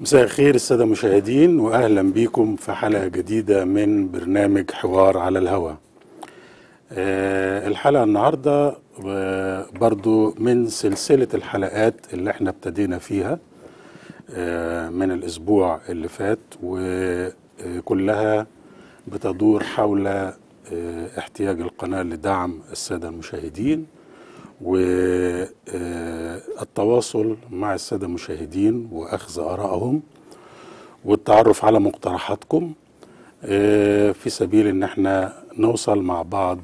مساء الخير السادة المشاهدين وأهلا بكم في حلقة جديدة من برنامج حوار على الهواء آه، الحلقة النهاردة آه، برضو من سلسلة الحلقات اللي احنا ابتدينا فيها آه، من الأسبوع اللي فات وكلها بتدور حول آه، احتياج القناة لدعم السادة المشاهدين والتواصل مع السادة المشاهدين وأخذ آرائهم والتعرف على مقترحاتكم آه، في سبيل ان احنا نوصل مع بعض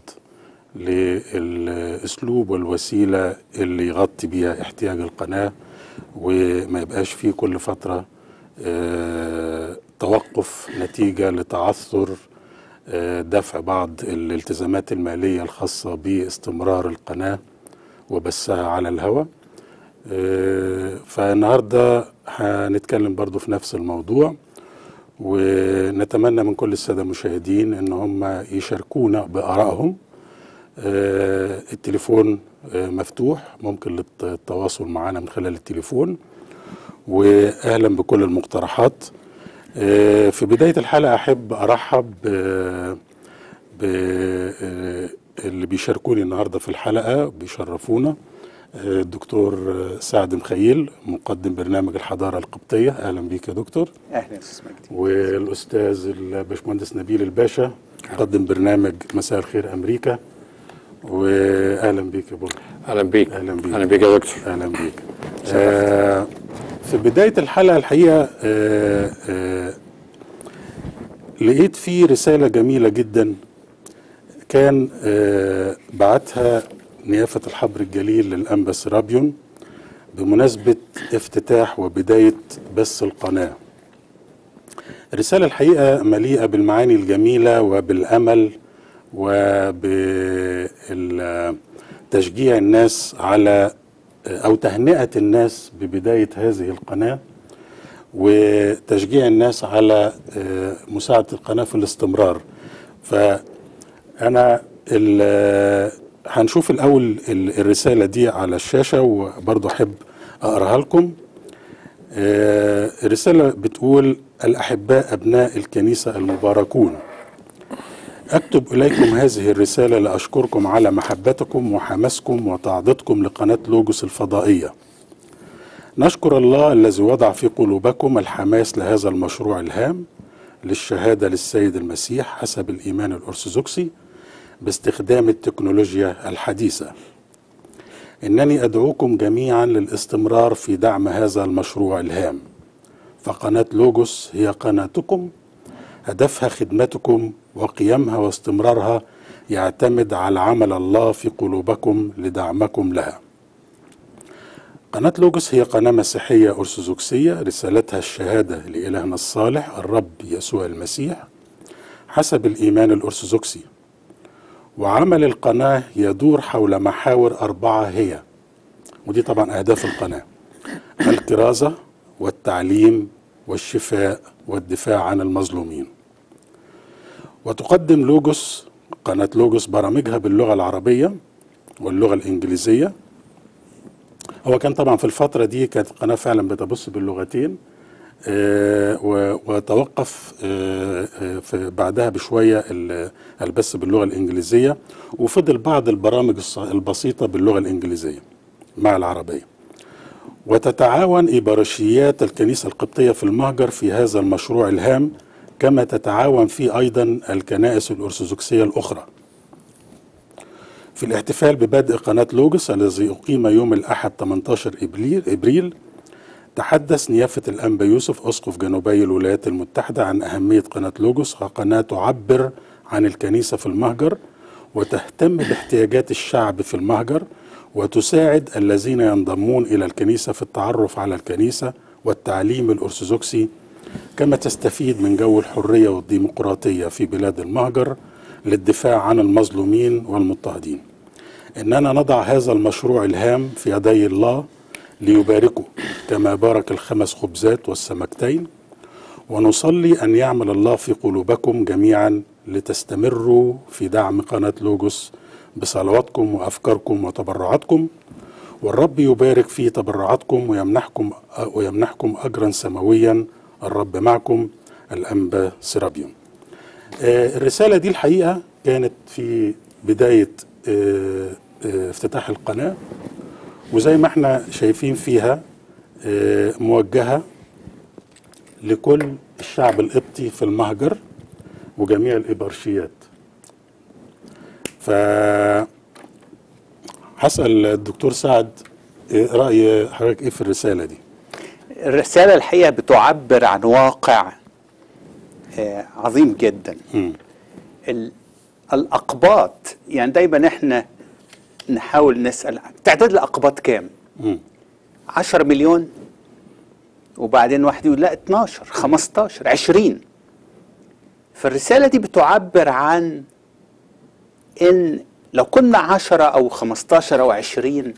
للاسلوب والوسيله اللي يغطي بيها احتياج القناه وما يبقاش فيه كل فتره آه، توقف نتيجه لتعثر آه، دفع بعض الالتزامات الماليه الخاصه باستمرار القناه وبثها على الهواء آه، فالنهارده هنتكلم برضو في نفس الموضوع ونتمنى من كل السادة المشاهدين ان هم يشاركونا بآرائهم آه، التليفون آه، مفتوح ممكن للتواصل معنا من خلال التليفون واهلا بكل المقترحات آه، في بداية الحلقة احب ارحب ب- ب آه، اللي بيشاركوني النهارده في الحلقة بيشرفونا آه، الدكتور سعد مخيل مقدم برنامج الحضارة القبطية اهلا بيك يا دكتور اهلا استاذ مجدي والاستاذ الباشمهندس نبيل الباشا مقدم برنامج مساء الخير امريكا واهلا بيك يا بول اهلا بيك أهلا بيك. اهلا بيك يا دكتور اهلا بيك آه في بدايه الحلقه الحقيقه آه آه لقيت في رساله جميله جدا كان آه بعتها نيافه الحبر الجليل للانبا سرابيون بمناسبه افتتاح وبدايه بث القناه الرسالة الحقيقة مليئة بالمعاني الجميلة وبالأمل وبتشجيع الناس على أو تهنئة الناس ببداية هذه القناة وتشجيع الناس على آه، مساعدة القناة في الاستمرار فأنا ال- هنشوف الأول ال- الرسالة دي على الشاشة وبرضه أحب أقرأها لكم آه، الرسالة بتقول الأحباء أبناء الكنيسة المباركون أكتب إليكم هذه الرسالة لأشكركم على محبتكم وحماسكم وتعضيدكم لقناة لوجوس الفضائية نشكر الله الذي وضع في قلوبكم الحماس لهذا المشروع الهام للشهادة للسيد المسيح حسب الإيمان الأرثوذكسي باستخدام التكنولوجيا الحديثة إنني أدعوكم جميعا للاستمرار في دعم هذا المشروع الهام فقناة لوجوس هي قناتكم هدفها خدمتكم وقيامها واستمرارها يعتمد على عمل الله في قلوبكم لدعمكم لها قناة لوجوس هي قناة مسيحية أرثوذكسية رسالتها الشهادة لإلهنا الصالح الرب يسوع المسيح حسب الإيمان الأرثوذكسي وعمل القناة يدور حول محاور أربعة هي ودي طبعا أهداف القناة الكرازة والتعليم والشفاء والدفاع عن المظلومين وتقدم لوجوس قناة لوجوس برامجها باللغة العربية واللغة الإنجليزية هو كان طبعا في الفترة دي كانت القناة فعلا بتبص باللغتين آه، و- وتوقف آه، آه، في بعدها بشوية ال- البث باللغة الإنجليزية وفضل بعض البرامج الص- البسيطة باللغة الإنجليزية مع العربية وتتعاون إبراشيات الكنيسة القبطية في المهجر في هذا المشروع الهام كما تتعاون فيه أيضا الكنائس الأرثوذكسية الأخرى في الاحتفال ببدء قناة لوجوس الذي أقيم يوم الأحد 18 إبريل, إبريل تحدث نيافة الأنبا يوسف أسقف جنوبي الولايات المتحدة عن أهمية قناة لوجوس كقناة تعبر عن الكنيسة في المهجر وتهتم باحتياجات الشعب في المهجر وتساعد الذين ينضمون إلى الكنيسة في التعرف على الكنيسة والتعليم الأرثوذكسي كما تستفيد من جو الحرية والديمقراطية في بلاد المهجر للدفاع عن المظلومين والمضطهدين إننا نضع هذا المشروع الهام في يدي الله ليباركه كما بارك الخمس خبزات والسمكتين ونصلي أن يعمل الله في قلوبكم جميعا لتستمروا في دعم قناة لوجوس بصلواتكم وأفكاركم وتبرعاتكم والرب يبارك في تبرعاتكم ويمنحكم ويمنحكم اجرا سماويا الرب معكم الانبا سرابيوم آه، الرساله دي الحقيقه كانت في بدايه آه، آه، افتتاح القناه وزي ما احنا شايفين فيها آه، موجهه لكل الشعب القبطي في المهجر وجميع الإبرشيات ف هسأل الدكتور سعد إيه رأي حضرتك ايه في الرسالة دي الرسالة الحقيقة بتعبر عن واقع آه، عظيم جدا مم. ال- الأقباط يعني دايما احنا نحاول نسأل تعداد الأقباط كام؟ مم. 10 مليون وبعدين واحد يقول لا 12 15 20 فالرسالة دي بتعبر عن ان لو كنا 10 او 15 او 20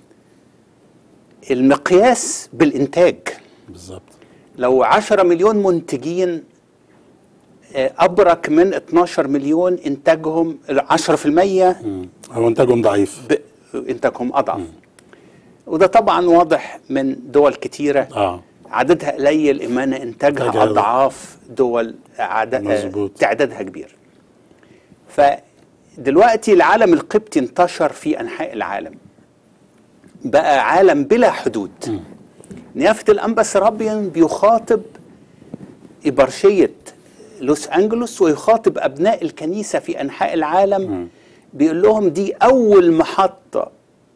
المقياس بالانتاج بالظبط لو 10 مليون منتجين آه، أبرك من 12 مليون إنتاجهم 10% مم. هو انتاجهم ضعيف ب- إنتاجهم أضعف وده طبعا واضح من دول كتيرة اه عددها قليل إيمانا إنتاجها إنتاجها- أضعاف دول عدد مظبوط. تعدادها كبير فدلوقتي العالم القبطي انتشر في أنحاء العالم بقى عالم بلا حدود نيافة الأنبا سرابيان بيخاطب إبرشية لوس أنجلوس ويخاطب أبناء الكنيسة في أنحاء العالم بيقول لهم دي أول محطة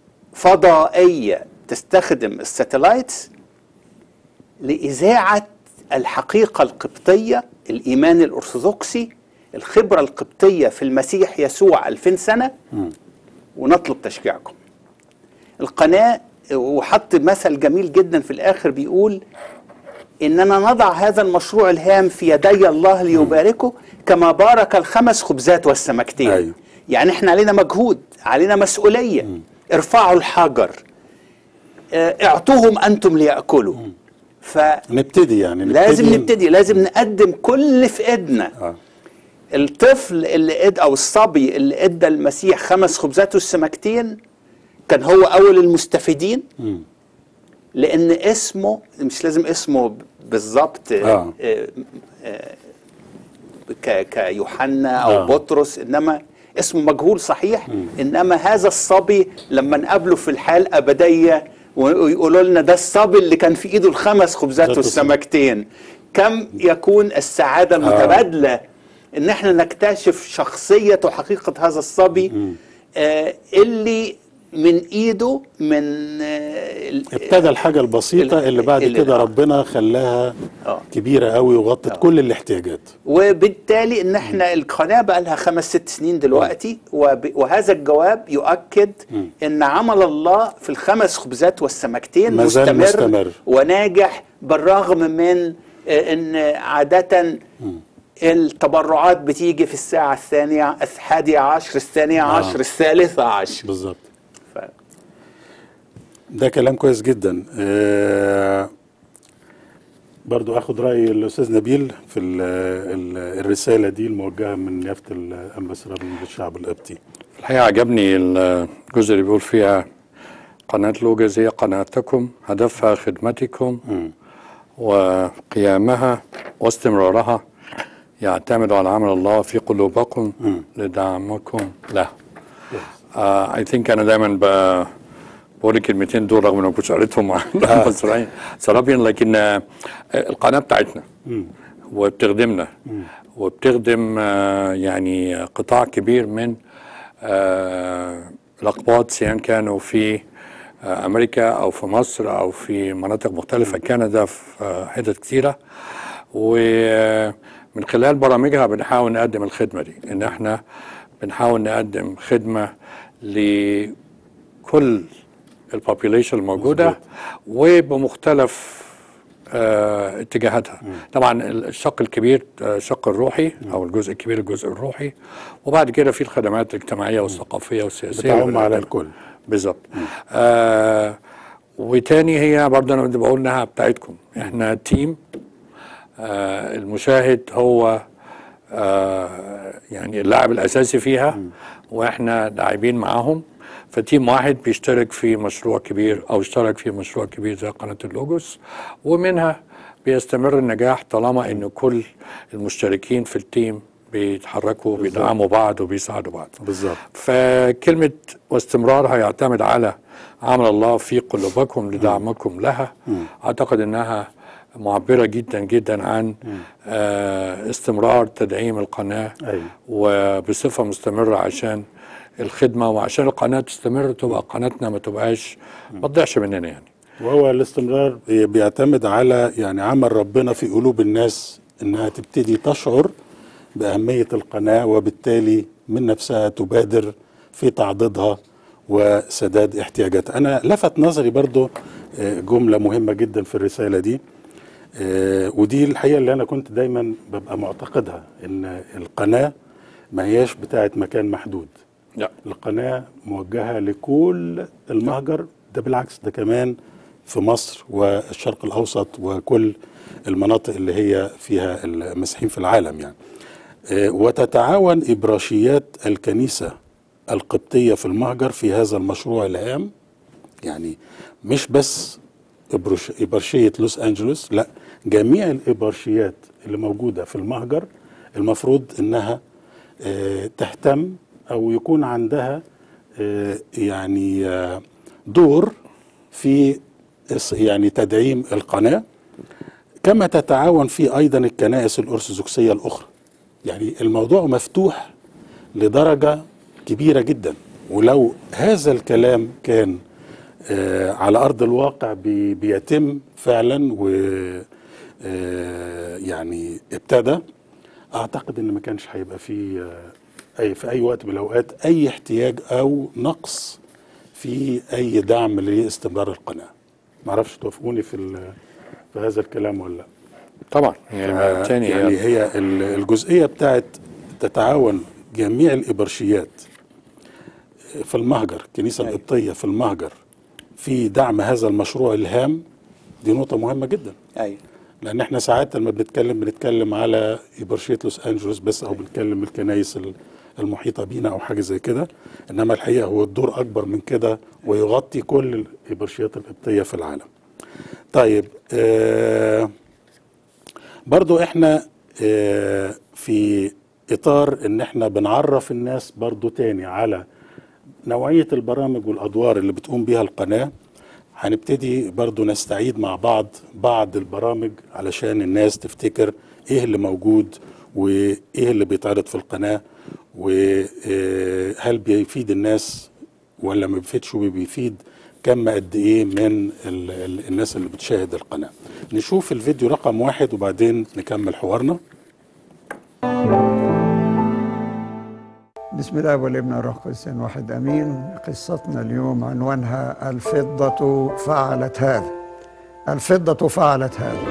فضائية تستخدم الساتلايتس لإذاعة الحقيقة القبطية الإيمان الأرثوذكسي الخبرة القبطية في المسيح يسوع ألفين سنة ونطلب تشجيعكم القناة وحط مثل جميل جدا في الآخر بيقول إننا نضع هذا المشروع الهام في يدي الله ليباركه كما بارك الخمس خبزات والسمكتين أيوة. يعني احنا علينا مجهود علينا مسؤولية ارفعوا الحجر اه، اعطوهم أنتم ليأكلوا فلازم نبتدي يعني نبتدي نبتدي لازم نقدم كل اللي في ايدنا آه. الطفل اللي اد او الصبي اللي ادى المسيح خمس خبزات والسمكتين كان هو اول المستفيدين مم. لان اسمه مش لازم اسمه بالظبط آه. آه، آه، ك- كيوحنا او آه. بطرس انما اسمه مجهول صحيح انما هذا الصبي لما نقابله في الحياه الابديه ويقولوا لنا ده الصبي اللي كان في ايده الخمس خبزات خبزات والسمكتين كم يكون السعاده المتبادله ان احنا نكتشف شخصيه وحقيقه هذا الصبي آه اللي من ايده من آه ال- ابتدى الحاجة البسيطة ال- اللي بعد اللي- كده آه. ربنا خلاها آه. كبيرة قوي وغطت كل الاحتياجات وبالتالي ان احنا القناه بقى لها خمس ست سنين دلوقتي وب- وهذا الجواب يؤكد ان عمل الله في الخمس خبزات والسمكتين ما زال مستمر, مستمر. وناجح بالرغم من آه، ان عاده التبرعات بتيجي في الساعة الثانية الحادية عشر الثانية آه. عشر الثالثة عشر بالظبط ف... ده كلام كويس جدا آه برضو اخد راي الاستاذ نبيل في ال ال الرساله دي الموجهه من يافه الانبسرة للشعب القبطي الحقيقة عجبني الجزء اللي بيقول فيها قناة لوجز هي قناتكم هدفها خدمتكم وقيامها واستمرارها يعتمد على عمل الله في قلوبكم لدعمكم له اي ثينك انا دايما ب- بقول الكلمتين دول رغم ان ما كنتش قريتهم مع المصريين سرابيا لكن آه، القناه بتاعتنا وبتخدمنا وبتخدم آه، يعني قطاع كبير من آه، الاقباط سواء كانوا في آه، امريكا او في مصر او في مناطق مختلفه كندا في آه، حتت كتيره ومن خلال برامجها بنحاول نقدم الخدمه دي ان احنا بنحاول نقدم خدمه لكل البوبيليشن الموجوده وبمختلف آه، اتجاهاتها طبعا الشق الكبير آه، الشق الروحي او الجزء الكبير الجزء الروحي وبعد كده في الخدمات الاجتماعيه والثقافيه والسياسيه بتعم على الكل بالظبط آه وتاني هي برضه انا كنت بقول انها بتاعتكم احنا تيم آه المشاهد هو آه يعني اللاعب الاساسي فيها واحنا لاعبين معاهم فتيم واحد بيشترك في مشروع كبير او اشترك في مشروع كبير زي قناه اللوجوس ومنها بيستمر النجاح طالما ان كل المشتركين في التيم بيتحركوا بيدعموا بعض وبيساعدوا بعض بالظبط فكلمة واستمرارها يعتمد على عمل الله في قلوبكم لدعمكم لها أعتقد أنها معبرة جدا جدا عن آه، استمرار تدعيم القناة أيوة. وبصفة مستمرة عشان الخدمة وعشان القناة تستمر تبقى قناتنا ما تبقاش ما تضيعش مننا يعني وهو الاستمرار بي- بيعتمد على يعني عمل ربنا في قلوب الناس انها تبتدي تشعر باهميه القناه وبالتالي من نفسها تبادر في تعضيدها وسداد احتياجاتها. انا لفت نظري برضو آه، جمله مهمه جدا في الرساله دي آه، ودي الحقيقه اللي انا كنت دايما ببقى معتقدها ان القناه ما هياش بتاعت مكان محدود. لا القناة موجهة لكل المهجر ده بالعكس ده كمان في مصر والشرق الأوسط وكل المناطق اللي هي فيها المسيحيين في العالم يعني آه، وتتعاون إبراشيات الكنيسة القبطية في المهجر في هذا المشروع الهام يعني مش بس إبرش- إبرشية لوس أنجلوس لا جميع الإبرشيات اللي موجودة في المهجر المفروض إنها آه، تهتم أو يكون عندها آه، يعني آه، دور في إس- يعني تدعيم القناة كما تتعاون فيه أيضا الكنائس الأرثوذكسية الأخرى يعني الموضوع مفتوح لدرجة كبيرة جدا ولو هذا الكلام كان آه، على أرض الواقع بي- بيتم فعلا و آه، يعني ابتدى أعتقد إن ما كانش هيبقى فيه آه، أي في أي وقت من الأوقات أي احتياج أو نقص في أي دعم لاستمرار القناة معرفش توافقوني في ال- في هذا الكلام ولا لا طبعا يعني تاني يعني هي هي ال- الجزئيه بتاعت تتعاون جميع الابرشيات في المهجر الكنيسه أيوة. القبطيه في المهجر في دعم هذا المشروع الهام دي نقطه مهمه جدا ايوه لان احنا ساعات لما بنتكلم بنتكلم على ابرشيه لوس انجلوس بس او بنتكلم الكنايس ال- المحيطه بينا او حاجه زي كده انما الحقيقه هو الدور اكبر من كده ويغطي كل الابرشيات القبطيه في العالم طيب آه برضو احنا آه في اطار ان احنا بنعرف الناس برضو تاني على نوعية البرامج والادوار اللي بتقوم بيها القناة هنبتدي برضو نستعيد مع بعض بعض البرامج علشان الناس تفتكر ايه اللي موجود وايه اللي بيتعرض في القناة وهل بيفيد الناس ولا ما بيفيدش وبيفيد كم قد ايه من ال ال الناس اللي بتشاهد القناة نشوف الفيديو رقم واحد وبعدين نكمل حوارنا بسم الله والابن والروح القدس واحد امين قصتنا اليوم عنوانها الفضة فعلت هذا الفضة فعلت هذا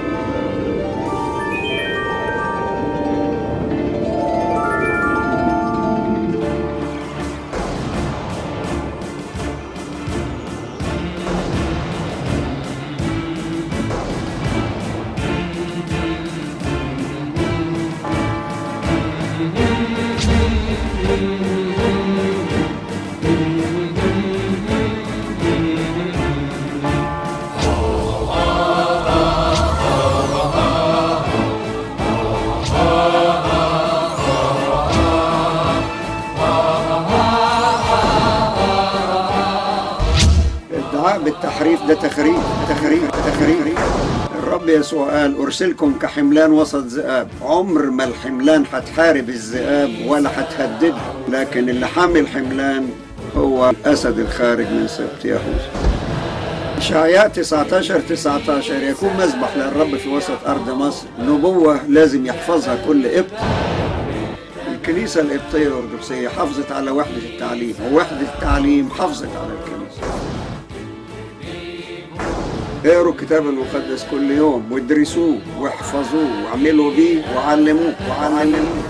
الدعاء بالتحريف ده تخريف تخريف تخريف الرب يسوع قال أرسلكم كحملان وسط ذئاب عمر ما الحملان هتحارب الذئاب ولا هتهددها لكن اللي حامل حملان هو الأسد الخارج من سبط يهوذا إشعياء 19 19 يكون مذبح للرب في وسط أرض مصر نبوة لازم يحفظها كل قبط الكنيسة القبطية الأرثوذكسية حافظت على وحدة التعليم ووحدة التعليم حافظت على الكنيسة اقروا الكتاب المقدس كل يوم وادرسوه واحفظوه واعملوا بيه وعلموه وعلموه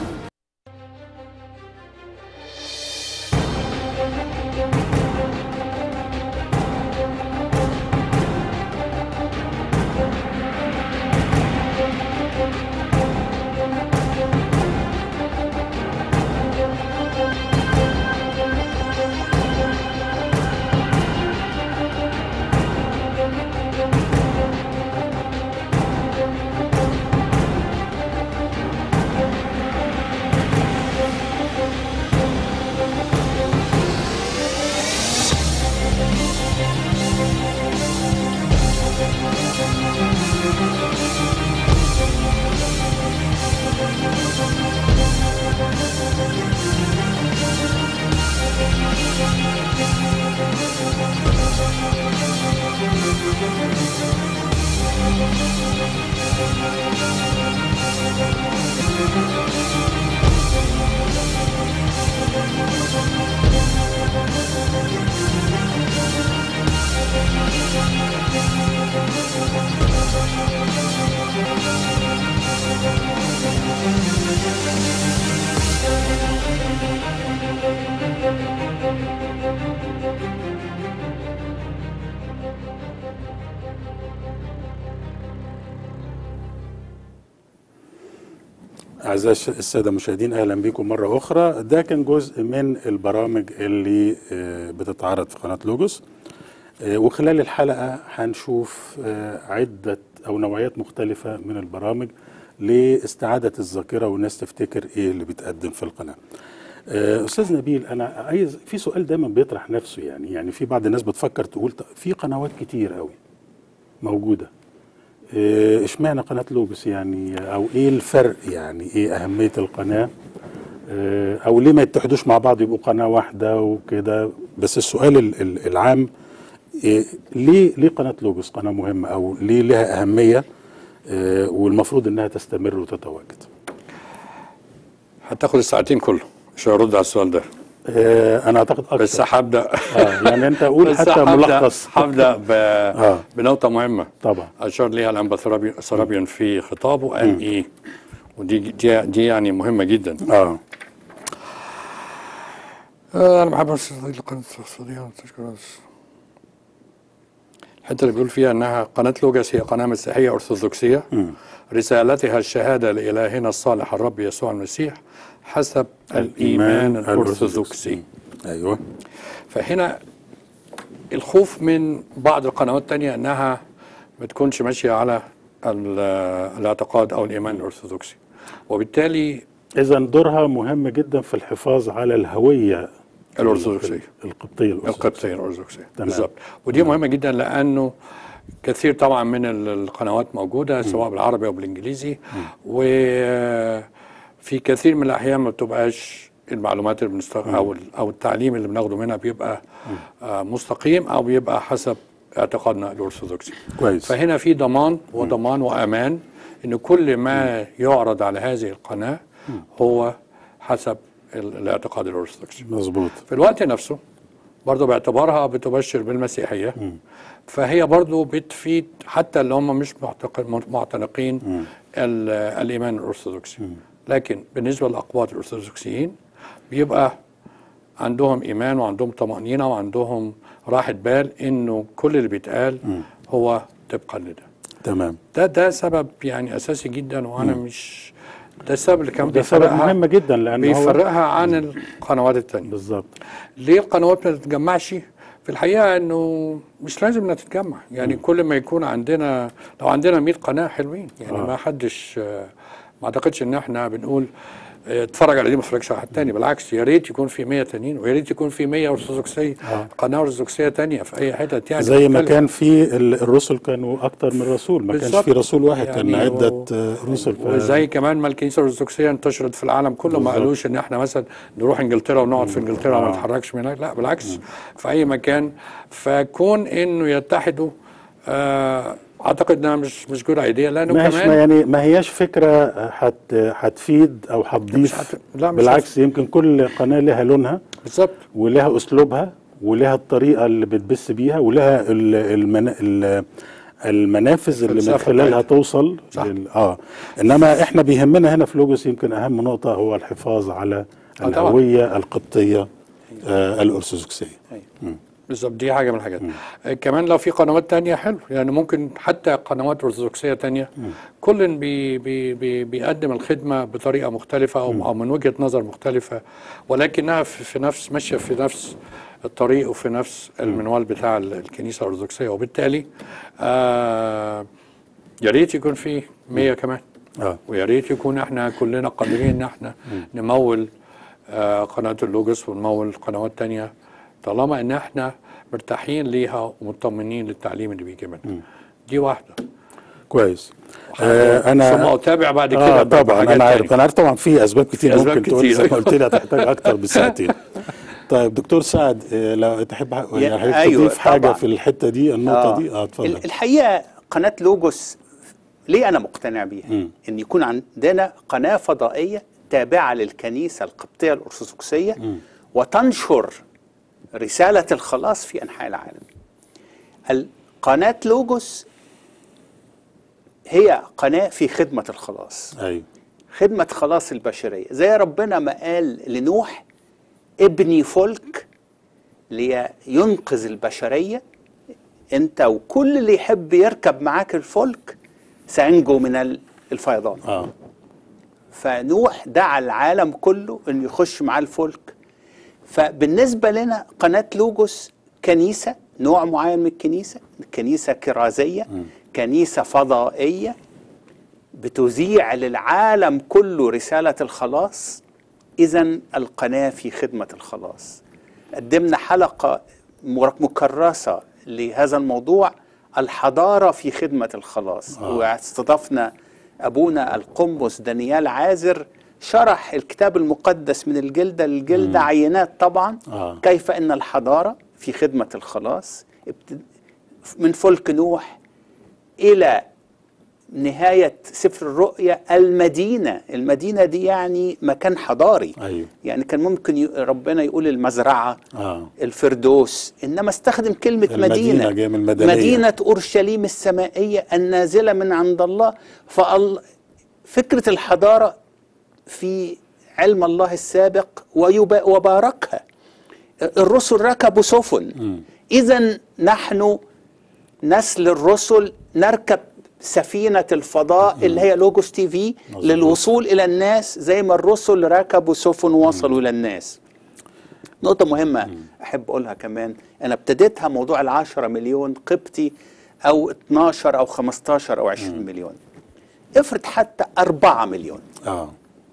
أعزائي الش- السادة المشاهدين أهلا بكم مرة أخرى ده كان جزء من البرامج اللي آه، بتتعرض في قناة لوجوس آه، وخلال الحلقة هنشوف آه، عدة أو نوعيات مختلفة من البرامج لاستعادة الذاكرة والناس تفتكر إيه اللي بيتقدم في القناة آه، أستاذ نبيل أنا عايز في سؤال دايما بيطرح نفسه يعني يعني في بعض الناس بتفكر تقول طب في قنوات كتير قوي موجودة إيه، اشمعنى قناة لوجوس يعني او ايه الفرق يعني ايه اهمية القناة إيه، او ليه ما يتحدوش مع بعض يبقوا قناة واحدة وكده بس السؤال ال- ال- العام إيه، ليه ليه قناة لوجوس قناة مهمة او ليه لها اهمية إيه، والمفروض انها تستمر وتتواجد هتاخد الساعتين كله مش هرد على السؤال ده إيه، انا اعتقد اكتر بس هبدا آه يعني انت قول بس حتى هبدأ- ملخص هبدا ب... آه. بنقطه مهمه طبعا اشار ليها الانبا ثرابي- ثرابيون في خطابه قال ايه ودي دي, دي يعني مهمه جدا اه آه، انا بحب أرسل القناه السعوديه تشكر الحته اللي بيقول فيها انها قناه لوجاس هي قناه مسيحيه ارثوذكسيه رسالتها الشهاده لالهنا الصالح الرب يسوع المسيح حسب الايمان الارثوذكسي ايوه فهنا الخوف من بعض القنوات التانية انها ما تكونش ماشيه على ال- الاعتقاد او الايمان الارثوذكسي وبالتالي اذا دورها مهم جدا في الحفاظ على الهوية الأرثوذكسية. القبطية الأرثوذكسية القبطيه الارثوذكسيه تمام. بالظبط ودي مهمه جدا لانه كثير طبعا من ال- القنوات موجوده سواء بالعربي او بالانجليزي وفي كثير من الاحيان ما بتبقاش المعلومات اللي بنستغ... او ال- او التعليم اللي بناخده منها بيبقى آه، مستقيم او بيبقى حسب اعتقادنا الارثوذكسي كويس فهنا في ضمان وضمان وامان ان كل ما يعرض على هذه القناه هو حسب ال- الاعتقاد الارثوذكسي مظبوط في الوقت نفسه برضه باعتبارها بتبشر بالمسيحية فهي برضه بتفيد حتى اللي هم مش معتق- معتنقين ال- الإيمان الأرثوذكسي لكن بالنسبة للأقباط الأرثوذكسيين بيبقى عندهم إيمان وعندهم طمأنينة وعندهم راحة بال إنه كل اللي بيتقال هو طبقا لده تمام ده ده سبب يعني أساسي جدا وأنا مش ده السبب اللي كان ده سبب بيفرقها مهم جدا لان هو بيفرقها عن القنوات التانية بالظبط ليه القنوات ما تتجمعش في الحقيقه انه مش لازم انها تتجمع يعني كل ما يكون عندنا لو عندنا 100 قناه حلوين يعني آه. ما حدش آه، ما اعتقدش ان احنا بنقول آه، اتفرج على دي ما اتفرجش على حد تاني بالعكس يا ريت يكون في 100 تانيين ويا ريت يكون في 100 ارثوذكسيه آه. قناه ارثوذكسيه تانيه في اي حته يعني زي ما مختلفة. كان في ال- الرسل كانوا اكتر من رسول ما كانش بالظبط. في رسول واحد كان يعني عدة و- آه، رسل ف- وزي كمان ما الكنيسه الارثوذكسيه انتشرت في العالم كله ما بالظبط. قالوش ان احنا مثلا نروح انجلترا ونقعد في انجلترا وما آه. نتحركش من هناك لا بالعكس في اي مكان فكون انه يتحدوا آه اعتقد انها مش مش جود ايديا لانه ما هيش ما كمان يعني ما هياش فكرة هت هتفيد او هتضيف هت- لا، مش بالعكس يمكن كل قناة لها لونها بالظبط ولها اسلوبها ولها الطريقة اللي بتبث بيها ولها ال- المنا... ال- المنافذ اللي من الفلسفة خلالها بتاعتها. توصل صح. لل... اه انما احنا بيهمنا هنا في لوجوس يمكن اهم نقطة هو الحفاظ على طبعا. الهوية القبطية آه الارثوذكسية بالظبط دي حاجه من الحاجات آه كمان لو في قنوات تانية حلو يعني ممكن حتى قنوات ارثوذكسيه تانية كل بي بي بي بيقدم الخدمه بطريقه مختلفه او, أو من وجهه نظر مختلفه ولكنها في, في نفس ماشيه في نفس الطريق وفي نفس المنوال بتاع ال- الكنيسه الارثوذكسيه وبالتالي آه يا ريت يكون في 100 كمان اه ويا ريت يكون احنا كلنا قادرين ان احنا نمول آه قناه اللوجوس ونمول قنوات تانية طالما ان احنا مرتاحين ليها ومطمنين للتعليم اللي بيجي منها دي واحده كويس آه ثم انا اتابع بعد كده اه طبعا بحاجات انا عارف تانية. انا عارف طبعا في اسباب كتير في أسباب ممكن تقول كتير. زي ما قلت لي هتحتاج اكتر بساعتين طيب دكتور سعد آه، لو تحب ح- يعني حضرتك أيوة، تضيف حاجه طبعاً. في الحته دي النقطه دي اه اتفضل ال- الحقيقه قناه لوجوس ليه انا مقتنع بيها مم. ان يكون عندنا قناه فضائيه تابعه للكنيسه القبطيه الارثوذكسيه وتنشر رساله الخلاص في انحاء العالم القناه لوجوس هي قناه في خدمه الخلاص ايوه خدمة خلاص البشرية زي ربنا ما قال لنوح ابني فلك لينقذ البشرية انت وكل اللي يحب يركب معاك الفلك سينجو من ال- الفيضان اه فنوح دعا العالم كله انه يخش معاه الفلك فبالنسبه لنا قناه لوجوس كنيسه نوع معين من الكنيسه كنيسه كرازيه كنيسه فضائيه بتذيع للعالم كله رساله الخلاص اذا القناه في خدمه الخلاص قدمنا حلقه مكرسه لهذا الموضوع الحضاره في خدمه الخلاص آه. واستضفنا ابونا القمص دانيال عازر شرح الكتاب المقدس من الجلده للجلده عينات طبعا آه. كيف ان الحضاره في خدمه الخلاص ابت- من فلك نوح الى نهايه سفر الرؤيا المدينه المدينه دي يعني مكان حضاري أيوه. يعني كان ممكن ي- ربنا يقول المزرعه آه. الفردوس انما استخدم كلمه المدينة مدينه جاية من المدنية. مدينه اورشليم السمائيه النازله من عند الله فال فكره الحضاره في علم الله السابق ويبا- وباركها الرسل ركبوا سفن اذا نحن نسل الرسل نركب سفينة الفضاء اللي هي لوجوس تي في مظبوط. للوصول إلى الناس زي ما الرسل ركبوا سفن ووصلوا إلى الناس نقطة مهمة أحب أقولها كمان أنا ابتديتها موضوع العشرة مليون قبطي أو 12 أو 15 أو 20 مليون افرض حتى 4 مليون اه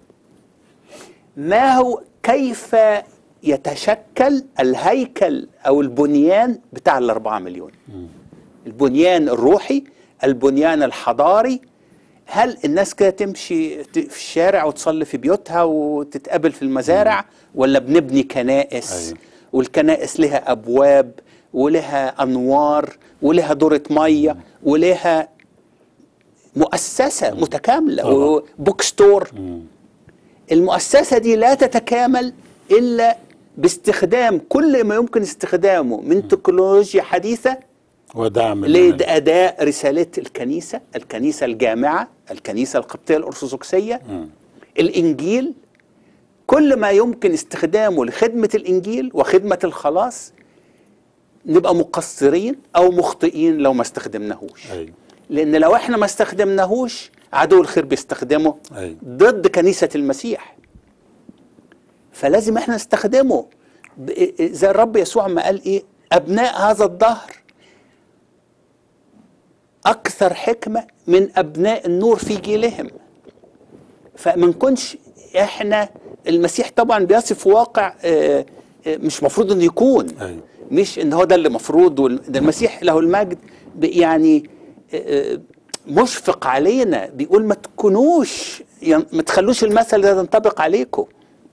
ما هو كيف يتشكل الهيكل او البنيان بتاع الاربعة مليون البنيان الروحي البنيان الحضاري هل الناس كده تمشي ت- في الشارع وتصلي في بيوتها وتتقابل في المزارع ولا بنبني كنائس أيوة. والكنائس لها ابواب ولها انوار ولها دورة مية ولها مؤسسة متكاملة طبعا. وبوك ستور المؤسسة دي لا تتكامل إلا باستخدام كل ما يمكن استخدامه من تكنولوجيا حديثة ودعم ال- لأداء رسالة الكنيسة الكنيسة الجامعة الكنيسة القبطية الأرثوذكسية الإنجيل كل ما يمكن استخدامه لخدمة الإنجيل وخدمة الخلاص نبقى مقصرين أو مخطئين لو ما استخدمناهوش ايوه لأن لو احنا ما استخدمناهوش عدو الخير بيستخدمه أيوة. ضد كنيسة المسيح فلازم احنا نستخدمه ب- زي الرب يسوع ما قال ايه ابناء هذا الدهر اكثر حكمة من ابناء النور في جيلهم فما نكونش احنا المسيح طبعا بيصف واقع آه، آه، مش مفروض انه يكون أيوة. مش ان هو ده اللي مفروض وال- ده المسيح له المجد ب- يعني آه، آه، مشفق علينا بيقول ما تكونوش ين- ما تخلوش المثل ده ينطبق عليكم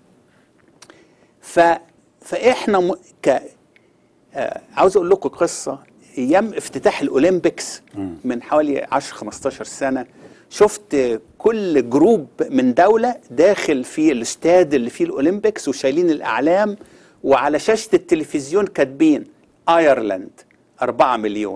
ف فاحنا م... ك آه، عاوز اقول لكم قصه ايام افتتاح الاولمبيكس من حوالي 10 15 سنه شفت كل جروب من دوله داخل في الاستاد اللي فيه الاولمبيكس وشايلين الاعلام وعلى شاشه التلفزيون كاتبين ايرلاند 4 مليون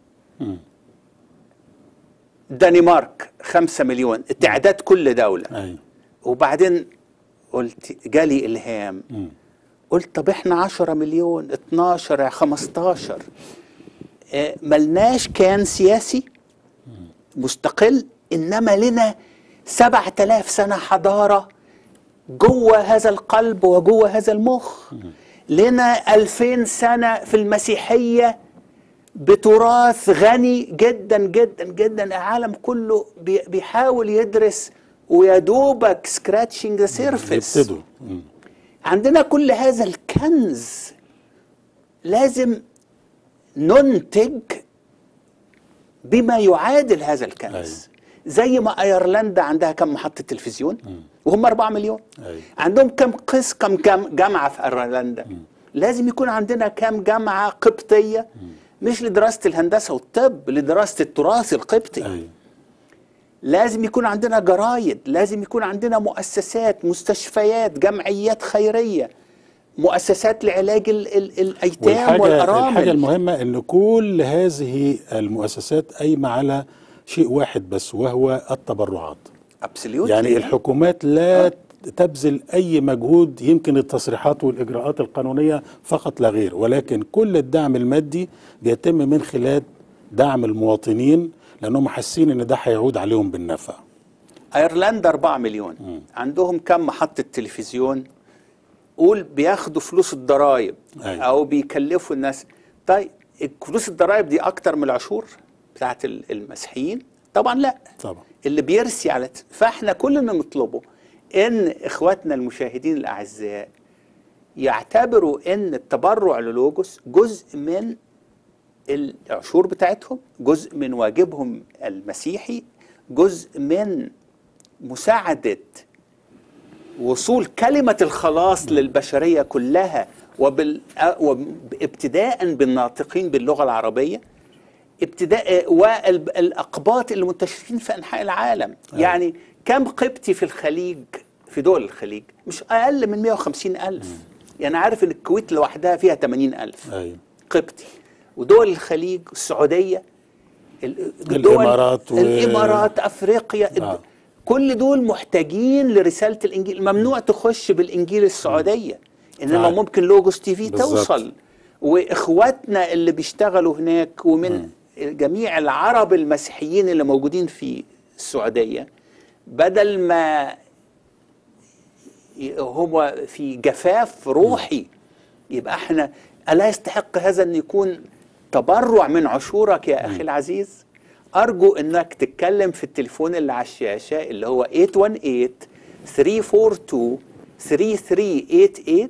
دنمارك 5 مليون تعداد كل دوله ايوه وبعدين قلت جالي الهام قلت طب احنا 10 مليون 12 15 آه، ملناش كيان سياسي مستقل انما لنا 7000 سنه حضاره جوه هذا القلب وجوه هذا المخ لنا 2000 سنه في المسيحيه بتراث غني جدا جدا جدا العالم كله بي- بيحاول يدرس ويدوبك سكراتشنج ذا سيرفيس يبتدوا مم. عندنا كل هذا الكنز لازم ننتج بما يعادل هذا الكنز أيوة. زي ما ايرلندا عندها كم محطة تلفزيون وهم 4 مليون أيوة. عندهم كم قس كم جام- جامعة في ايرلندا لازم يكون عندنا كم جامعة قبطية مش لدراسة الهندسة والطب لدراسة التراث القبطي ايوه لازم يكون عندنا جرايد لازم يكون عندنا مؤسسات مستشفيات جمعيات خيرية مؤسسات لعلاج ال ال الايتام والحاجة الحاجة والارامل المهمة ان كل هذه المؤسسات قايمة على شيء واحد بس وهو التبرعات Absolutely. يعني الحكومات لا تبذل اي مجهود يمكن التصريحات والاجراءات القانونيه فقط لا غير ولكن كل الدعم المادي بيتم من خلال دعم المواطنين لانهم حاسين ان ده هيعود عليهم بالنفع ايرلندا 4 مليون عندهم كم محطه تلفزيون قول بياخدوا فلوس الضرايب أيوة. او بيكلفوا الناس طيب فلوس الضرايب دي اكتر من العشور بتاعت ال- المسيحيين طبعا لا طبعا اللي بيرسي على فاحنا كل اللي نطلبه ان اخواتنا المشاهدين الاعزاء يعتبروا ان التبرع للوجوس جزء من العشور بتاعتهم جزء من واجبهم المسيحي جزء من مساعدة وصول كلمة الخلاص للبشرية كلها وبال... وابتداء بالناطقين باللغة العربية ابتداء والأقباط اللي منتشرين في أنحاء العالم يعني كم قبطي في الخليج في دول الخليج مش أقل من 150 ألف يعني عارف إن الكويت لوحدها فيها 80 ألف ايوه قبطي ودول الخليج السعوديه ال- الدول- الإمارات و- الامارات افريقيا آه. كل دول محتاجين لرساله الانجيل ممنوع تخش بالانجيل السعوديه انما فعلا. ممكن لوجوس تي في بالظبط. توصل واخواتنا اللي بيشتغلوا هناك ومن جميع العرب المسيحيين اللي موجودين في السعوديه بدل ما ي- هو في جفاف روحي يبقى احنا الا يستحق هذا ان يكون تبرع من عشورك يا اخي العزيز ارجو انك تتكلم في التليفون اللي على الشاشه اللي هو 818 342 3388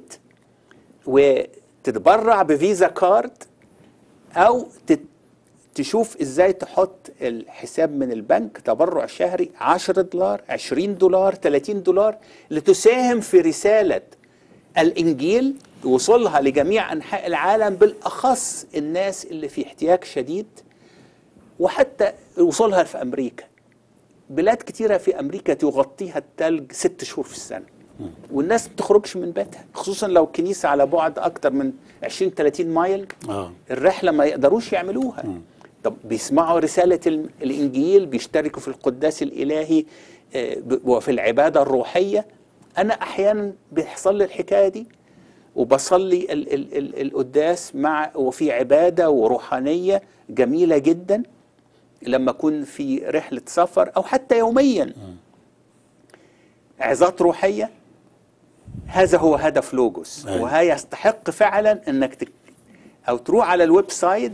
وتتبرع بفيزا كارد او تت تشوف ازاي تحط الحساب من البنك تبرع شهري 10 دولار 20 دولار 30 دولار لتساهم في رسالة الإنجيل وصولها لجميع أنحاء العالم بالأخص الناس اللي في احتياج شديد وحتى وصولها في أمريكا بلاد كتيرة في أمريكا تغطيها التلج ست شهور في السنة والناس ما بتخرجش من بيتها خصوصا لو كنيسة على بعد أكتر من 20 30 مايل اه الرحله ما يقدروش يعملوها طب بيسمعوا رساله ال- الانجيل بيشتركوا في القداس الالهي آه، ب- وفي العباده الروحيه انا احيانا بيحصل لي الحكايه دي وبصلي ال ال ال القداس مع وفي عباده وروحانيه جميله جدا لما اكون في رحله سفر او حتى يوميا عظات روحيه هذا هو هدف لوجوس أيوة. وهي يستحق فعلا انك تك... او تروح على الويب سايت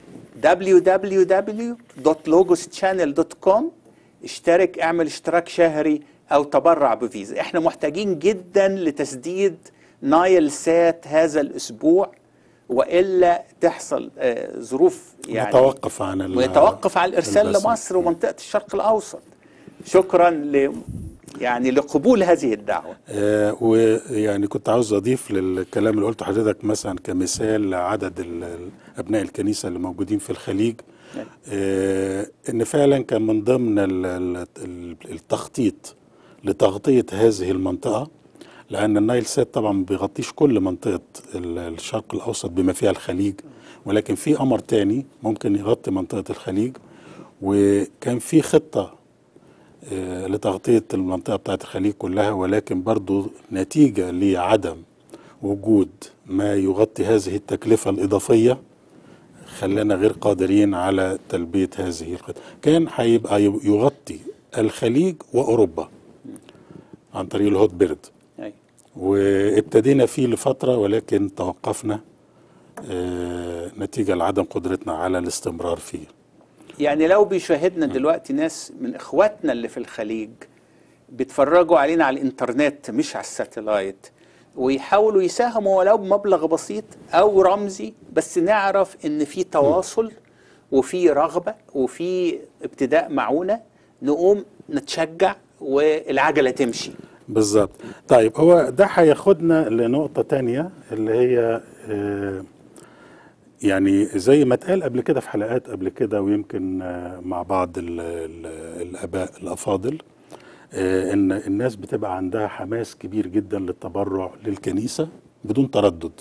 www.logoschannel.com اشترك اعمل اشتراك شهري او تبرع بفيزا احنا محتاجين جدا لتسديد نايل سات هذا الاسبوع والا تحصل آه، ظروف يعني نتوقف عن ال- ويتوقف على الارسال البث. لمصر ومنطقه الشرق الاوسط شكرا ل يعني لقبول هذه الدعوه آه ويعني كنت عاوز اضيف للكلام اللي قلته حضرتك مثلا كمثال عدد ال- ال- ابناء الكنيسه اللي موجودين في الخليج آه ان فعلا كان من ضمن ال- ال- ال- التخطيط لتغطيه هذه المنطقه لان النايل سات طبعا ما بيغطيش كل منطقه ال- الشرق الاوسط بما فيها الخليج ولكن في قمر تاني ممكن يغطي منطقه الخليج وكان في خطه آه، لتغطية المنطقة بتاعت الخليج كلها ولكن برضو نتيجة لعدم وجود ما يغطي هذه التكلفة الإضافية خلانا غير قادرين على تلبية هذه الخطة كان هيبقى يغطي الخليج وأوروبا عن طريق الهوت بيرد أي. وابتدينا فيه لفترة ولكن توقفنا آه، نتيجة لعدم قدرتنا على الاستمرار فيه يعني لو بيشاهدنا دلوقتي ناس من اخواتنا اللي في الخليج بيتفرجوا علينا على الانترنت مش على الساتلايت ويحاولوا يساهموا ولو بمبلغ بسيط او رمزي بس نعرف ان في تواصل وفي رغبه وفي ابتداء معونه نقوم نتشجع والعجله تمشي بالظبط طيب هو ده هياخدنا لنقطة تانية اللي هي آه، يعني زي ما اتقال قبل كده في حلقات قبل كده ويمكن آه، مع بعض ال ال الآباء الأفاضل آه، إن الناس بتبقى عندها حماس كبير جدا للتبرع للكنيسة بدون تردد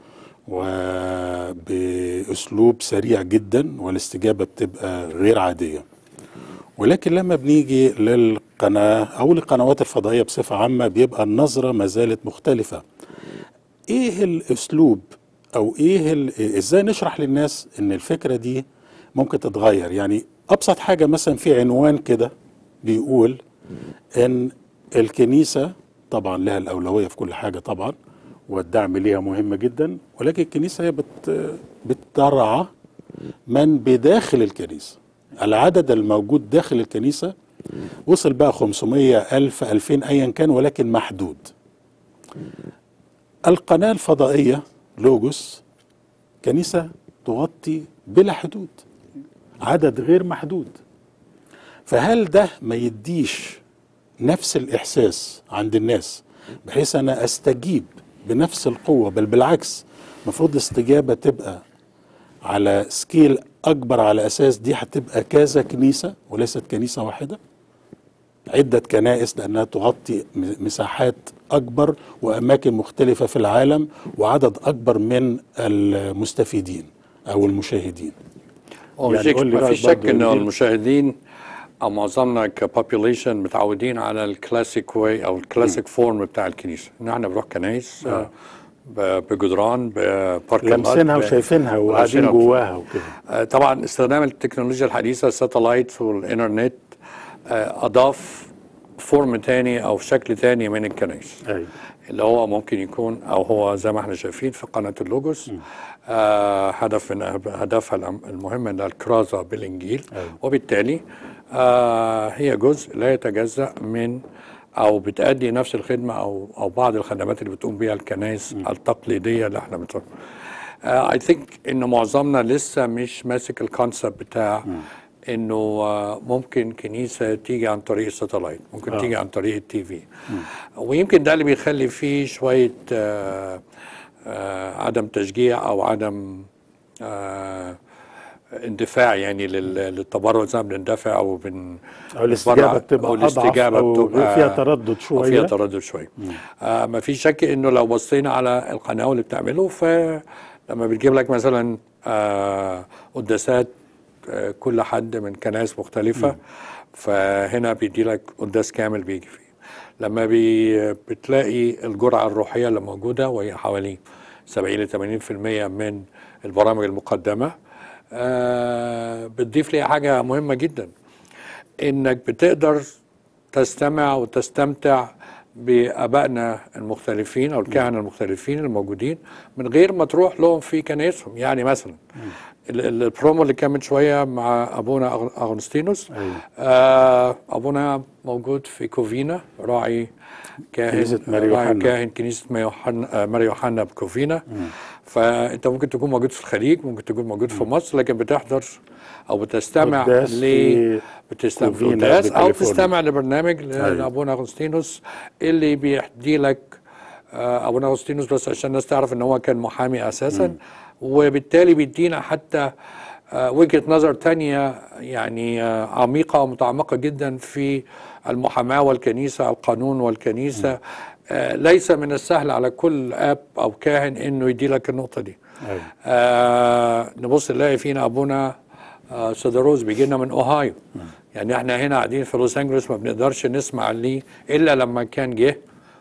وبأسلوب سريع جدا والاستجابة بتبقى غير عادية ولكن لما بنيجي للقناة أو للقنوات الفضائية بصفة عامة بيبقى النظرة ما زالت مختلفة إيه الأسلوب أو إيه ال- إزاي نشرح للناس إن الفكرة دي ممكن تتغير يعني أبسط حاجة مثلا في عنوان كده بيقول ان الكنيسه طبعا لها الاولويه في كل حاجه طبعا والدعم ليها مهم جدا ولكن الكنيسه هي بت بترعى من بداخل الكنيسه العدد الموجود داخل الكنيسه وصل بقى 500 ألف 2000 أيا كان ولكن محدود القناة الفضائية لوجوس كنيسة تغطي بلا حدود عدد غير محدود فهل ده ما يديش نفس الإحساس عند الناس بحيث أنا أستجيب بنفس القوة بل بالعكس المفروض الاستجابة تبقى على سكيل أكبر على أساس دي هتبقى كذا كنيسة وليست كنيسة واحدة عدة كنائس لأنها تغطي م- مساحات أكبر وأماكن مختلفة في العالم وعدد أكبر من المستفيدين أو المشاهدين هو يعني يعني قول لي ما رأيك في شك برضو انه إنجيل. المشاهدين او معظمنا كبوبيوليشن متعودين على الكلاسيك واي او الكلاسيك فورم بتاع الكنيسه ان احنا بنروح كنايس آه. ب- بجدران بباركات لمسينها ب- وشايفينها وقاعدين ولمسينها جواها وكده آه، طبعا استخدام التكنولوجيا الحديثه الساتلايت والانترنت آه، اضاف فورم تاني او شكل تاني من الكنائس أيوة. اللي هو ممكن يكون او هو زي ما احنا شايفين في قناه اللوجوس آه هدف من أهب- هدفها الأم- المهم انها الكرازه بالانجيل أيوة. وبالتالي آه هي جزء لا يتجزا من او بتأدي نفس الخدمه او او بعض الخدمات اللي بتقوم بها الكنائس التقليديه اللي احنا بنشوفها اي ثينك ان معظمنا لسه مش ماسك الكونسبت بتاع انه آه، ممكن كنيسه تيجي عن طريق الساتلايت ممكن آه. تيجي عن طريق التي في ويمكن ده اللي بيخلي فيه شويه آه، آه، عدم تشجيع او عدم آه، اندفاع يعني لل- للتبرع زي ما بندفع او بن أو الاستجابة بتبقى أو أضعف الاستجابة أو بتبقى فيها تردد أو شوية فيها تردد شويه آه ما في شك انه لو بصينا على القناه اللي بتعمله فلما بتجيب لك مثلا آه قداسات آه كل حد من كنائس مختلفه فهنا بيدي لك قداس كامل بيجي فيه لما بي بتلاقي الجرعه الروحيه اللي موجوده وهي حوالي 70 ل 80% من البرامج المقدمه آه بتضيف لي حاجه مهمه جدا انك بتقدر تستمع وتستمتع بابائنا المختلفين او الكهنه المختلفين الموجودين من غير ما تروح لهم في كنايسهم يعني مثلا ال- ال- البرومو اللي كان من شويه مع ابونا أغ- اغنستينوس أيوة. آه ابونا موجود في كوفينا راعي كاهن كنيسة ماري راعي يوحنا. كاهن كنيسه ماري يوحنا آه، ماري يوحنا بكوفينا فانت ممكن تكون موجود في الخليج ممكن تكون موجود في مصر لكن بتحضر او بتستمع قداس ل في بتستمع كوفينا قداس او بكاليفورنيا. تستمع لبرنامج ل- أيوة. لابونا اغسطينوس اللي بيحكي لك آه، ابونا اغسطينوس بس عشان الناس تعرف ان هو كان محامي اساسا وبالتالي بيدينا حتى آه، وجهه نظر تانية يعني آه، عميقه ومتعمقه جدا في المحاماه والكنيسه القانون والكنيسه آه، ليس من السهل على كل اب او كاهن انه يدي لك النقطه دي أيوة. آه نبص نلاقي فينا ابونا آه سيدروز بيجي لنا من اوهايو يعني احنا هنا قاعدين في لوس انجلوس ما بنقدرش نسمع ليه الا لما كان جه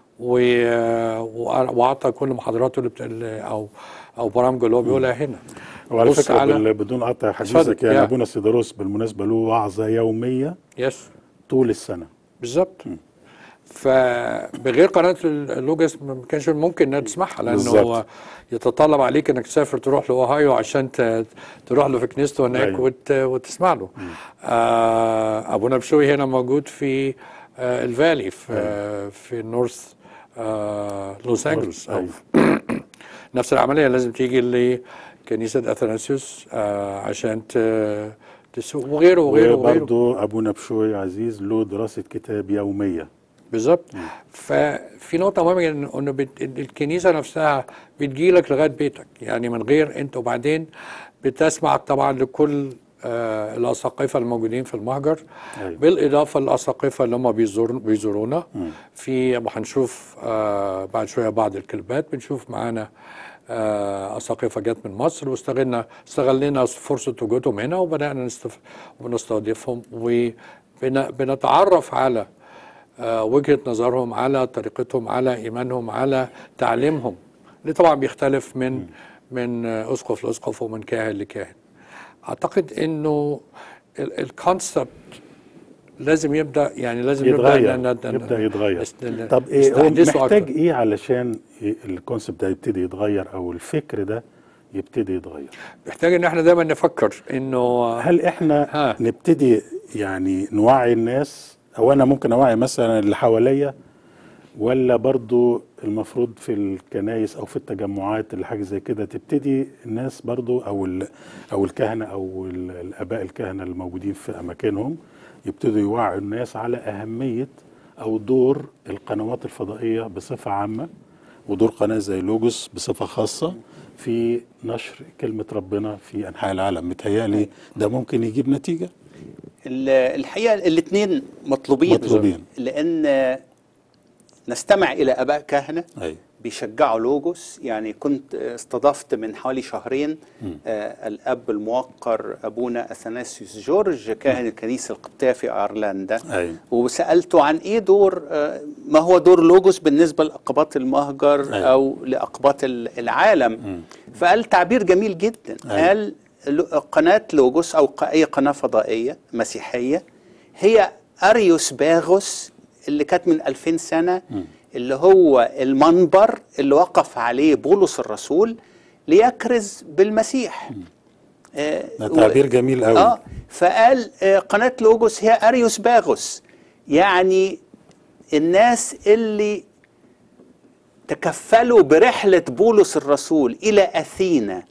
و- وأ- واعطى كل محاضراته اللي بت... اللي- او او برامجه اللي هو بيقولها هنا وعلى بص فكرة على- بال- بدون قطع حديثك اتفضل، يعني يا. أبونا سيدروس بالمناسبة له وعظة يومية يس طول السنة بالظبط فبغير قناه اللوجس ما كانش ممكن انها تسمعها لانه بالظبط. هو يتطلب عليك انك تسافر تروح لاوهايو عشان ت- تروح له في كنيسته هناك أيوة. وت... وتسمع له آه ابونا بشوي هنا موجود في آه الفالي في آه في نورث آه لوس انجلوس أو أيوة. نفس العمليه لازم تيجي لكنيسه اثناسيوس آه عشان ت... تسوق وغيره وغيره وغيره وبرضه أبونا بشوي عزيز له دراسة كتاب يومية بالظبط ففي نقطة مهمة جدا انه بت... إن الكنيسة نفسها بتجيلك لغاية بيتك يعني من غير انت وبعدين بتسمع طبعا لكل آه الأساقفة الموجودين في المهجر أيوة. بالإضافة للأساقفة اللي هم بيزور بيزورونا في هنشوف آه بعد شوية بعض الكلمات بنشوف معانا آه أساقفة جت من مصر واستغلنا استغلنا فرصة وجودهم هنا وبدأنا نستف... ونستضيفهم وبنتعرف على آه، وجهة نظرهم على طريقتهم على إيمانهم على تعليمهم اللي طبعا بيختلف من من آه، أسقف لأسقف ومن كاهن لكاهن أعتقد إنه الكونسبت لازم يبدا يعني لازم يتغير نبدا ن- ن- يبدا يتغير نست- ن- طب ايه هو نستحدثه محتاج أكتر. ايه علشان ي- الكونسبت ده يبتدي يتغير او الفكر ده يبتدي يتغير محتاج ان احنا دايما نفكر انه هل احنا ها. نبتدي يعني نوعي الناس او انا ممكن اوعي مثلا اللي حواليا ولا برضو المفروض في الكنايس او في التجمعات اللي حاجه زي كده تبتدي الناس برضو او ال- او الكهنه او ال- الاباء الكهنه الموجودين في اماكنهم يبتدوا يوعوا الناس على اهميه او دور القنوات الفضائيه بصفه عامه ودور قناه زي لوجوس بصفه خاصه في نشر كلمه ربنا في انحاء العالم متهيألي ده ممكن يجيب نتيجه ال- الحقيقه الاثنين مطلوبين مطلوبين. لان نستمع الى اباء كهنه ايوه بيشجعوا لوجوس يعني كنت استضفت من حوالي شهرين آه الاب الموقر ابونا اثناسيوس جورج كاهن الكنيسه القبطيه في ايرلندا أيوة. وسالته عن ايه دور آه ما هو دور لوجوس بالنسبه لاقباط المهجر أيوة. او لاقباط ال- العالم فقال تعبير جميل جدا أيوة. قال لو- قناه لوجوس او ق- اي قناه فضائيه مسيحيه هي اريوس باغوس اللي كانت من 2000 سنه اللي هو المنبر اللي وقف عليه بولس الرسول ليكرز بالمسيح آه، ده تعبير جميل قوي. اه فقال آه، قناه لوجوس هي اريوس باغوس يعني الناس اللي تكفلوا برحله بولس الرسول الى اثينا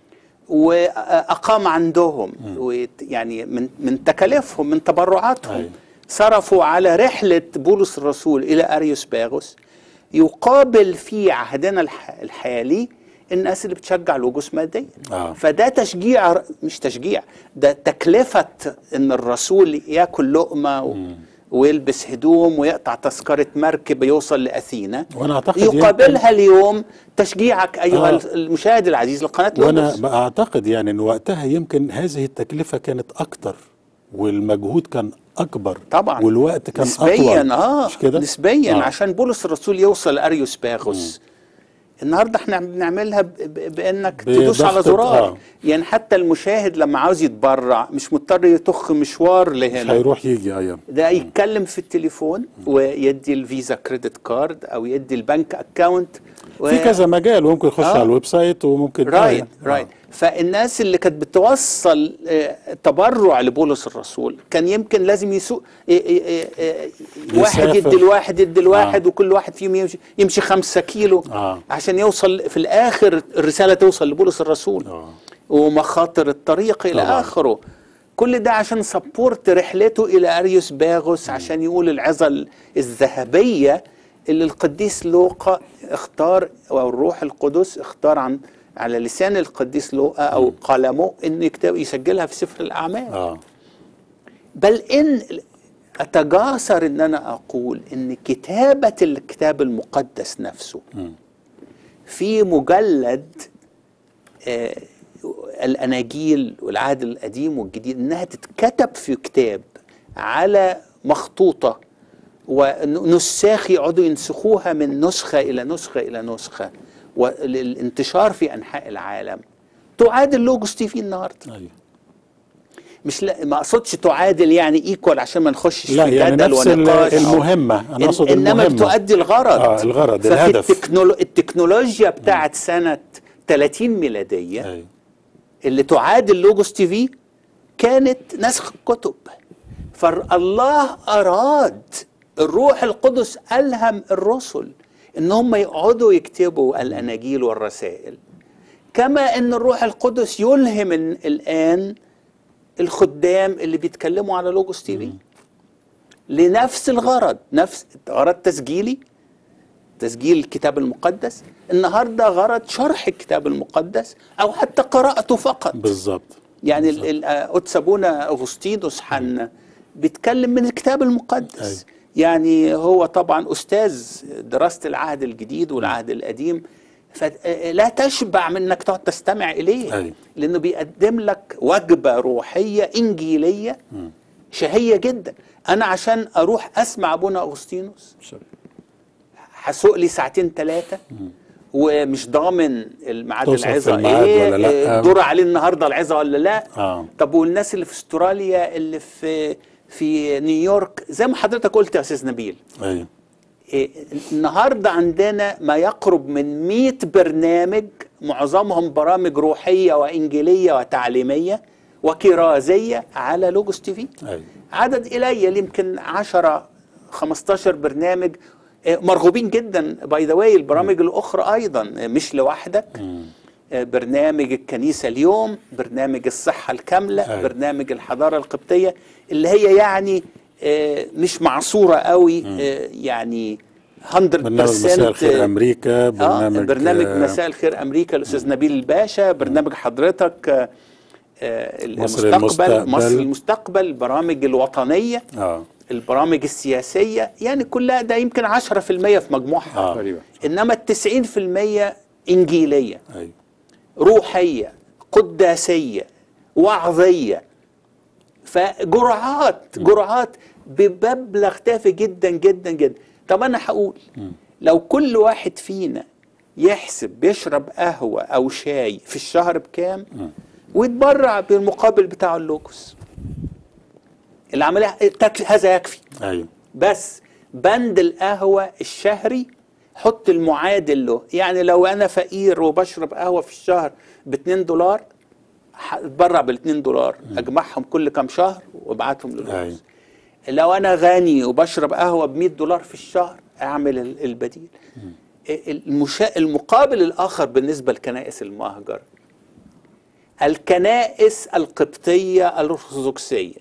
واقام عندهم ويت- يعني من من تكاليفهم من تبرعاتهم أيوة. صرفوا على رحله بولس الرسول الى اريوس باغوس يقابل في عهدنا الح- الحالي الناس اللي بتشجع لوجوس ماديا آه. فده تشجيع ر- مش تشجيع ده تكلفه ان الرسول ياكل لقمه و ويلبس هدوم ويقطع تذكره مركب يوصل لاثينا وأنا أعتقد يقابلها اليوم تشجيعك ايها آه. المشاهد العزيز لقناه وانا لوجوس بعتقد يعني ان وقتها يمكن هذه التكلفه كانت اكتر والمجهود كان اكبر طبعا والوقت كان نسبيا اطول اه مش كده نسبيا آه. آه. عشان بولس الرسول يوصل لاريوس باغوس النهارده احنا بنعملها ب- ب- بانك تدوس على بضغطة- زرار آه. يعني حتى المشاهد لما عاوز يتبرع مش مضطر يطخ مشوار مش لهنا هيروح يجي ايام ده يتكلم في التليفون ويدي الفيزا كريدت كارد او يدي البنك اكاونت و... في كذا مجال وممكن يخش آه. على الويب سايت وممكن رايت آه. رايت فالناس اللي كانت بتوصل آه، تبرع لبولس الرسول كان يمكن لازم يسوق آه، آه، آه، واحد يسافر. يدي الواحد يدي الواحد آه. وكل واحد فيهم يمشي, يمشي خمسة كيلو آه. عشان يوصل في الاخر الرساله توصل لبولس الرسول آه. ومخاطر الطريق الى طبعاً. اخره كل ده عشان سبورت رحلته الى اريوس باغوس عشان يقول العظه ال- الذهبيه اللي القديس لوقا اختار او الروح القدس اختار عن على لسان القديس لوقا او قلمه انه يكتب يسجلها في سفر الاعمال اه بل ان اتجاسر ان انا اقول ان كتابه الكتاب المقدس نفسه في مجلد آه، الاناجيل والعهد القديم والجديد انها تتكتب في كتاب على مخطوطه ونساخ يقعدوا ينسخوها من نسخه الى نسخه الى نسخه والانتشار في انحاء العالم تعادل لوجوس تي في النهارده ايوه مش لا ما اقصدش تعادل يعني ايكوال عشان ما نخشش لا في يعني جدل نفس ال- ونقاش المهمة انا اقصد إن- انما المهمة بتؤدي الغرض اه الغرض ففي الهدف التكنولو... التكنولوجيا بتاعت سنه 30 ميلاديه ايوه اللي تعادل لوجوس تي في كانت نسخ الكتب فالله اراد الروح القدس الهم الرسل ان هم يقعدوا يكتبوا الاناجيل والرسائل كما ان الروح القدس يلهم ال- الان الخدام اللي بيتكلموا على لوجوس تي في لنفس الغرض نفس غرض تسجيلي تسجيل الكتاب المقدس النهارده غرض شرح الكتاب المقدس او حتى قراءته فقط بالظبط يعني ال- ال- آه، قدس ابونا اغسطينوس حنا بيتكلم من الكتاب المقدس أيوة. يعني هو طبعا استاذ دراسه العهد الجديد والعهد القديم فلا تشبع من انك تقعد تستمع اليه أيوة. لانه بيقدم لك وجبه روحيه انجيليه شهيه جدا انا عشان اروح اسمع ابونا اغسطينوس هسوق لي ساعتين ثلاثه ومش ضامن الميعاد توصل في العظه الميعاد ايه ولا لأ؟ إيه، الدور عليه النهارده العظه ولا لا آه. طب والناس اللي في استراليا اللي في في نيويورك زي ما حضرتك قلت يا استاذ نبيل ايوه إيه، النهارده عندنا ما يقرب من 100 برنامج معظمهم برامج روحيه وانجيليه وتعليميه وكرازيه على لوجوس تي في ايوه عدد قليل يمكن 10 15 برنامج إيه، مرغوبين جدا باي ذا واي البرامج الاخرى ايضا إيه، مش لوحدك آه، برنامج الكنيسة اليوم برنامج الصحة الكاملة أيوة. برنامج الحضارة القبطية اللي هي يعني آه، مش معصورة قوي آه، يعني 100% برنامج مساء الخير آه، امريكا آه برنامج برنامج آه، مساء الخير امريكا الاستاذ نبيل الباشا برنامج حضرتك آه، آه، مصر المستقبل المستقبل. مصر المستقبل البرامج الوطنيه اه البرامج السياسيه يعني كلها ده يمكن 10% في مجموعها آه. تقريبا انما ال 90% انجيليه ايوه روحيه قداسيه وعظيه فجرعات جرعات بمبلغ تافه جدا جدا جدا طب انا هقول لو كل واحد فينا يحسب بيشرب قهوه او شاي في الشهر بكام ويتبرع بالمقابل بتاع اللوكس العمليه تكفي هذا يكفي ايوه بس بند القهوة الشهري حط المعادل له يعني لو أنا فقير وبشرب قهوة في الشهر ب 2 دولار هتبرع بال 2 دولار أجمعهم كل كام شهر وابعتهم أيوة. للفلوس لو أنا غني وبشرب قهوة ب 100 دولار في الشهر أعمل ال- البديل المشا... المقابل الآخر بالنسبة لكنائس المهجر الكنائس القبطية الأرثوذكسية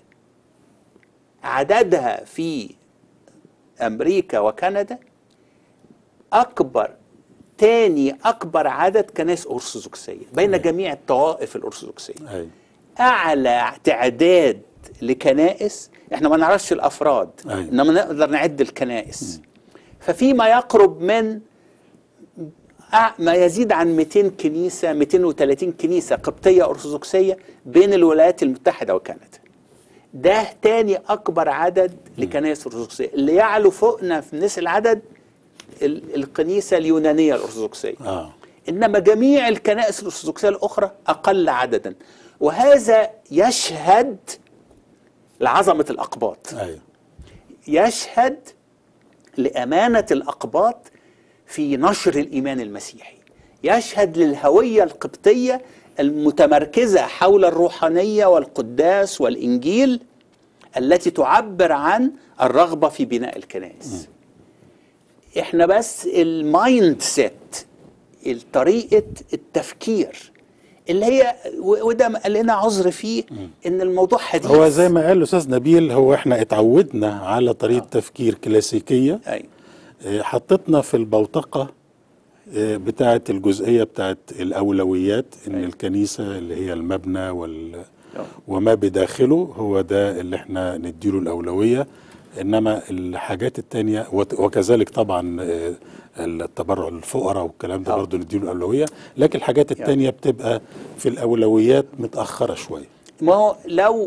عددها في امريكا وكندا اكبر تاني اكبر عدد كنائس ارثوذكسيه بين جميع الطوائف الارثوذكسيه ايوه اعلى تعداد لكنائس احنا ما نعرفش الافراد أيوة. انما نقدر نعد الكنائس ففي ما يقرب من أع- ما يزيد عن 200 كنيسه 230 كنيسه قبطيه ارثوذكسيه بين الولايات المتحده وكندا ده تاني اكبر عدد لكنائس ارثوذكسيه اللي يعلو فوقنا في نفس العدد ال- الكنيسه اليونانيه الارثوذكسيه اه انما جميع الكنائس الارثوذكسيه الاخرى اقل عددا وهذا يشهد لعظمه الاقباط ايوه يشهد لامانه الاقباط في نشر الايمان المسيحي يشهد للهويه القبطيه المتمركزه حول الروحانيه والقداس والانجيل التي تعبر عن الرغبه في بناء الكنائس احنا بس المايند سيت طريقه التفكير اللي هي و- وده قال لنا عذر فيه ان الموضوع حديث هو زي ما قال الاستاذ نبيل هو احنا اتعودنا على طريقه تفكير كلاسيكيه أيوة. آه، حطتنا في البوتقه آه، بتاعه الجزئيه بتاعه الاولويات ان أيوة. الكنيسه اللي هي المبنى وال أه. وما بداخله هو ده اللي احنا نديله الاولويه انما الحاجات التانية وت- وكذلك طبعا آه، التبرع للفقراء والكلام ده أه. برضه نديله الاولويه لكن الحاجات التانية بتبقى في الاولويات متاخره شويه ما هو لو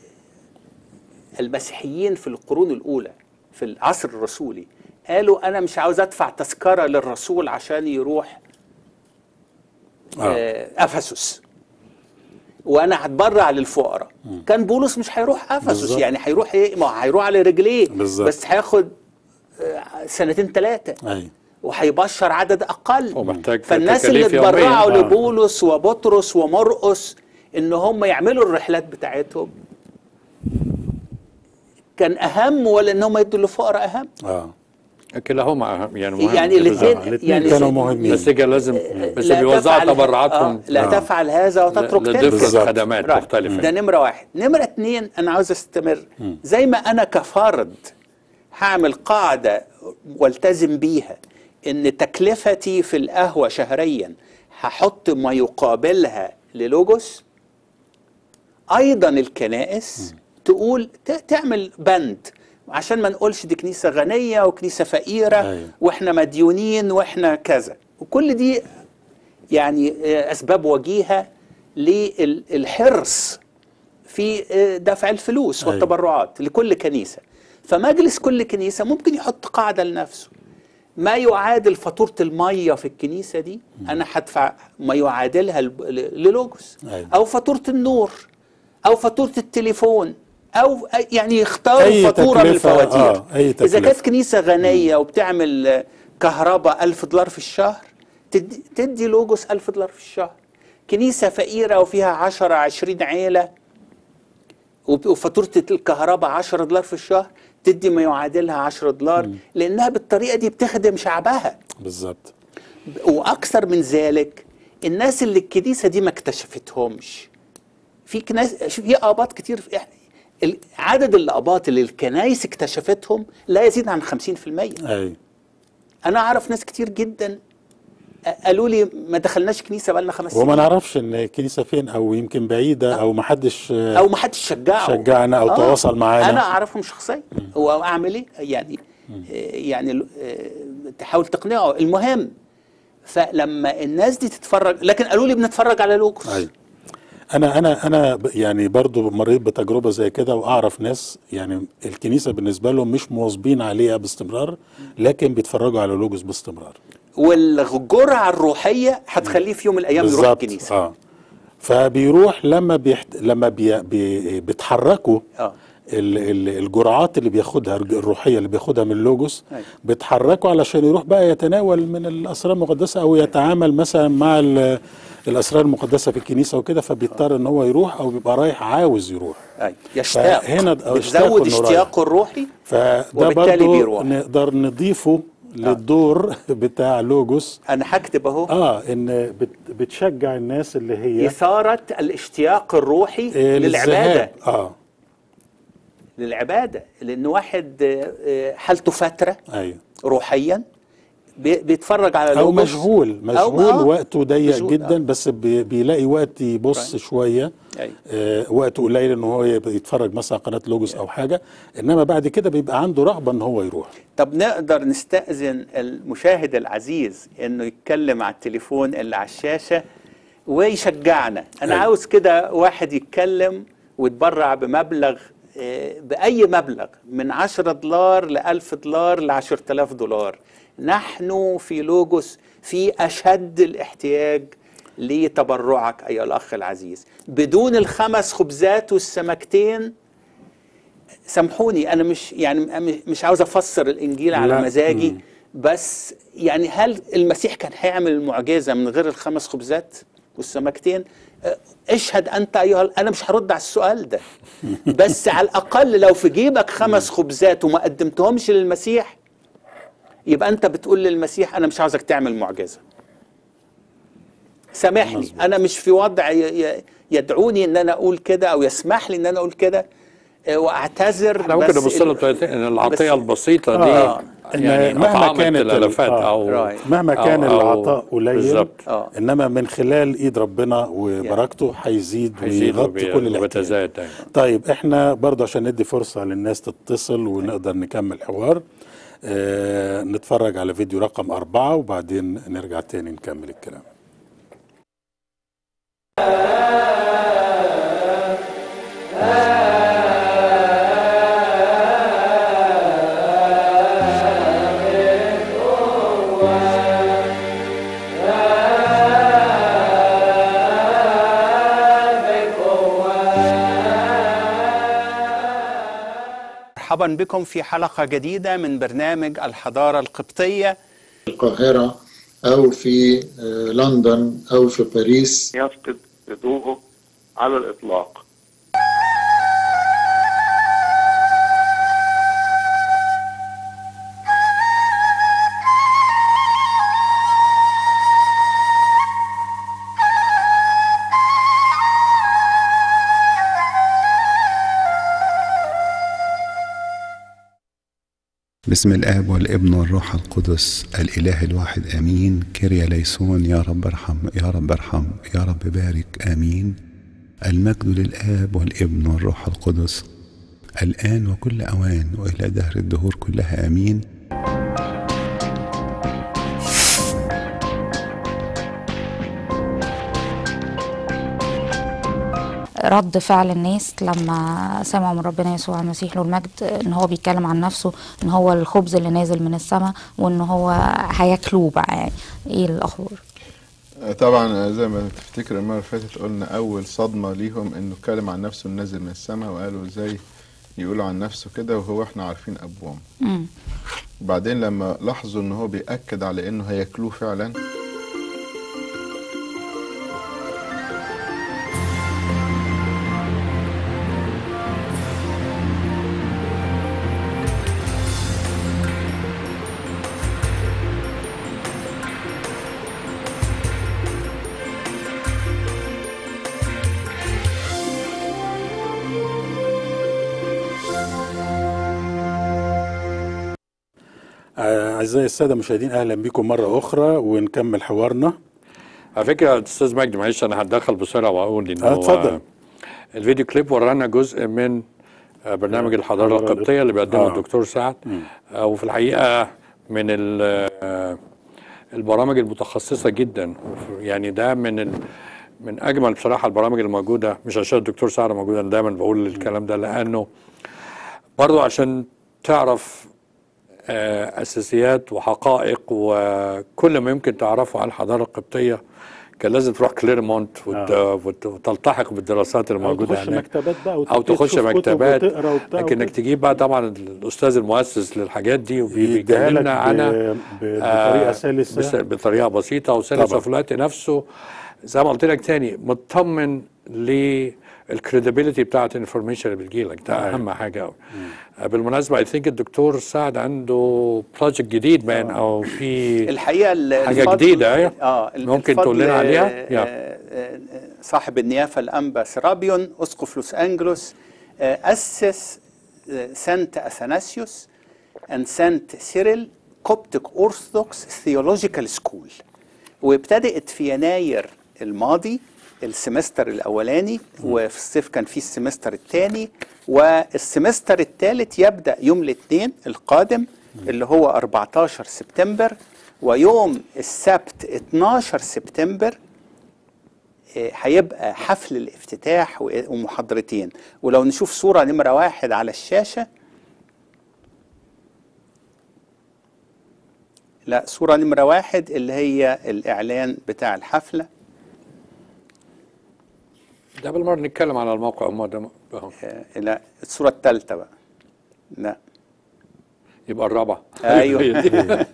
المسيحيين في القرون الأولى في العصر الرسولي قالوا أنا مش عاوز أدفع تذكرة للرسول عشان يروح آه. آه، أفسس وأنا هتبرع للفقراء كان بولس مش هيروح أفسس بالظبط. يعني هيروح إيه ما هو هيروح على رجليه بالظبط. بس هياخد آه، سنتين ثلاثة ايوه وهيبشر عدد اقل هو محتاج فالناس اللي تكاليف يومية. اتبرعوا آه. لبولس وبطرس ومرقس ان هم يعملوا الرحلات بتاعتهم كان اهم ولا ان هم يدوا للفقراء اهم اه كلاهما أهم، يعني مهم يعني الاثنين الاتنين يعني كانوا مهمين. بس كده لازم بس لا بيوزعوا تفعل- تبرعاتهم آه لا آه. تفعل هذا وتترك تلك لدفرة بالظبط. خدمات رايت. مختلفة ده نمرة واحد نمرة اتنين أنا عاوز أستمر زي ما أنا كفرد هعمل قاعدة والتزم بيها إن تكلفتي في القهوة شهريا هحط ما يقابلها للوجوس أيضا الكنائس تقول ت- تعمل بند عشان ما نقولش دي كنيسة غنية وكنيسة فقيرة أيوة. وإحنا مديونين وإحنا كذا وكل دي يعني آه، اسباب وجيهه للحرص في آه، دفع الفلوس أيوة. والتبرعات لكل كنيسه فمجلس كل كنيسه ممكن يحط قاعده لنفسه ما يعادل فاتوره الميه في الكنيسه دي انا هدفع ما يعادلها ل- ل- للوجوس أيوة. او فاتوره النور او فاتوره التليفون او يعني يختاروا أي فاتوره من تكلفة، الفواتير آه، أي اذا تكلفة. كانت كنيسه غنيه وبتعمل آه، كهرباء ألف دولار في الشهر تدي, تدي لوجوس ألف دولار في الشهر كنيسه فقيره وفيها 10 20 عيله وب- وفاتوره الكهرباء 10 دولار في الشهر تدي ما يعادلها 10 دولار لانها بالطريقه دي بتخدم شعبها بالظبط واكثر من ذلك الناس اللي الكنيسه دي ما اكتشفتهمش في كناس في اباط كتير في ال- عدد الاباط اللي الكنايس اكتشفتهم لا يزيد عن 50% اي انا اعرف ناس كتير جدا قالوا لي ما دخلناش كنيسه بقالنا خمس وما سنين نعرفش ان الكنيسه فين او يمكن بعيده او ما حدش او ما حدش شجعه شجعنا أو تواصل معانا. انا اعرفهم شخصيا هو اعمل ايه يعني آه، يعني آه، تحاول تقنعه المهم فلما الناس دي تتفرج لكن قالوا لي بنتفرج على لوكوس اي انا انا انا ب- يعني برضو مريت بتجربه زي كده واعرف ناس يعني الكنيسه بالنسبه لهم مش مواظبين عليها باستمرار لكن بيتفرجوا على لوجوس باستمرار والجرعه الروحيه هتخليه في يوم من الايام يروح بالظبط الكنيسه اه فبيروح لما بيحت... لما بي... بي... بيتحركوا اه ال... ال... الجرعات اللي بياخدها الج- الروحيه اللي بياخدها من لوجوس أيوة. بيتحركوا علشان يروح بقى يتناول من الاسرار المقدسه او يتعامل مثلا مع ال... الاسرار المقدسه في الكنيسه وكده فبيضطر ان هو يروح او بيبقى رايح عاوز يروح أيوة. يشتاق فهنا أو يشتاق بتزود إنه رايح. اشتياقه الروحي فده وبالتالي برضو بيروح. نقدر نضيفه للدور بتاع لوجوس انا هكتب اهو اه ان بت... بتشجع الناس اللي هي اثاره الاشتياق الروحي آه، للعباده للذهاب. اه للعباده لان واحد آه، آه، حالته فتره ايوه روحيا بي- بيتفرج على او لوجوس مشغول أو- مشغول آه، وقته ضيق مشغول، جدا آه. بس بي- بيلاقي وقت يبص Right. شويه أيوة. آه وقته قليل ان هو يبقى يتفرج مثلا قناه لوجوس او حاجه انما بعد كده بيبقى عنده رغبه ان هو يروح طب نقدر نستأذن المشاهد العزيز انه يتكلم على التليفون اللي على الشاشة ويشجعنا انا أيوة. عاوز كده واحد يتكلم ويتبرع بمبلغ آه، بأي مبلغ من 10 دولار ل 1000 دولار ل 10000 دولار نحن في لوجوس في أشد الاحتياج لتبرعك أيها الأخ العزيز بدون الخمس خبزات والسمكتين سامحوني انا مش يعني أم- مش عاوز افسر الانجيل على لا. مزاجي مم. بس يعني هل المسيح كان هيعمل المعجزه من غير الخمس خبزات والسمكتين أه، اشهد انت ايها ال- انا مش هرد على السؤال ده بس على الاقل لو في جيبك خمس خبزات وما قدمتهمش للمسيح يبقى انت بتقول للمسيح انا مش عاوزك تعمل معجزه سامحني مظبوط. انا مش في وضع ي- ي- يدعوني ان انا اقول كده او يسمح لي ان انا اقول كده آه، واعتذر احنا ممكن بس نبص لها ال- بطريقتين ان العطيه بس- البسيطه آه. دي إن يعني مهما أطعمت كانت ال- الالافات آه. او Right. مهما أو- كان أو- العطاء قليل بالظبط آه. انما من خلال ايد ربنا وبركته هيزيد هيزيد ويغطي وبي- كل الاحتياج وبيتزايد دايما طيب احنا برضه عشان ندي فرصة للناس تتصل ونقدر نكمل حوار اه نتفرج على فيديو رقم أربعة وبعدين نرجع تاني نكمل الكلام مرحبا بكم في حلقة جديدة من برنامج الحضارة القبطية القاهرة أو في آه، لندن أو في باريس يفقد هدوءه على الإطلاق بسم الآب والابن والروح القدس الإله الواحد آمين كريا ليسون يا رب ارحم يا رب ارحم يا رب بارك آمين المجد للآب والابن والروح القدس الآن وكل أوان وإلى دهر الدهور كلها آمين رد فعل الناس لما سمعوا من ربنا يسوع المسيح له المجد ان هو بيتكلم عن نفسه ان هو الخبز اللي نازل من السماء وان هو هياكلوه بقى يعني ايه الاخبار طبعا زي ما تفتكر المره اللي فاتت قلنا اول صدمه ليهم انه اتكلم عن نفسه نازل من السماء وقالوا ازاي يقول عن نفسه كده وهو احنا عارفين ابوهم مم. وبعدين لما لاحظوا ان هو بيأكد على انه هياكلوه فعلا آه، أعزائي السادة المشاهدين أهلا بكم مرة أخرى ونكمل حوارنا على فكره استاذ مجدي معلش انا هتدخل بسرعه واقول ان آه، هو اتفضل. الفيديو كليب ورانا جزء من آه، برنامج الحضاره الحضارة القبطيه اللي بيقدمه آه. الدكتور سعد آه، وفي الحقيقه من ال- آه، البرامج المتخصصه جدا وف- يعني ده من ال من اجمل بصراحه البرامج الموجوده مش عشان الدكتور سعد موجود انا دايما بقول الكلام ده لانه برضو عشان تعرف آه، اساسيات وحقائق وكل ما يمكن تعرفه عن الحضاره القبطيه كان لازم تروح كليرمونت وت... وت... وتلتحق بالدراسات الموجوده تخش هناك مكتبات بقى او وتبتدي تخش تشوف كتب مكتبات وتقرا وبتاع لكن انك وكده. تجيب بقى طبعا الاستاذ المؤسس للحاجات دي يديها لك وبيكلمنا عنها ب- ب- بطريقة آه، سلسة. بس- بطريقه بسيطه وسلسه طبعا. وفي الوقت نفسه زي ما قلت لك تاني مطمن للكريديبيليتي بتاعت الانفورميشن اللي بتجيلك ده اهم حاجه قوي بالمناسبه اي ثينك الدكتور سعد عنده بروجكت جديد مان او في الحقيقه ال- حاجة الفضل- جديدة، أيوة. اه ال- ممكن تقول لنا الفضل، عليها؟ آه، يا. آه، آه، صاحب النيافه الانبا سرابيون اسقف لوس انجلوس آه، اسس آه، سانت اثناسيوس and سانت سيريل كوبتيك اورثوذكس ثيولوجيكال سكول وابتدأت في يناير الماضي السمستر الاولاني وفي الصيف كان في السمستر الثاني والسمستر الثالث يبدا يوم الاثنين القادم اللي هو 14 سبتمبر ويوم السبت 12 سبتمبر آه، هيبقى حفل الافتتاح و- ومحاضرتين ولو نشوف صورة نمرة واحد على الشاشة لا صورة نمرة واحد اللي هي الإعلان بتاع الحفلة ده بالمره نتكلم على الموقع أما ده أهو. آه، لا الصورة الثالثة بقى لا يبقى الرابعه أيوه. هي دي.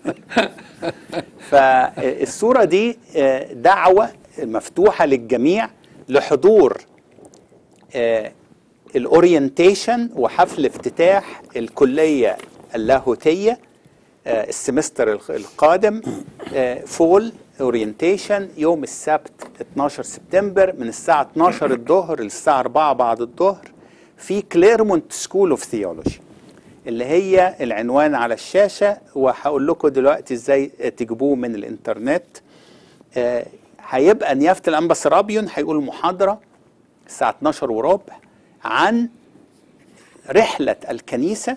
فالصورة دي آه، دعوة مفتوحة للجميع لحضور آه، الاورينتيشن وحفل افتتاح الكلية اللاهوتية آه، السمستر الق- القادم فول اورينتيشن يوم السبت 12 سبتمبر من الساعة 12 الظهر للساعة 4 بعد الظهر في كليرمونت سكول اوف ثيولوجي اللي هي العنوان على الشاشة وهقول لكم دلوقتي ازاي تجيبوه من الانترنت آه، هيبقى نيافة الأنبا سرابيون هيقول محاضرة الساعة 12 وربع عن رحلة الكنيسة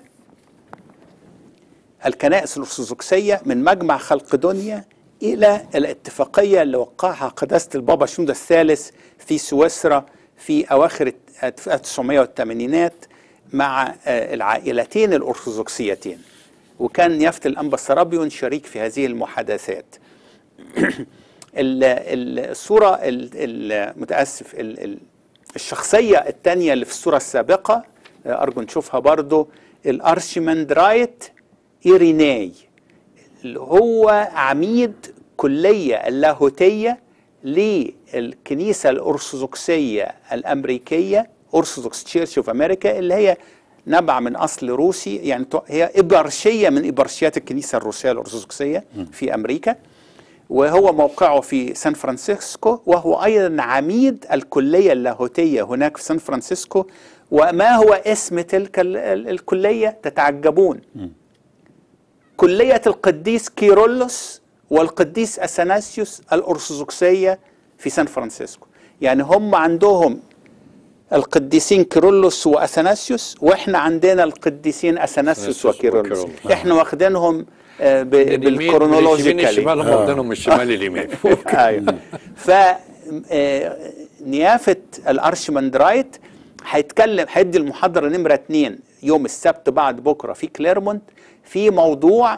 الكنائس الأرثوذكسية من مجمع خلق دنيا إلى الاتفاقية اللي وقعها قداسة البابا شنودة الثالث في سويسرا في أواخر الت- 1980 مع آه، العائلتين الأرثوذكسيتين وكان يافت الأنبا سرابيون شريك في هذه المحادثات ال- ال- الصورة ال- ال- متأسف ال- ال- الشخصية الثانية اللي في الصورة السابقة آه، أرجو نشوفها برضو الأرشيمندرايت إيريناي اللي هو عميد كلية اللاهوتية للكنيسة الأرثوذكسية الأمريكية أرثوذكس تشيرش اوف أمريكا اللي هي نبع من أصل روسي يعني تو- هي إبرشية من إبرشيات الكنيسة الروسية الأرثوذكسية في أمريكا وهو موقعه في سان فرانسيسكو وهو أيضا عميد الكلية اللاهوتية هناك في سان فرانسيسكو وما هو اسم تلك ال- ال- الكلية تتعجبون كلية القديس كيرلس والقديس أثناسيوس الأرثوذكسية في سان فرانسيسكو يعني هم عندهم القديسين كيرلس وأثناسيوس وإحنا عندنا القديسين أثناسيوس أثناسيوس وكيرلس وكيرلس. احنا واخدينهم آه، ب- من اليمين- من اليمين بالكرونولوجيكالي الشمال هم واخدينهم من الشمال اليمين ايوه ف آه، نيافه الارشمندرايت هيتكلم هيدي المحاضره نمره اتنين يوم السبت بعد بكره في كليرمونت في موضوع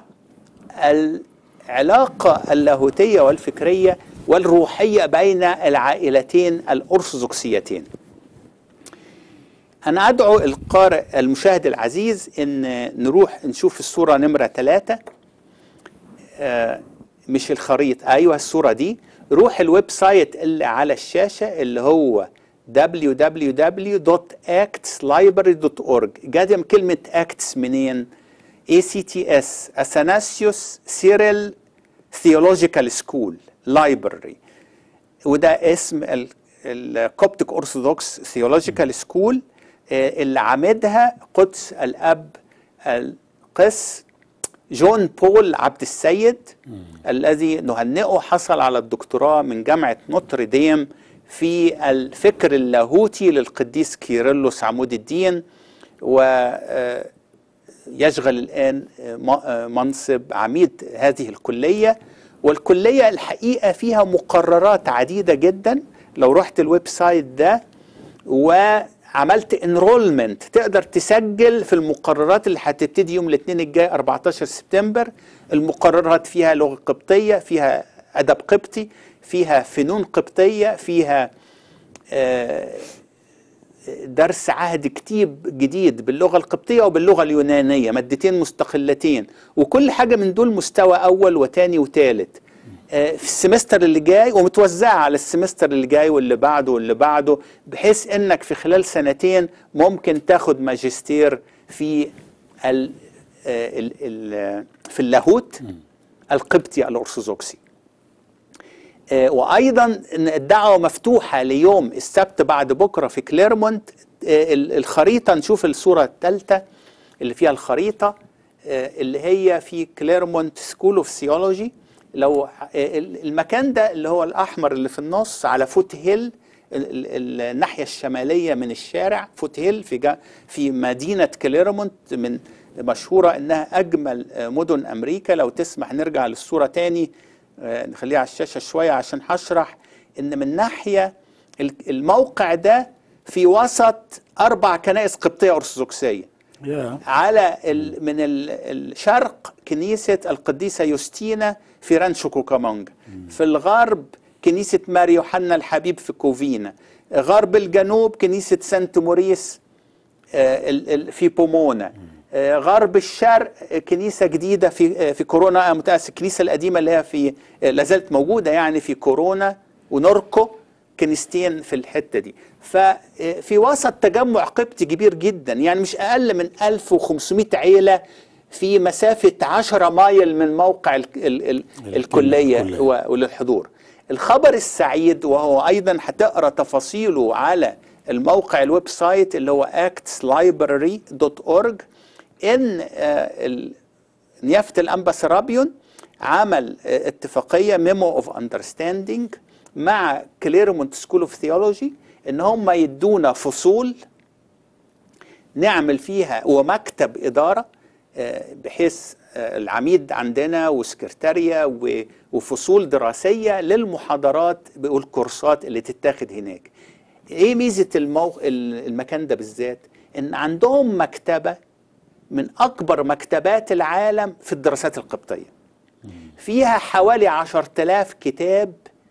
العلاقه اللاهوتيه والفكريه والروحيه بين العائلتين الارثوذكسيتين. أنا أدعو القارئ المشاهد العزيز إن نروح نشوف الصورة نمرة ثلاثة آه، مش الخريطة أيوة الصورة دي روح الويب سايت اللي على الشاشة اللي هو www.actslibrary.org جاي كلمة acts منين؟ ACTS Athanasius Cyril Theological School Library وده اسم الكوبتيك أرثوذكس ثيولوجيكال سكول اللي عامدها قدس الأب القس جون بول عبد السيد الذي نهنئه حصل على الدكتوراه من جامعة نوتردام في الفكر اللاهوتي للقديس كيرلس عمود الدين ويشغل الآن م- منصب عميد هذه الكلية والكلية الحقيقة فيها مقررات عديدة جدا لو رحت الويب سايت ده وعملت انرولمنت تقدر تسجل في المقررات اللي هتبتدي يوم الاثنين الجاي 14 سبتمبر المقررات فيها لغة قبطية فيها أدب قبطي فيها فنون قبطية فيها آه، درس عهد كتيب جديد باللغة القبطية وباللغة اليونانية مادتين مستقلتين وكل حاجة من دول مستوى أول وتاني وتالت آه، في السمستر اللي جاي ومتوزعة على السمستر اللي جاي واللي بعده واللي بعده بحيث انك في خلال سنتين ممكن تاخد ماجستير في ال آه، ال ال في اللاهوت القبطي الأرثوذكسي آه، وايضا إن الدعوه مفتوحه ليوم السبت بعد بكره في كليرمونت آه، ال- الخريطه نشوف الصوره الثالثه اللي فيها الخريطه آه، اللي هي في كليرمونت سكول اوف سيولوجي لو آه، ال- المكان ده اللي هو الاحمر اللي في النص على فوت هيل ال- ال- الناحيه الشماليه من الشارع فوت هيل في جا في مدينه كليرمونت من مشهوره انها اجمل آه، مدن امريكا لو تسمح نرجع للصوره تاني آه، نخليها على الشاشه شويه عشان هشرح ان من ناحيه ال- الموقع ده في وسط اربع كنائس قبطيه ارثوذكسيه يا على ال من ال الشرق كنيسة القديسة يوستينا في رانشو كوكامونجا في الغرب كنيسة ماري يوحنا الحبيب في كوفينا غرب الجنوب كنيسة سانت موريس آه، ال- ال- في بومونا آه، غرب الشرق آه، كنيسة جديدة في آه، في كورونا آه، متأسف الكنيسة القديمة اللي هي في آه، لا زالت موجودة يعني في كورونا ونوركو كنيستين في الحتة دي ففي وسط تجمع قبطي كبير جدا يعني مش أقل من 1500 عيلة في مسافة 10 مايل من موقع ال ال ال الكلية الكلية. و- وللحضور الخبر السعيد وهو أيضا هتقرأ تفاصيله على الموقع الويب سايت اللي هو actslibrary.org إن آه، ال- نيافة الأنبا سرابيون عمل آه، اتفاقية ميمو اوف اندرستاندينج مع كليرمونت سكول اوف ثيولوجي ان هم يدونا فصول نعمل فيها ومكتب إدارة آه، بحيث آه، العميد عندنا وسكرتارية و- وفصول دراسية للمحاضرات والكورسات اللي تتاخد هناك ايه ميزة المو... ال- المكان ده بالذات ان عندهم مكتبة من أكبر مكتبات العالم في الدراسات القبطية فيها حوالي عشر تلاف كتاب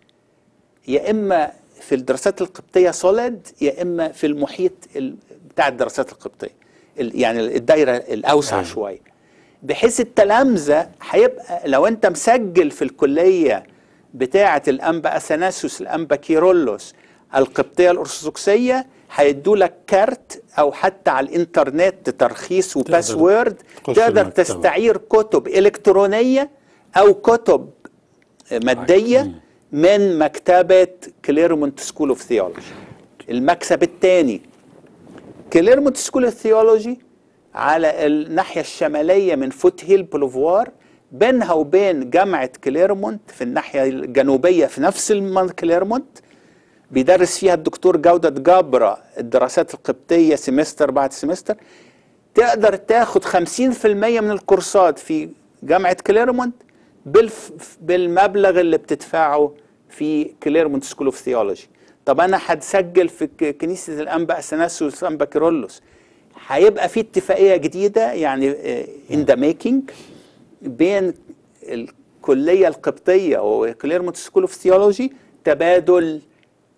يا إما في الدراسات القبطية سوليد يا إما في المحيط ال- بتاع الدراسات القبطية ال- يعني الدايرة الأوسع أيوة. شوية بحيث التلامذة هيبقى لو أنت مسجل في الكلية بتاعة الأنبا أثناسيوس الأنبا كيرولوس القبطية الأرثوذكسية هيدوا لك كارت أو حتى على الإنترنت ترخيص وباسورد تخش تقدر المكتبة. تستعير كتب إلكترونية أو كتب مادية من مكتبة كليرمونت سكول اوف ثيولوجي المكسب الثاني كليرمونت سكول اوف ثيولوجي على الناحية الشمالية من فوت هيل بولوفوار بينها وبين جامعة كليرمونت في الناحية الجنوبية في نفس الم- كليرمونت بيدرس فيها الدكتور جودة جابرة الدراسات القبطية سمستر بعد سمستر تقدر تاخد 50% من الكورسات في جامعة كليرمونت بالف بالمبلغ اللي بتدفعه في كليرمونت سكول اوف ثيولوجي طب انا هتسجل في ك- كنيسة الانبا اثناسيوس انبا كيرلس هيبقى في اتفاقية جديدة يعني ان ذا ميكينج بين الكلية القبطية وكليرمونت سكول اوف ثيولوجي تبادل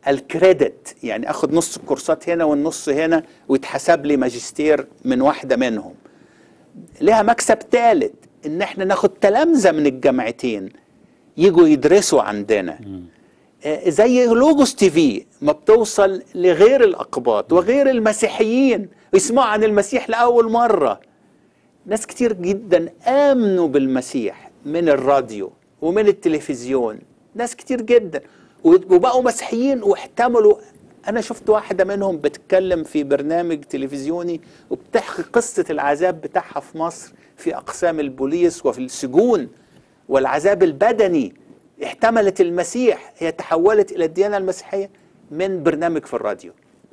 الكريدت يعني اخد نص الكورسات هنا والنص هنا ويتحسب لي ماجستير من واحده منهم لها مكسب ثالث ان احنا ناخد تلامذه من الجامعتين يجوا يدرسوا عندنا آه، زي لوجوس تي في ما بتوصل لغير الاقباط وغير المسيحيين يسمعوا عن المسيح لاول مره ناس كتير جدا امنوا بالمسيح من الراديو ومن التلفزيون ناس كتير جدا وبقوا مسيحيين واحتملوا انا شفت واحده منهم بتتكلم في برنامج تلفزيوني وبتحكي قصه العذاب بتاعها في مصر في اقسام البوليس وفي السجون والعذاب البدني احتملت المسيح هي تحولت الى الديانه المسيحيه من برنامج في الراديو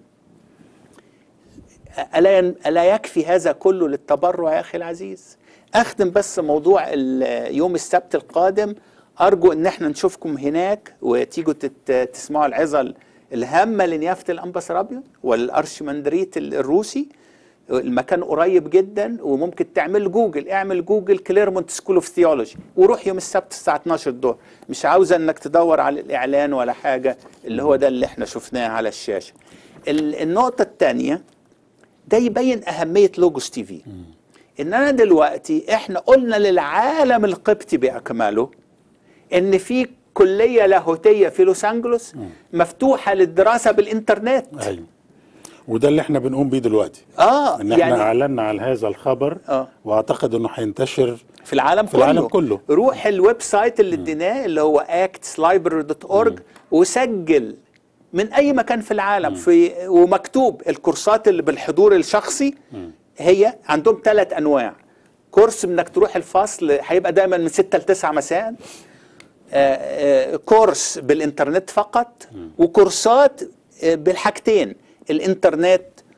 ألا ين- ألا يكفي هذا كله للتبرع يا أخي العزيز أختم بس موضوع ال- يوم السبت القادم أرجو أن احنا نشوفكم هناك وتيجوا تت- تسمعوا العظة الهامة لنيافة الأنبا رابيون والأرشمندريت الروسي المكان قريب جدا وممكن تعمل جوجل اعمل جوجل كليرمونت سكول اوف ثيولوجي وروح يوم السبت الساعه 12 الظهر مش عاوزه انك تدور على الاعلان ولا حاجه اللي هو ده اللي احنا شفناه على الشاشه ال- النقطه الثانيه ده يبين أهمية لوجوس تي في إن أنا دلوقتي إحنا قلنا للعالم القبطي بأكمله إن في كلية لاهوتية في لوس أنجلوس مفتوحة للدراسة بالإنترنت ايوه وده اللي احنا بنقوم بيه دلوقتي آه ان احنا يعني اعلنا عن هذا الخبر آه. واعتقد انه هينتشر في العالم في كله العالم كله. روح الويب سايت اللي اديناه اللي هو actslibrary.org وسجل من اي مكان في العالم في ومكتوب الكورسات اللي بالحضور الشخصي هي عندهم ثلاث انواع كورس انك تروح الفصل هيبقى دايما من 6 ل 9 مساء آه، آه، كورس بالانترنت فقط وكورسات آه، بالحاجتين الانترنت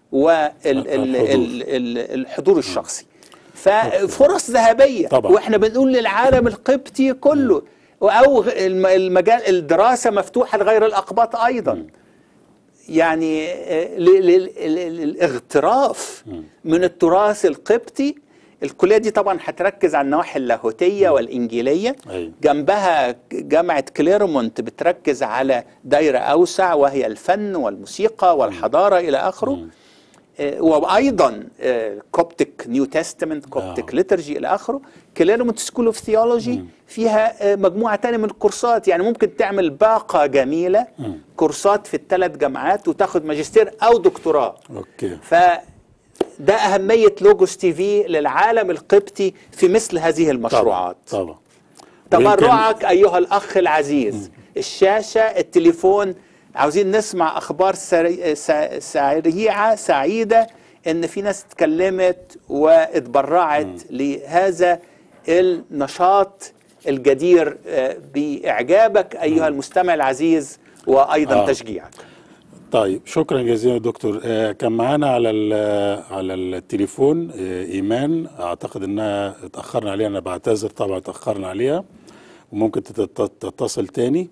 والحضور الشخصي ففرص ذهبيه طبعا. واحنا بنقول للعالم القبطي كله او غ- الم- المجال الدراسه مفتوحه لغير الاقباط ايضا يعني آه، ل- ل- ل- للاغتراف من التراث القبطي الكليه دي طبعا هتركز على النواحي اللاهوتيه والانجيليه أيوة. جنبها جامعه كليرمونت بتركز على دايره اوسع وهي الفن والموسيقى والحضاره الى اخره آه، وايضا كوبتك نيو تestament كوبتك ليترجي الى اخره كليرمونت سكول اوف ثيولوجي فيها آه، مجموعه تانية من الكورسات يعني ممكن تعمل باقه جميله كورسات في الثلاث جامعات وتاخد ماجستير او دكتوراه اوكي فده أهمية لوجوس تي في للعالم القبطي في مثل هذه المشروعات طبعا تبرعك أيها الأخ العزيز الشاشة التليفون عاوزين نسمع أخبار سري... سا- سريعة سعيدة إن في ناس اتكلمت واتبرعت لهذا النشاط الجدير آه، بإعجابك أيها المستمع العزيز وأيضا آه. تشجيعك طيب شكرا جزيلا يا دكتور آه كان معانا على ال- على التليفون آه ايمان اعتقد انها اتاخرنا عليها انا بعتذر طبعا اتاخرنا عليها وممكن تت- تتصل تاني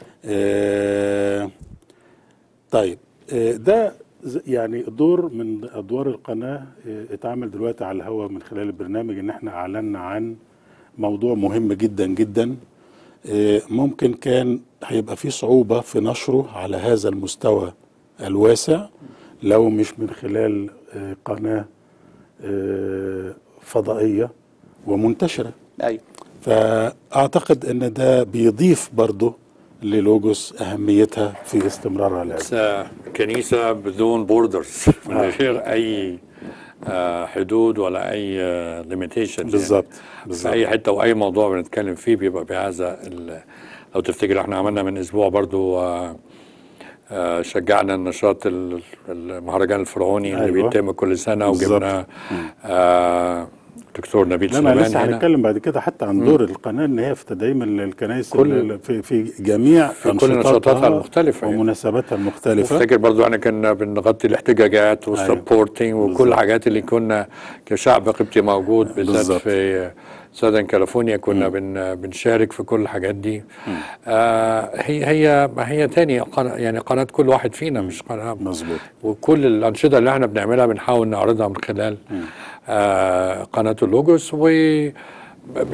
آه طيب آه ده ز- يعني دور من ادوار القناه آه اتعمل دلوقتي على الهواء من خلال البرنامج ان احنا اعلنا عن موضوع مهم جدا جدا آه، ممكن كان هيبقى في صعوبة في نشره على هذا المستوى الواسع لو مش من خلال آه، قناة آه، فضائية ومنتشرة أيوة فأعتقد أن ده بيضيف برضه للوجوس أهميتها في استمرارها العلمي بس كنيسة بدون بوردرز من آه. غير أي آه، حدود ولا أي ليميتيشن بالظبط في بالظبط أي حتة وأي موضوع بنتكلم فيه بيبقى بهذا ال- لو تفتكر احنا عملنا من أسبوع برضو آه، آه، شجعنا النشاط ال- المهرجان الفرعوني اللي أيوة. بيتم كل سنة بالظبط. وجبنا آه، دكتور نبيل لا ما سليمان لسه هنا هنتكلم بعد كده حتى عن دور القناه ان هي في تدعيم الكنائس كل- ال- في في جميع في كل نشاطاتها المختلفة يعني. ومناسباتها المختلفه افتكر برضو احنا كنا بنغطي الاحتجاجات والسبورتنج وكل بالظبط. الحاجات اللي كنا كشعب قبطي موجود بالذات بالظبط. في ساذن كاليفورنيا كنا بن بنشارك في كل الحاجات دي آه هي هي ما هي تاني قناة يعني قناة كل واحد فينا مش قناة مظبوط وكل الأنشطة اللي احنا بنعملها بنحاول نعرضها من خلال آه قناة اللوجوس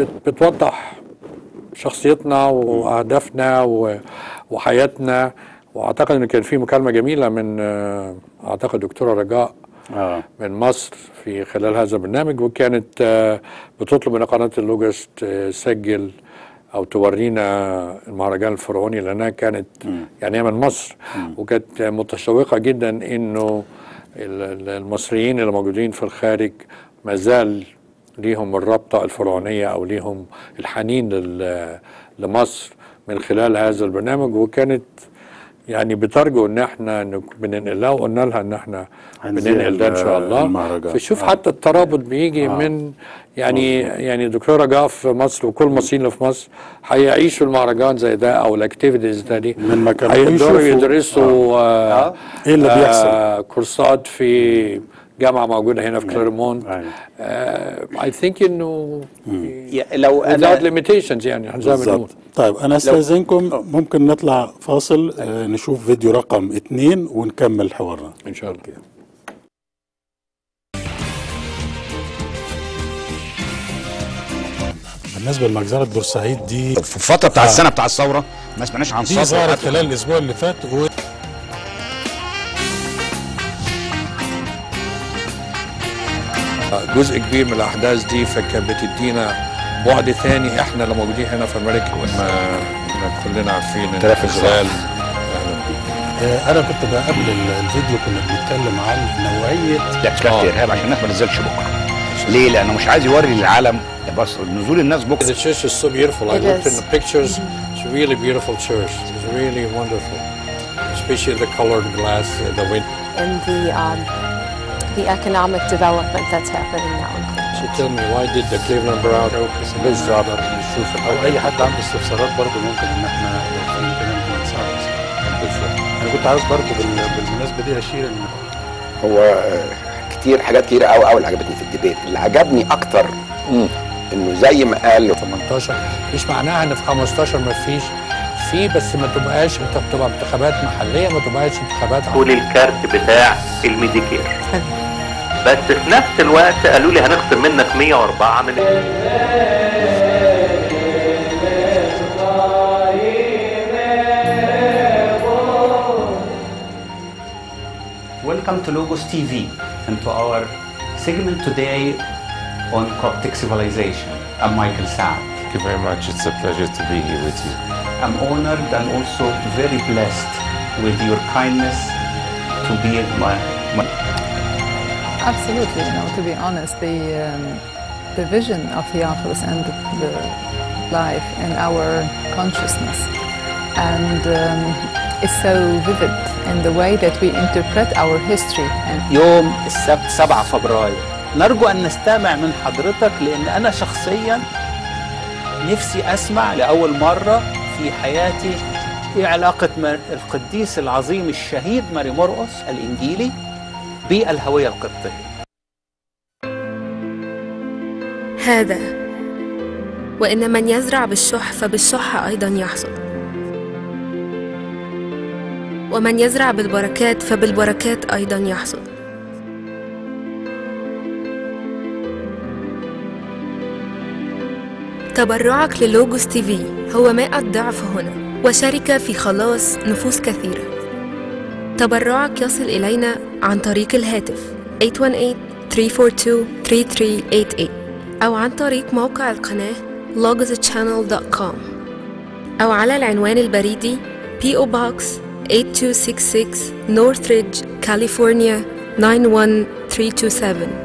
وبتوضح شخصيتنا وأهدافنا و- وحياتنا واعتقد ان كان في مكالمه جميله من آه، اعتقد دكتوره رجاء اه من مصر في خلال هذا البرنامج وكانت آه، بتطلب من قناه اللوجس تسجل او تورينا المهرجان الفرعوني لانها كانت يعني هي من مصر وكانت متشوقه جدا انه ال- ال- المصريين اللي موجودين في الخارج ما زال ليهم الرابطه الفرعونيه او ليهم الحنين لل- لمصر من خلال هذا البرنامج وكانت يعني بترجو ان احنا نك- بننقل لها وقلنا لها ان احنا هنذيع بننقل ده ان شاء الله المهرجان. فشوف آه. حتى الترابط بيجي آه. من يعني يعني دكتوره جاء في مصر وكل المصريين اللي في مصر هيعيشوا المهرجان زي ده او الاكتيفيتيز ده دي من ما كانوا هيقدروا يشوفوا. يدرسوا آه. ايه اللي بيحصل آه كورسات في جامعه موجوده هنا في كليرمونت أيوة. اي ثينك انه يا- لو without انا limitations يعني زي ما بنقول بالظبط طيب انا استاذنكم ممكن نطلع فاصل آه نشوف فيديو رقم اتنين ونكمل حوارنا ان شاء الله بالنسبه لمجزره بورسعيد دي في الفتره بتاع آه. السنه بتاع الثوره ما سمعناش عن دي ثوره ظهرت حتى. خلال الاسبوع اللي فات و... جزء كبير من الاحداث دي فكانت بتدينا بعد ثاني احنا اللي موجودين هنا في امريكا ما ما كلنا عارفين ان اختلاف اسرائيل آه انا كنت بقى قبل ال- الفيديو كنا بنتكلم عن نوعيه ده كفايه ارهاب عشان الناس ما تنزلش بكره ليه؟ لانه مش عايز يوري للعالم بس نزول الناس بكره The church is so beautiful. I It looked in is. the pictures. It's a really beautiful church. It's really wonderful. Especially the colored glass, uh, the window. and the um, the economic development that's happening now in Cleveland. So tell me, why did the Cleveland Brown بالظبط نشوف او اي حد عنده استفسارات برضه ممكن ان احنا لو في امكانيه إن نساعد انا كنت عاوز برضه بال- بالمناسبه دي اشير ان هو آه، كتير حاجات كتير قوي قوي اللي عجبتني في الديبيت اللي عجبني اكتر انه زي ما قال 18 مش معناها ان في 15 ما فيش في بس ما تبقاش انت بتبقى انتخابات محليه ما تبقاش انتخابات قول الكارت بتاع الميديكير بس في نفس الوقت قالوا لي هنخصم منك 104 من Welcome to Logos TV and to our segment today on Coptic civilization. I'm Michael Saad. Thank you very much. It's a pleasure to be here with you. I'm honored and also very blessed with your kindness to be my, my Absolutely, you know, to be honest, the, um, the vision of Theophilus and the life in our consciousness and um, is so vivid in the way that we interpret our history. And يوم السبت 7 فبراير نرجو أن نستمع من حضرتك لأن أنا شخصيا نفسي أسمع لأول مرة في حياتي إيه علاقة ما- القديس العظيم الشهيد ماري مرقس الإنجيلي بالهوية القبطية هذا وإن من يزرع بالشح فبالشح أيضا يحصد ومن يزرع بالبركات فبالبركات أيضا يحصد تبرعك للوجوس تي في هو مائة ضعف هنا وشركة في خلاص نفوس كثيرة تبرعك يصل إلينا عن طريق الهاتف 818-342-3388 أو عن طريق موقع القناة logos.channel.com أو على العنوان البريدي PO Box 8266 Northridge, California 91327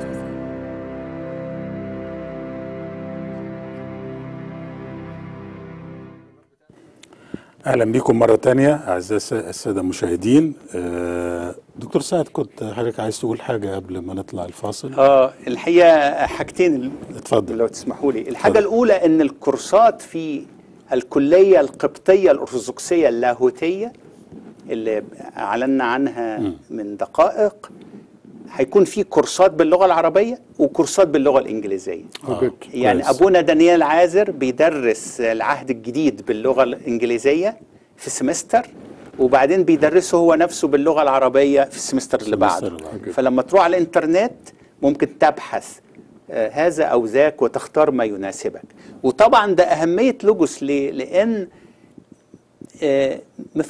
اهلا بكم مره تانية اعزائي الس- الساده المشاهدين آه، دكتور سعد كنت حضرتك عايز تقول حاجه قبل ما نطلع الفاصل اه الحقيقه حاجتين اتفضل لو تسمحوا لي الحاجه الاولى ان الكورسات في الكليه القبطيه الارثوذكسيه اللاهوتيه اللي اعلنا عنها من دقائق هيكون في كورسات باللغه العربيه وكورسات باللغه الانجليزيه آه. يعني كويس. ابونا دانيال عازر بيدرس العهد الجديد باللغه الانجليزيه في سمستر وبعدين بيدرسه هو نفسه باللغه العربيه في السمستر اللي بعده اللي بعده. فلما تروح على الانترنت ممكن تبحث آه، هذا او ذاك وتختار ما يناسبك وطبعا ده اهميه لوجوس ليه لان آه، مفيش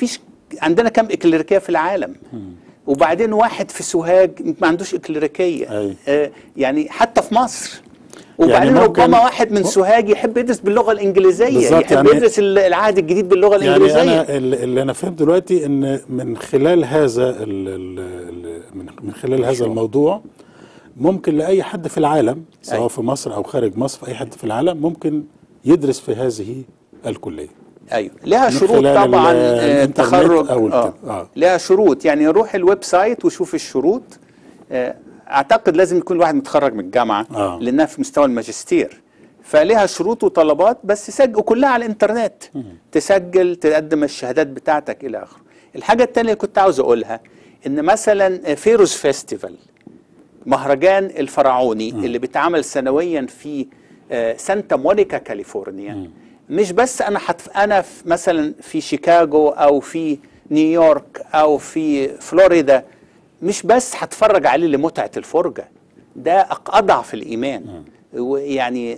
عندنا كم اكليريكيه في العالم وبعدين واحد في سوهاج ما عندوش اكليريكيه آه يعني حتى في مصر وبعدين يعني ممكن- ربما واحد من سوهاج يحب يدرس باللغه الانجليزيه بالظبط، يحب يعني- يدرس ال- العهد الجديد باللغه يعني الانجليزيه انا اللي اللي انا فهمت دلوقتي ان من خلال هذا ال ال ال من من خلال هذا الموضوع ممكن لاي حد في العالم سواء أيوة. في مصر او خارج مصر في اي حد في العالم ممكن يدرس في هذه الكليه ايوه لها من شروط خلال طبعا ال- آه، الإنترنت تخرج أو آه. الكتاب. آه. لها شروط يعني روح الويب سايت وشوف الشروط آه، اعتقد لازم يكون الواحد متخرج من الجامعه آه. لانها في مستوى الماجستير فلها شروط وطلبات بس سجل وكلها على الانترنت تسجل تقدم الشهادات بتاعتك الى اخره الحاجه الثانيه اللي كنت عاوز اقولها ان مثلا فيروز فيستيفال مهرجان الفرعوني اللي بيتعمل سنويا في آه، سانتا مونيكا كاليفورنيا مش بس انا حتف انا في مثلا في شيكاغو او في نيويورك او في فلوريدا مش بس هتفرج عليه لمتعه الفرجه ده أق- اضعف الايمان ويعني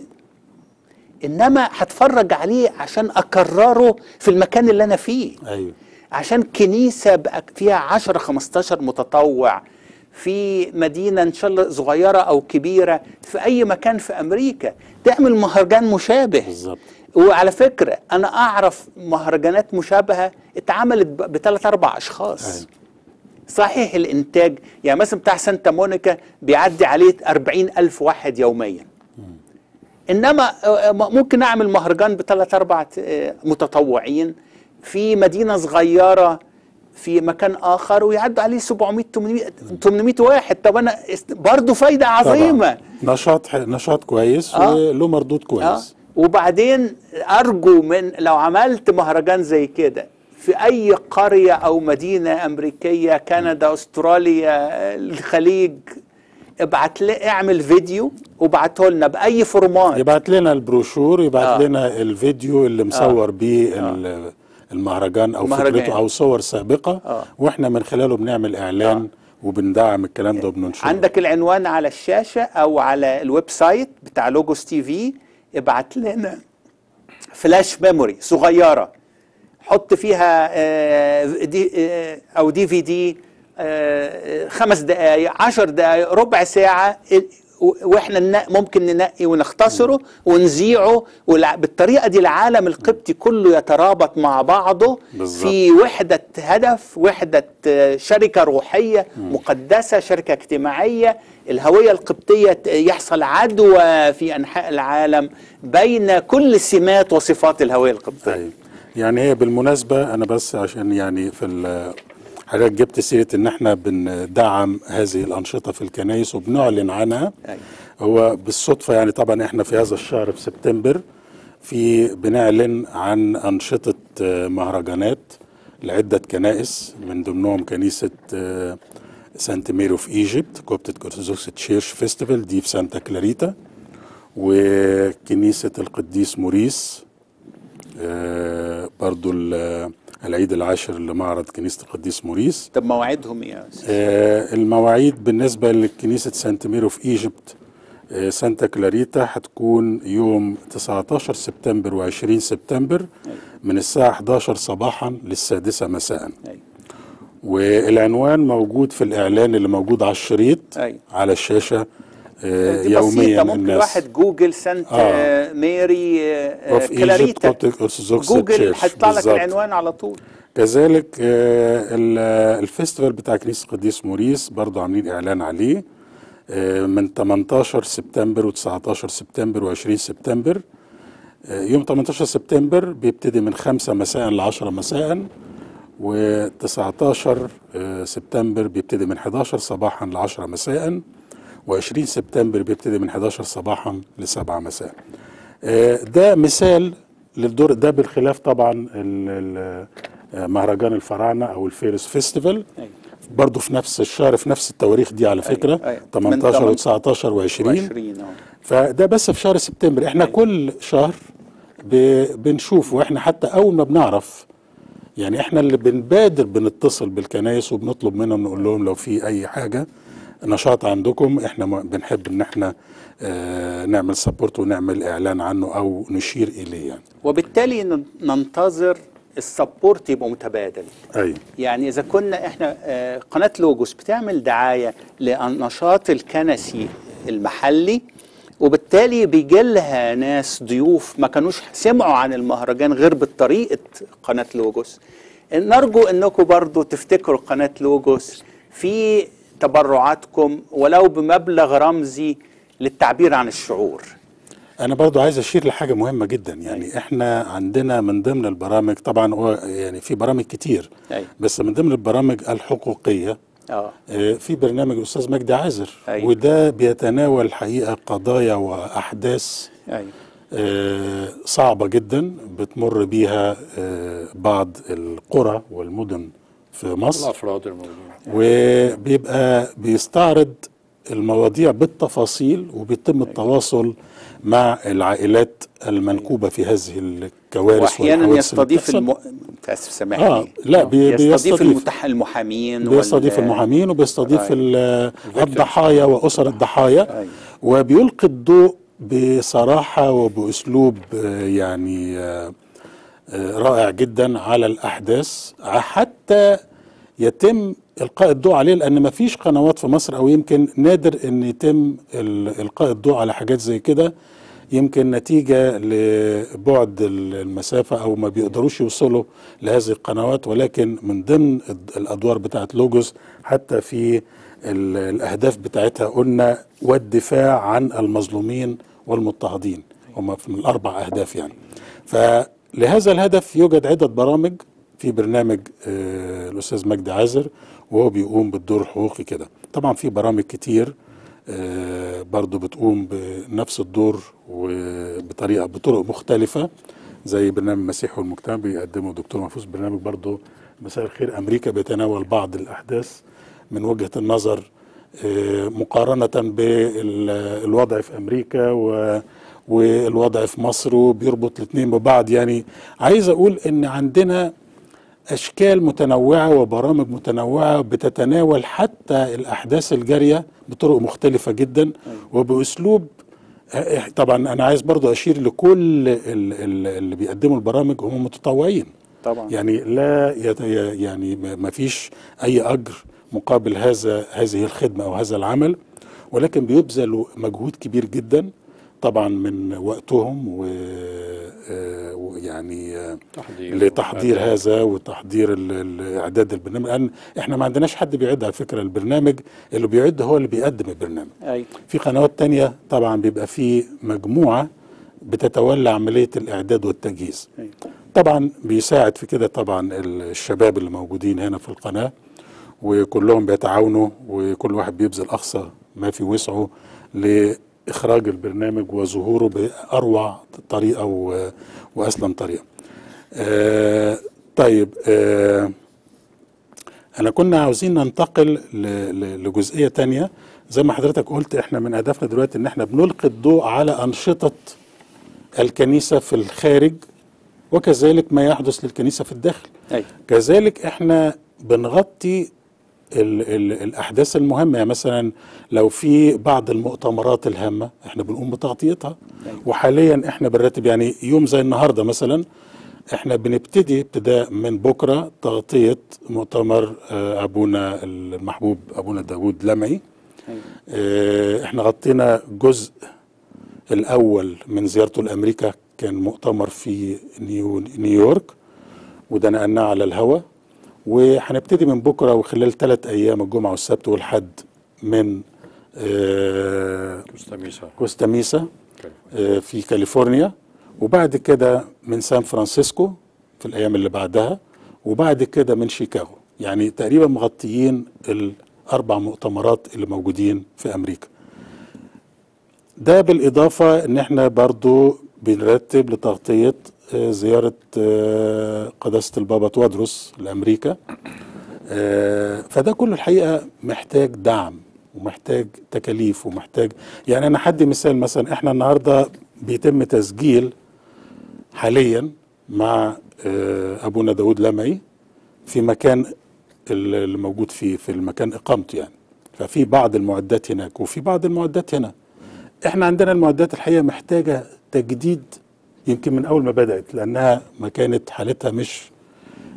انما هتفرج عليه عشان اكرره في المكان اللي انا فيه ايوه عشان كنيسه بقى فيها 10 15 متطوع في مدينه ان شاء الله صغيره او كبيره في اي مكان في امريكا تعمل مهرجان مشابه بالظبط وعلى فكره انا اعرف مهرجانات مشابهه اتعملت ب- بثلاث اربع اشخاص صحيح الانتاج يعني مثلا بتاع سانتا مونيكا بيعدي عليه 40 الف واحد يوميا انما آه، م- ممكن اعمل مهرجان بثلاث اربع آه، متطوعين في مدينه صغيره في مكان اخر ويعدوا عليه 700 800 800 واحد طب انا است- برضه فايده عظيمه طبعا نشاط ح- نشاط كويس آه. وله مردود آه. كويس وبعدين ارجو من لو عملت مهرجان زي كده في اي قريه او مدينه امريكيه كندا استراليا الخليج ابعت لي اعمل فيديو وابعته لنا باي فورمات يبعت لنا البروشور يبعت آه. آه. لنا الفيديو اللي مصور آه. بيه ال- المهرجان او المهرجان. فكرته او صور سابقه آه. آه. واحنا من خلاله بنعمل اعلان آه. وبندعم الكلام ده وبننشره عندك العنوان على الشاشه او على الويب سايت بتاع لوجوس تي في ابعت لنا فلاش ميموري صغيره حط فيها آه، دي آه، او دي في دي آه، خمس دقائق عشر دقائق ربع ساعه ال- و- واحنا ننق- ممكن ننقي ونختصره ونذيعه والع- بالطريقه دي العالم القبطي كله يترابط مع بعضه بالظبط. في وحده هدف وحده آه، شركه روحيه مقدسه شركه اجتماعيه الهويه القبطيه ت- يحصل عدوى في انحاء العالم بين كل سمات وصفات الهويه القبطيه أيوة. يعني هي بالمناسبة أنا بس عشان يعني في ال- حضرتك جبت سيرة إن إحنا بندعم هذه الأنشطة في الكنائس وبنعلن عنها أيوة. هو بالصدفة يعني طبعا إحنا في هذا الشهر في سبتمبر في بنعلن عن أنشطة آه، مهرجانات لعدة كنائس من ضمنهم كنيسة آه، سانت ميري اوف ايجيبت كوبتد اورثوذكس تشيرش فيستيفال دي في سانتا كلاريتا وكنيسة القديس موريس آه، برضو ال- العيد العاشر لمعرض كنيسة القديس موريس طب مواعيدهم ايه يا أستاذ؟ آه، المواعيد بالنسبة لكنيسة سانت ميرو في ايجيبت آه، سانتا كلاريتا هتكون يوم 19 سبتمبر و20 سبتمبر من الساعة 11 صباحا للسادسة مساء والعنوان موجود في الإعلان اللي موجود على الشريط أيوة. على الشاشة آه، دي يوميا بسيطة ممكن الناس الواحد جوجل سانت آه. آه. ميري آه، of Egypt كلاريتا Coptic Orthodox جوجل Church. هيطلع لك بالظبط. العنوان على طول كذلك آه، ال- الفيستيفال بتاع كنيسة القديس موريس برضو عاملين إعلان عليه آه، من 18 سبتمبر و19 سبتمبر و20 سبتمبر آه، يوم 18 سبتمبر بيبتدي من 5 مساء ل 10 مساء و19 سبتمبر بيبتدي من 11 صباحا ل 10 مساء و20 سبتمبر بيبتدي من 11 صباحا ل 7 مساء آه، ده مثال للدور ده بالخلاف طبعا ال- ال- آه، مهرجان الفراعنه او الفيرس فيستيفال برضه في نفس الشهر في نفس التواريخ دي على فكره أيوة. 18 من و19 و20 20 اه فده بس في شهر سبتمبر احنا كل شهر ب- بنشوف واحنا حتى اول ما بنعرف يعني احنا اللي بنبادر بنتصل بالكنايس وبنطلب منهم نقول لهم لو في اي حاجه نشاط عندكم احنا م- بنحب ان احنا آه نعمل سبورت ونعمل اعلان عنه او نشير اليه يعني وبالتالي ن- ننتظر السبورت يبقى متبادل ايوه يعني اذا كنا احنا آه، قناه لوجوس بتعمل دعايه للنشاط الكنسي المحلي وبالتالي بيجي لها ناس ضيوف ما كانوش سمعوا عن المهرجان غير بطريقه قناه لوجوس نرجو انكم برضو تفتكروا قناه لوجوس في تبرعاتكم ولو بمبلغ رمزي للتعبير عن الشعور انا برضو عايز اشير لحاجه مهمه جدا يعني احنا عندنا من ضمن البرامج طبعا هو يعني في برامج كتير أيوة. بس من ضمن البرامج الحقوقيه اه آه، في برنامج الاستاذ مجدي عازر أيوة. وده بيتناول الحقيقه قضايا واحداث ايوه آه، صعبه جدا بتمر بيها آه، بعض القرى والمدن في مصر الافراد الموجودين وبيبقى بيستعرض المواضيع بالتفاصيل وبيتم التواصل مع العائلات المنكوبة في هذه الكوارث واحيانا والحوادث اللي يستضيف بتحصل. الم... متاسف سامحني آه لا بي يستضيف بيستضيف المتح... المحامين بيستضيف وال- المحامين وبيستضيف أيوة. ال- الضحايا وأسر الضحايا أيوة. وبيلقي الضوء بصراحة وبأسلوب آه، يعني آه، آه، رائع جدا على الأحداث حتى يتم إلقاء الضوء عليه لأن ما فيش قنوات في مصر أو يمكن نادر أن يتم ال- إلقاء الضوء على حاجات زي كده يمكن نتيجة لبعد ال- المسافة أو ما بيقدروش يوصلوا لهذه القنوات ولكن من ضمن الد- الأدوار بتاعت لوجوس حتى في ال- الأهداف بتاعتها قلنا والدفاع عن المظلومين والمضطهدين هم من الأربع أهداف يعني فلهذا الهدف يوجد عدة برامج في برنامج آه، الأستاذ مجدي عازر وهو بيقوم بالدور الحقوقي كده طبعا في برامج كتير آه، برضو بتقوم بنفس الدور وبطريقة بطرق مختلفة زي برنامج المسيح والمجتمع بيقدمه دكتور محفوظ برنامج برضو مساء الخير أمريكا بيتناول بعض الأحداث من وجهة النظر آه، مقارنة بالوضع في أمريكا و والوضع في مصر وبيربط الاثنين ببعض يعني عايز أقول إن عندنا أشكال متنوعة وبرامج متنوعة بتتناول حتى الأحداث الجارية بطرق مختلفة جدا وبأسلوب آه، طبعا أنا عايز برضو أشير لكل ال- ال- اللي بيقدموا البرامج هم متطوعين طبعا يعني لا يت... يعني ما ما فيش اي اجر مقابل هذا هذه الخدمه او هذا العمل ولكن بيبذلوا مجهود كبير جدا طبعا من وقتهم و آه، ويعني آه، تحضير لتحضير وإعداد. هذا وتحضير ال- ال- اعداد البرنامج لان احنا ما عندناش حد بيعد على فكره البرنامج اللي بيعد هو اللي بيقدم البرنامج ايوه في قنوات تانية طبعا بيبقى في مجموعة بتتولى عملية الإعداد والتجهيز طبعا بيساعد في كده طبعا الشباب اللي موجودين هنا في القناة وكلهم بيتعاونوا وكل واحد بيبذل أقصى ما في وسعه لإخراج البرنامج وظهوره بأروع طريقة و- وأسلم طريقة آه طيب آه انا كنا عاوزين ننتقل ل- ل- لجزئيه تانية زي ما حضرتك قلت احنا من اهدافنا دلوقتي ان احنا بنلقي الضوء على انشطه الكنيسه في الخارج وكذلك ما يحدث للكنيسه في الداخل ايوه كذلك احنا بنغطي ال ال الاحداث المهمه يعني مثلا لو في بعض المؤتمرات الهامه احنا بنقوم بتغطيتها وحاليا احنا بنرتب يعني يوم زي النهارده مثلا احنا بنبتدي ابتداء من بكره تغطيه مؤتمر آه، ابونا المحبوب ابونا داوود لمعي آه، احنا غطينا جزء الاول من زيارته لامريكا كان مؤتمر في نيو نيويورك وده نقلناه على الهواء وهنبتدي من بكره وخلال ثلاث ايام الجمعه والسبت والحد من آه، كوستاميسا كوستاميسا آه، في كاليفورنيا وبعد كده من سان فرانسيسكو في الايام اللي بعدها وبعد كده من شيكاغو يعني تقريبا مغطيين الاربع مؤتمرات اللي موجودين في امريكا ده بالاضافه ان احنا برضو بنرتب لتغطيه آه، زياره آه، قداسه البابا توادرس لامريكا آه، فده كله الحقيقه محتاج دعم ومحتاج تكاليف ومحتاج يعني انا حدي مثال مثلا احنا النهارده بيتم تسجيل حاليا مع آه، ابونا داود لمعي في مكان اللي موجود فيه في المكان اقامته يعني ففي بعض المعدات هناك وفي بعض المعدات هنا احنا عندنا المعدات الحقيقه محتاجه تجديد يمكن من اول ما بدات لانها ما كانت حالتها مش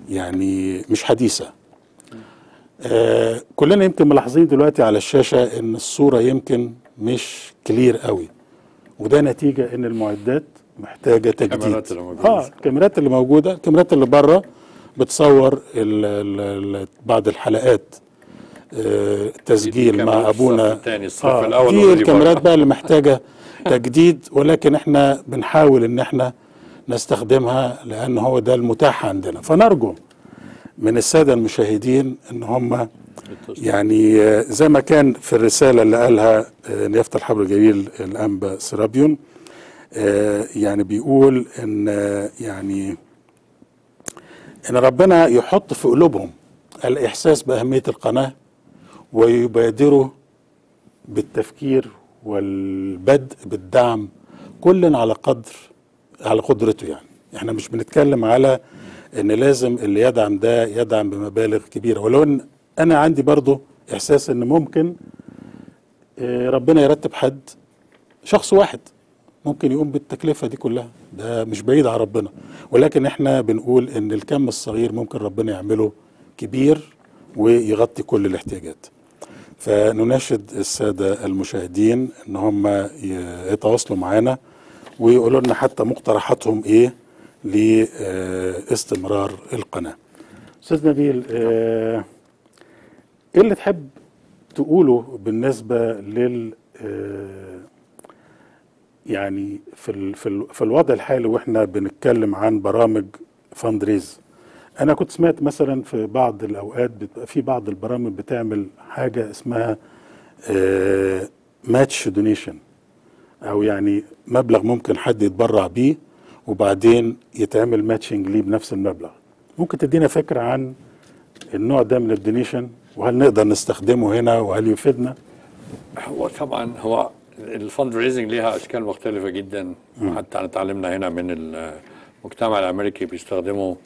يعني مش حديثه آه كلنا يمكن ملاحظين دلوقتي على الشاشه ان الصوره يمكن مش كلير قوي وده نتيجه ان المعدات محتاجه تجديد الكاميرات اللي موجودة. اه الكاميرات اللي موجوده الكاميرات اللي بره بتصور ال ال ال بعض الحلقات آه تسجيل مع كاميرات الصف ابونا التاني، الصف الأول دي واللي الكاميرات بره. بقى اللي محتاجه تجديد ولكن احنا بنحاول ان احنا نستخدمها لان هو ده المتاح عندنا فنرجو من الساده المشاهدين ان هم يعني آه، زي ما كان في الرساله اللي قالها آه، نيافه الحبر الجليل الانبا سرابيون آه، يعني بيقول ان آه، يعني ان ربنا يحط في قلوبهم الاحساس باهميه القناه ويبادروا بالتفكير والبدء بالدعم كل على قدر على قدرته يعني احنا مش بنتكلم على ان لازم اللي يدعم ده يدعم بمبالغ كبيره ولو ان انا عندي برضو احساس ان ممكن آه، ربنا يرتب حد شخص واحد ممكن يقوم بالتكلفه دي كلها ده مش بعيد عن ربنا ولكن احنا بنقول ان الكم الصغير ممكن ربنا يعمله كبير ويغطي كل الاحتياجات فنناشد السادة المشاهدين ان هم ي- يتواصلوا معنا ويقولوا لنا حتى مقترحاتهم ايه لاستمرار القناة استاذ نبيل آه، ايه اللي تحب تقوله بالنسبة لل آه، يعني في ال في, ال في الوضع الحالي واحنا بنتكلم عن برامج فاندريز انا كنت سمعت مثلا في بعض الاوقات بتبقى في بعض البرامج بتعمل حاجه اسمها ماتش دونيشن او يعني مبلغ ممكن حد يتبرع بيه وبعدين يتعمل ماتشنج ليه بنفس المبلغ ممكن تدينا فكره عن النوع ده من الدونيشن وهل نقدر نستخدمه هنا وهل يفيدنا هو طبعا هو الفند ريزنج ليها اشكال مختلفه جدا حتى انا اتعلمنا هنا من المجتمع الامريكي بيستخدموا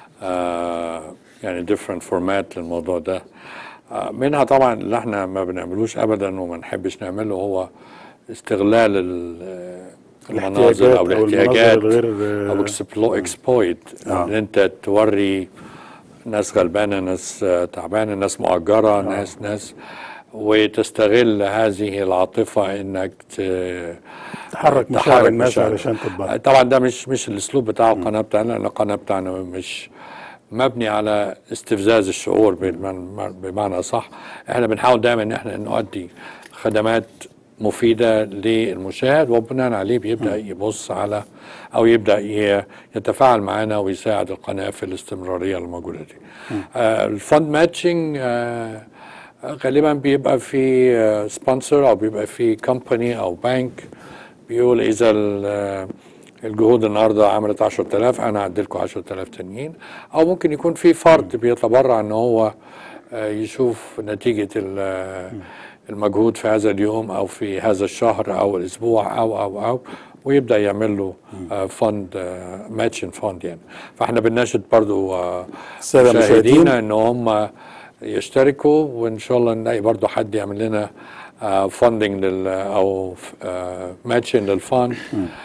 آه يعني different فورمات للموضوع ده آه منها طبعا اللي احنا ما بنعملوش ابدا وما نحبش نعمله هو استغلال ال- المناظر او الاحتياجات أو المناظر الاحتياجات الغير- او اكسبلو اكسبويت آه. ان انت توري ناس غلبانه ناس آه، تعبانه ناس مؤجره ناس ناس وتستغل هذه العاطفه انك ت- تحرك مشاعر تحرك الناس مشاعر. علشان تتبرع طبعا ده مش مش الاسلوب بتاع القناه بتاعنا لان القناه بتاعنا مش مبني على استفزاز الشعور بمعنى بمعنى صح احنا بنحاول دايما ان احنا نؤدي خدمات مفيده للمشاهد وبناء عليه بيبدا يبص على او يبدا ي- يتفاعل معنا ويساعد القناه في الاستمراريه الموجوده دي. آه الفند ماتشنج آه غالبا بيبقى في سبونسر او بيبقى في كومباني او بنك بيقول اذا ال- الجهود النهارده عملت 10000 انا هدي لكم 10000 تانيين او ممكن يكون في فرد بيتبرع ان هو آه، يشوف نتيجه ال- المجهود في هذا اليوم او في هذا الشهر او الاسبوع او او او ويبدا يعمل له فند ماتشن فند يعني فاحنا بنناشد برضو آه، السادة المشاهدين. مشاهدينا ان هم يشتركوا وان شاء الله نلاقي برضو حد يعمل لنا فاندنج لل او ماتشن للفند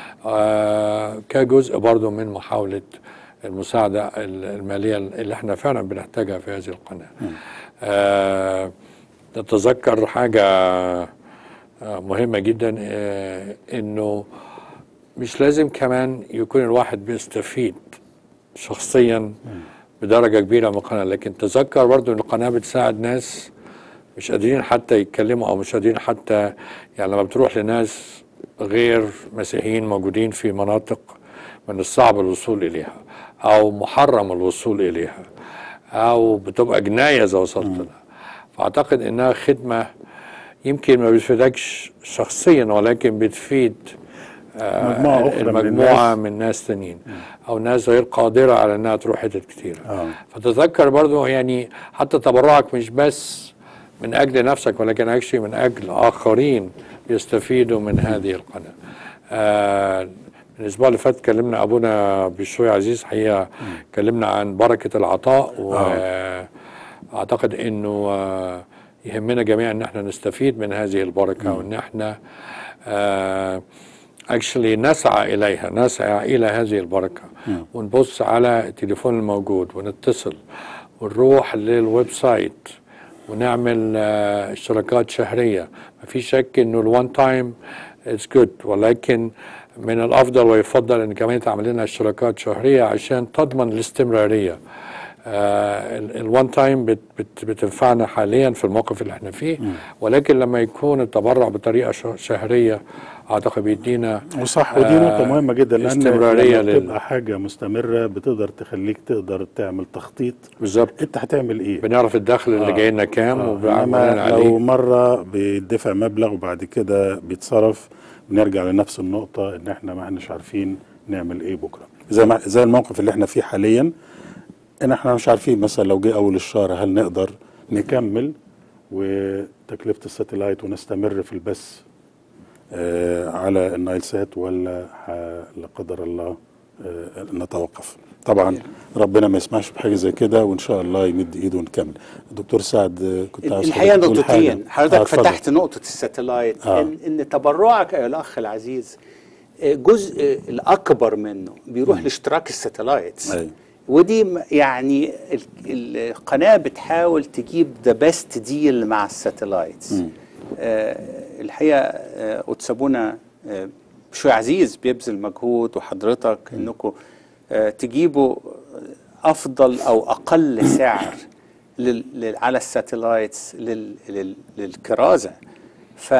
آه، كجزء برضو من محاولة المساعدة ال- المالية اللي احنا فعلا بنحتاجها في هذه القناة آه، نتذكر حاجة آه، مهمة جدا آه، انه مش لازم كمان يكون الواحد بيستفيد شخصيا بدرجة كبيرة من القناة لكن تذكر برضو ان القناة بتساعد ناس مش قادرين حتى يتكلموا او مش قادرين حتى يعني لما بتروح لناس غير مسيحيين موجودين في مناطق من الصعب الوصول اليها او محرم الوصول اليها او بتبقى جنايه اذا وصلت لها فاعتقد انها خدمه يمكن ما بتفيدكش شخصيا ولكن بتفيد آه، مجموعة أخرى من المجموعه الناس. من ناس تانيين او ناس غير قادره على انها تروح حتت كتيره فتذكر برضو يعني حتى تبرعك مش بس من اجل نفسك ولكن اكشلي من اجل اخرين يستفيدوا من هذه القناه. آه الاسبوع اللي فات كلمنا ابونا بشوي عزيز حقيقه كلمنا عن بركه العطاء واعتقد انه آه يهمنا جميعا ان احنا نستفيد من هذه البركه وان احنا آه اكشلي نسعى اليها نسعى الى هذه البركه ونبص على التليفون الموجود ونتصل ونروح للويب سايت ونعمل آه، اشتراكات شهريه ما في شك انه الوان تايم اتس جود ولكن من الافضل ويفضل ان كمان تعمل لنا اشتراكات شهريه عشان تضمن الاستمراريه الوان تايم بت بت بتنفعنا حاليا في الموقف اللي احنا فيه ولكن لما يكون التبرع بطريقه ش- شهريه اعتقد بيدينا وصح ودي نقطة مهمة جدا لأن استمراريه لما لل... تبقى حاجة مستمرة بتقدر تخليك تقدر تعمل تخطيط بالظبط أنت هتعمل إيه؟ بنعرف الدخل اللي جاي لنا كام آه. وبنعمل إنما عليه لو مرة بيدفع مبلغ وبعد كده بيتصرف بنرجع لنفس النقطة إن إحنا ما إحناش عارفين نعمل إيه بكرة زي ما زي الموقف اللي إحنا فيه حاليا إن إحنا مش عارفين مثلا لو جه أول الشهر هل نقدر نكمل وتكلفة الساتلايت ونستمر في البث آه، على النايل سات ولا ح- لا قدر الله آه، نتوقف طبعا ربنا ما يسمحش بحاجه زي كده وان شاء الله يمد ايده ونكمل دكتور سعد آه، كنت عاوز الحقيقه حضرتك تقول حاجة. نقطتين حضرتك آه، اتفضل. فتحت نقطه الساتلايت آه. إن, ان تبرعك يا الاخ العزيز آه، جزء الاكبر منه بيروح لاشتراك الساتلايتس أيوة. ودي م- يعني ال- القناه بتحاول تجيب ذا بيست ديل مع الساتلايتس آه الحقيقه آه وتسابونا آه شوي عزيز بيبذل مجهود وحضرتك انكم آه تجيبوا افضل او اقل سعر لل لل على الساتلايتس لل لل للكرازه ف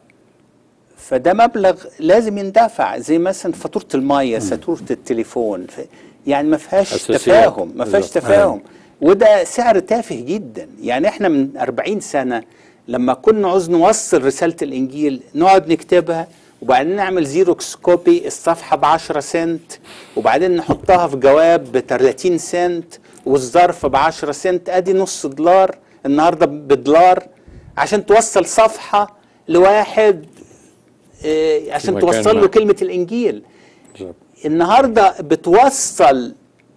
فده مبلغ لازم يندفع زي مثلا فاتوره الميه فاتوره التليفون ف يعني ما فيهاش أساسيات. تفاهم ما فيهاش بالظبط. تفاهم وده سعر تافه جدا يعني احنا من 40 سنه لما كنا عاوز نوصل رساله الانجيل نقعد نكتبها وبعدين نعمل زيروكس كوبي الصفحه ب 10 سنت وبعدين نحطها في جواب ب 30 سنت والظرف ب 10 سنت ادي نص دولار النهارده بدولار عشان توصل صفحه لواحد آه، عشان مكان توصل له ما. كلمه الانجيل بالظبط. النهارده بتوصل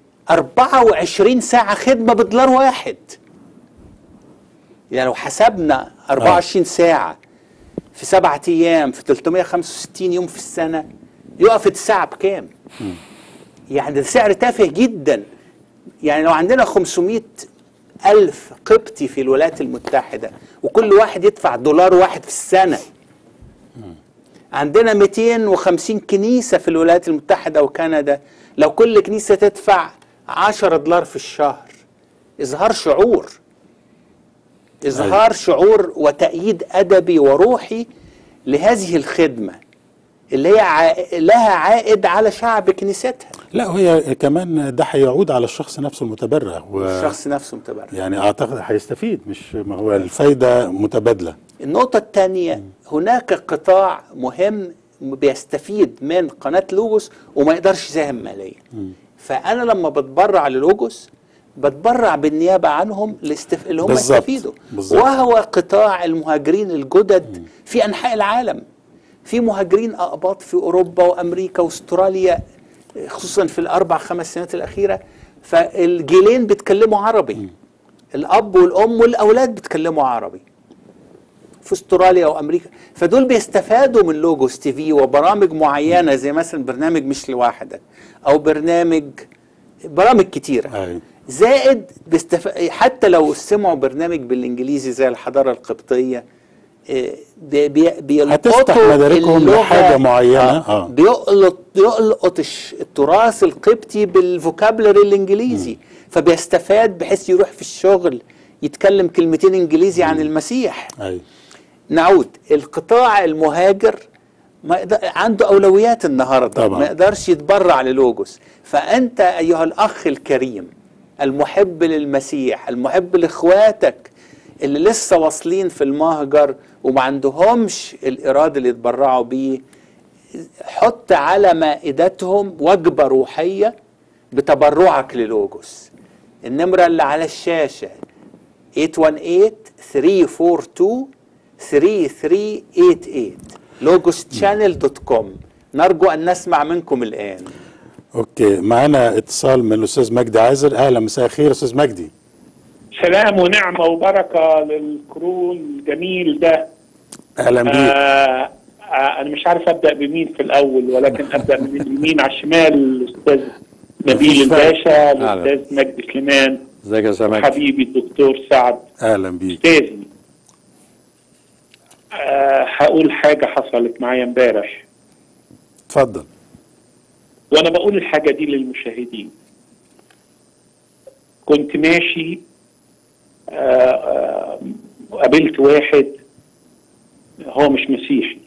24 ساعة خدمة بدولار واحد يعني لو حسبنا 24 ساعة في سبعة أيام في 365 يوم في السنة يقف الساعة بكام؟ يعني ده سعر تافه جدا يعني لو عندنا 500 ألف قبطي في الولايات المتحدة وكل واحد يدفع دولار واحد في السنة عندنا 250 كنيسة في الولايات المتحدة وكندا لو كل كنيسة تدفع 10 دولار في الشهر إظهار شعور إظهار شعور وتأييد أدبي وروحي لهذه الخدمة اللي هي ع... لها عائد على شعب كنيستها لا وهي كمان ده هيعود على الشخص نفسه المتبرع و... الشخص نفسه متبرع يعني اعتقد هيستفيد مش ما هو الفايده متبادله النقطة الثانية هناك قطاع مهم بيستفيد من قناة لوجوس وما يقدرش يساهم ماليا فأنا لما بتبرع للوجوس بتبرع بالنيابة عنهم لاستف... اللي هم بالظبط. يستفيدوا بالظبط. وهو قطاع المهاجرين الجدد في أنحاء العالم في مهاجرين أقباط في أوروبا وأمريكا وأستراليا خصوصا في الأربع خمس سنوات الأخيرة فالجيلين بيتكلموا عربي الأب والأم والأولاد بيتكلموا عربي في استراليا وامريكا فدول بيستفادوا من لوجوس تي في وبرامج معينه زي مثلا برنامج مش لوحدك او برنامج برامج كتيره أيوة. زائد بيستف... حتى لو سمعوا برنامج بالانجليزي زي الحضاره القبطيه إيه، بي- بي- بيلقطوا هتفتح مداركهم اللغة- لحاجة معينة. آه. آه. بيلقط بيلقط الش- التراث القبطي بالفوكابلري الانجليزي فبيستفاد بحيث يروح في الشغل يتكلم كلمتين انجليزي عن المسيح ايوه نعود القطاع المهاجر ما يقدر عنده اولويات النهارده طبعاً. ما يقدرش يتبرع للوجوس فانت ايها الاخ الكريم المحب للمسيح المحب لاخواتك اللي لسه واصلين في المهجر وما عندهمش الاراده اللي يتبرعوا بيه حط على مائدتهم وجبه روحيه بتبرعك للوجوس النمره اللي على الشاشه 818 342 3388 لوجوس دوت كوم نرجو ان نسمع منكم الان اوكي معانا اتصال من الاستاذ مجدي عازر اهلا مساء الخير استاذ مجدي سلام ونعمة وبركة للكرون الجميل ده اهلا بيك آه آه، انا مش عارف ابدا بمين في الاول ولكن ابدا من اليمين على الشمال الاستاذ نبيل مفيش فرق. الباشا أهلا. الاستاذ مجدي سليمان ازيك يا سمك حبيبي الدكتور سعد اهلا بيك استاذي أه هقول حاجه حصلت معايا امبارح اتفضل وانا بقول الحاجه دي للمشاهدين كنت ماشي آه، آه، قابلت واحد هو مش مسيحي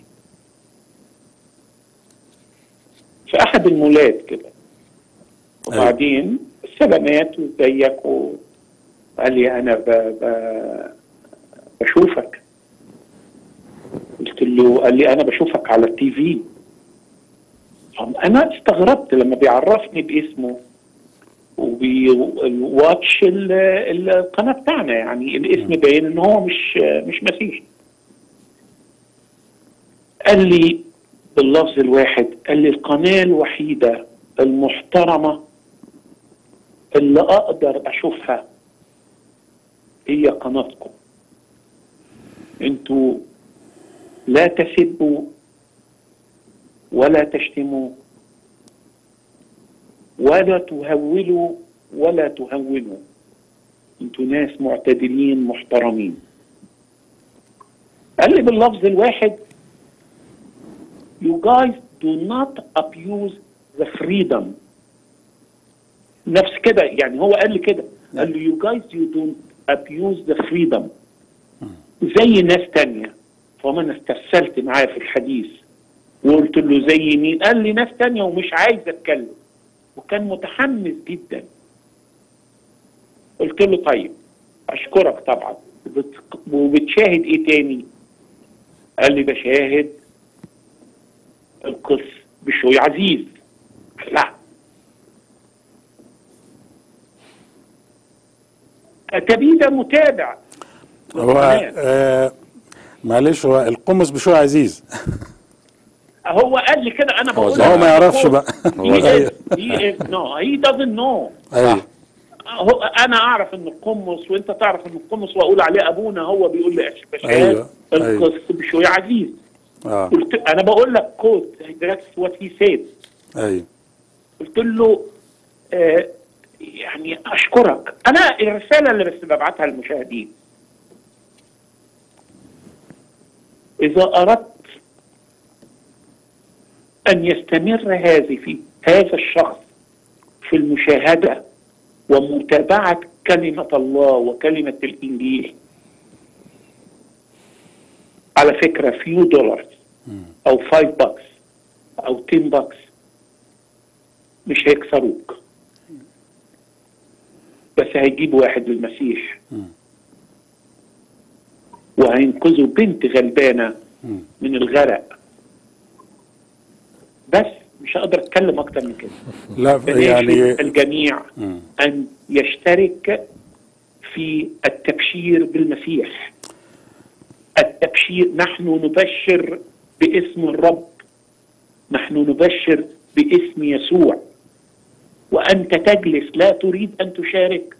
في احد المولات كده وبعدين سلامات وازيك و- قال لي انا ب... ب... بشوفك قلت له قال لي انا بشوفك على التي في طب انا استغربت لما بيعرفني باسمه وبيواتش القناه بتاعنا يعني الاسم باين ان هو مش مش مسيحي قال لي باللفظ الواحد قال لي القناه الوحيده المحترمه اللي اقدر اشوفها هي قناتكم انتوا لا تسبوا ولا تشتموا ولا تهولوا ولا تهونوا انتوا ناس معتدلين محترمين قال لي باللفظ الواحد you guys do not abuse the freedom نفس كده يعني هو قال لي كده قال لي you guys you don't abuse the freedom زي ناس تانية فما انا استرسلت معاه في الحديث وقلت له زي مين قال لي ناس تانية ومش عايز اتكلم وكان متحمس جدا قلت له طيب اشكرك طبعا بت- وبتشاهد ايه تاني قال لي بشاهد القس بشوي عزيز لا اتبي ده متابع هو آه معلش هو القمص بشوي عزيز هو قال لي كده انا بقول هو ما يعرفش بقى he is, he is, no he doesn't know ايوه هو انا اعرف ان القمص وانت تعرف ان القمص واقول عليه ابونا هو بيقول لي بشهاد أيوة، أيوة. القس بشوي عزيز اه قلت انا بقول لك كوت that's what he said ايوه قلت له آه يعني اشكرك انا الرساله اللي بس ببعتها للمشاهدين اذا اردت ان يستمر هذه في هذا الشخص في المشاهده ومتابعه كلمه الله وكلمه الانجيل على فكره فيو دولار او 5 باكس او 10 باكس مش هيكسروك بس هيجيبوا واحد للمسيح وهينقذوا بنت غلبانه من الغرق بس مش هقدر اتكلم اكتر من كده لا بناشد يعني الجميع مم. ان يشترك في التبشير بالمسيح التبشير نحن نبشر باسم الرب نحن نبشر باسم يسوع وانت تجلس لا تريد ان تشارك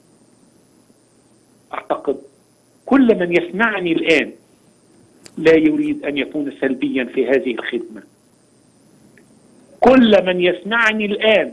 اعتقد كل من يسمعني الان لا يريد ان يكون سلبيا في هذه الخدمه كل من يسمعني الان